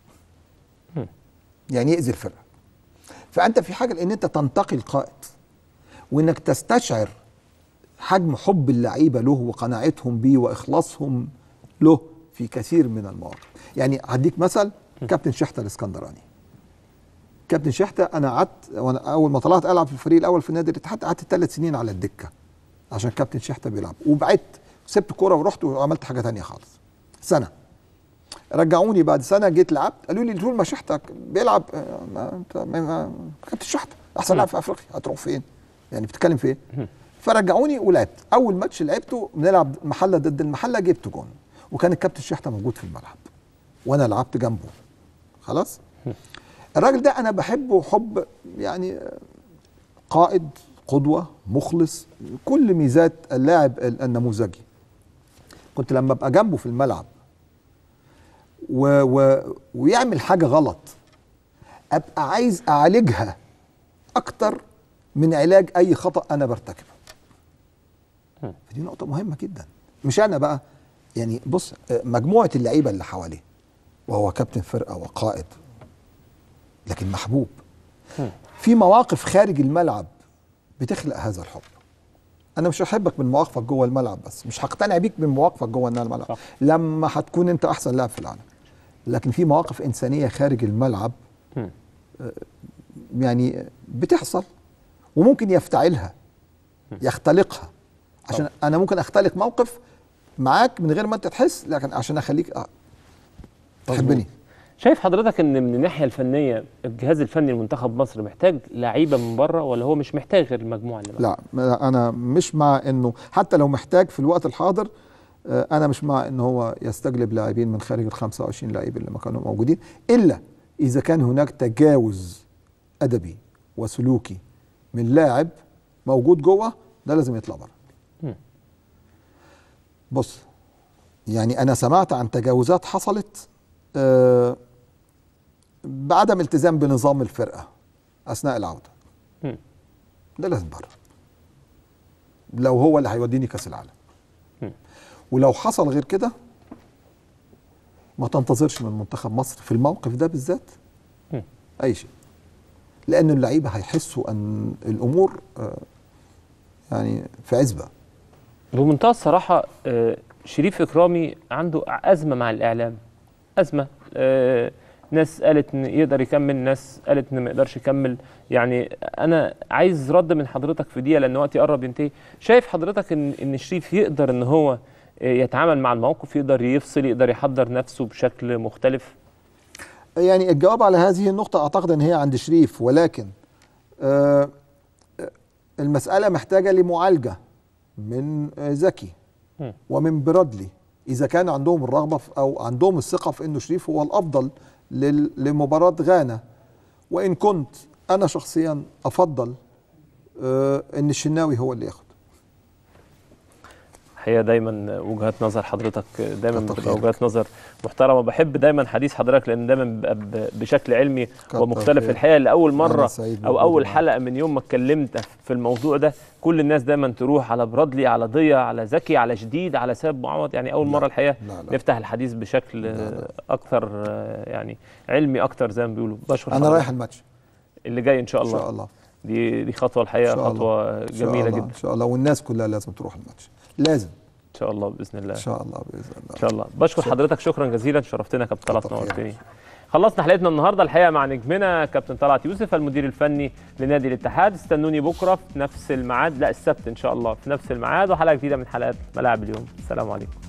يعني يأذي الفرقه فانت في حاجه لان انت تنتقي القائد وانك تستشعر حجم حب اللعيبه له وقناعتهم بيه واخلاصهم له في كثير من المواقف يعني هديك مثل كابتن شحته الاسكندراني كابتن شحته انا قعدت وانا اول ما طلعت العب في الفريق الاول في نادي الاتحاد قعدت ثلاث سنين على الدكه عشان كابتن شحته بيلعب وبعدت سبت كوره ورحت وعملت حاجه تانية خالص سنه رجعوني بعد سنه جيت لعبت قالوا لي طول ما شحتك بيلعب آه، ما انت ما- ما- كابتن شحته احسن لاعب في افريقيا هتروح فين؟ يعني بتتكلم في ايه؟ فرجعوني ولعبت اول ماتش لعبته بنلعب محله ضد المحله جبت جون وكان الكابتن شحته موجود في الملعب وانا لعبت جنبه خلاص الراجل ده انا بحبه حب يعني قائد قدوه مخلص كل ميزات اللاعب النموذجي كنت لما ابقى جنبه في الملعب و و ويعمل حاجه غلط ابقى عايز اعالجها اكتر من علاج اي خطا انا برتكبه فدي نقطه مهمه جدا مش انا بقى يعني بص آه، مجموعه اللعيبه اللي حواليه وهو كابتن فرقه وقائد لكن محبوب في مواقف خارج الملعب بتخلق هذا الحب انا مش هحبك من مواقفك جوه الملعب بس مش هقتنع بيك من مواقفك جوه الملعب صح. لما هتكون انت احسن لاعب في العالم لكن في مواقف انسانيه خارج الملعب مم. آه، يعني بتحصل وممكن يفتعلها يختلقها عشان انا ممكن اختلق موقف معاك من غير ما انت تحس لكن عشان اخليك آه، تحبني شايف حضرتك ان من الناحيه الفنيه الجهاز الفني لمنتخب مصر محتاج لعيبه من بره ولا هو مش محتاج غير المجموعه اللي معاه؟ لا ما- انا مش مع انه حتى لو محتاج في الوقت الحاضر آه، انا مش مع ان هو يستجلب لاعبين من خارج ال 25 لاعب اللي ما كانوا موجودين الا اذا كان هناك تجاوز ادبي وسلوكي من لاعب موجود جوه ده لازم يطلع بره مم. بص يعني انا سمعت عن تجاوزات حصلت آه، بعدم التزام بنظام الفرقه اثناء العوده مم. ده لازم بره لو هو اللي هيوديني كاس العالم مم. ولو حصل غير كده ما تنتظرش من منتخب مصر في الموقف ده بالذات مم. اي شيء لان اللعيبه هيحسوا ان الامور آه، يعني في عزبه بمنتهى الصراحة آه، شريف إكرامي عنده أزمة مع الإعلام أزمة آه، ناس قالت إن يقدر يكمل ناس قالت إن ما يقدرش يكمل يعني أنا عايز رد من حضرتك في دي لأن وقتي قرب ينتهي شايف حضرتك إن إن شريف يقدر إن هو آه، يتعامل مع الموقف يقدر يفصل يقدر يحضر نفسه بشكل مختلف يعني الجواب على هذه النقطة أعتقد أن هي عند شريف ولكن آه، آه، المسألة محتاجة لمعالجة من آه، زكي مم. ومن برادلي إذا كان عندهم الرغبة في- أو عندهم الثقة في أنه شريف هو الأفضل لل- لمباراة غانا وإن كنت أنا شخصيا أفضل آه، أن الشناوي هو اللي ياخد هي دايما وجهات نظر حضرتك دايما كتر بتبقى خيرك. وجهات نظر محترمه بحب دايما حديث حضرتك لان دايما بيبقى ب- بشكل علمي كتر ومختلف خيرك. الحقيقه لاول أنا مره سعيد او بوجودي اول معاك. حلقه من يوم ما اتكلمت في الموضوع ده كل الناس دايما تروح على برادلي على ضيا على زكي على شديد على ساب معوض يعني اول لا، مره الحقيقه لا، لا. نفتح الحديث بشكل لا، لا. آه، اكثر آه، يعني علمي اكتر زي ما بيقولوا بشكر أنا حضرتك. رايح الماتش اللي جاي ان شاء إن الله, شاء الله دي دي خطوه الحقيقه إن شاء الله. خطوه إن شاء جميله الله. جدا إن شاء الله والناس كلها لازم تروح الماتش لازم ان شاء الله باذن الله إن شاء الله بإذن الله ان شاء الله بشكر شكرا. حضرتك شكرا جزيلا شرفتنا يا كابتن طلعت كتر خيرك. نورتني خلصنا حلقتنا النهارده الحقيقه مع نجمنا كابتن طلعت يوسف المدير الفني لنادي الاتحاد استنوني بكره في نفس الميعاد لا السبت ان شاء الله في نفس الميعاد وحلقه جديده من حلقات ملاعب اليوم السلام عليكم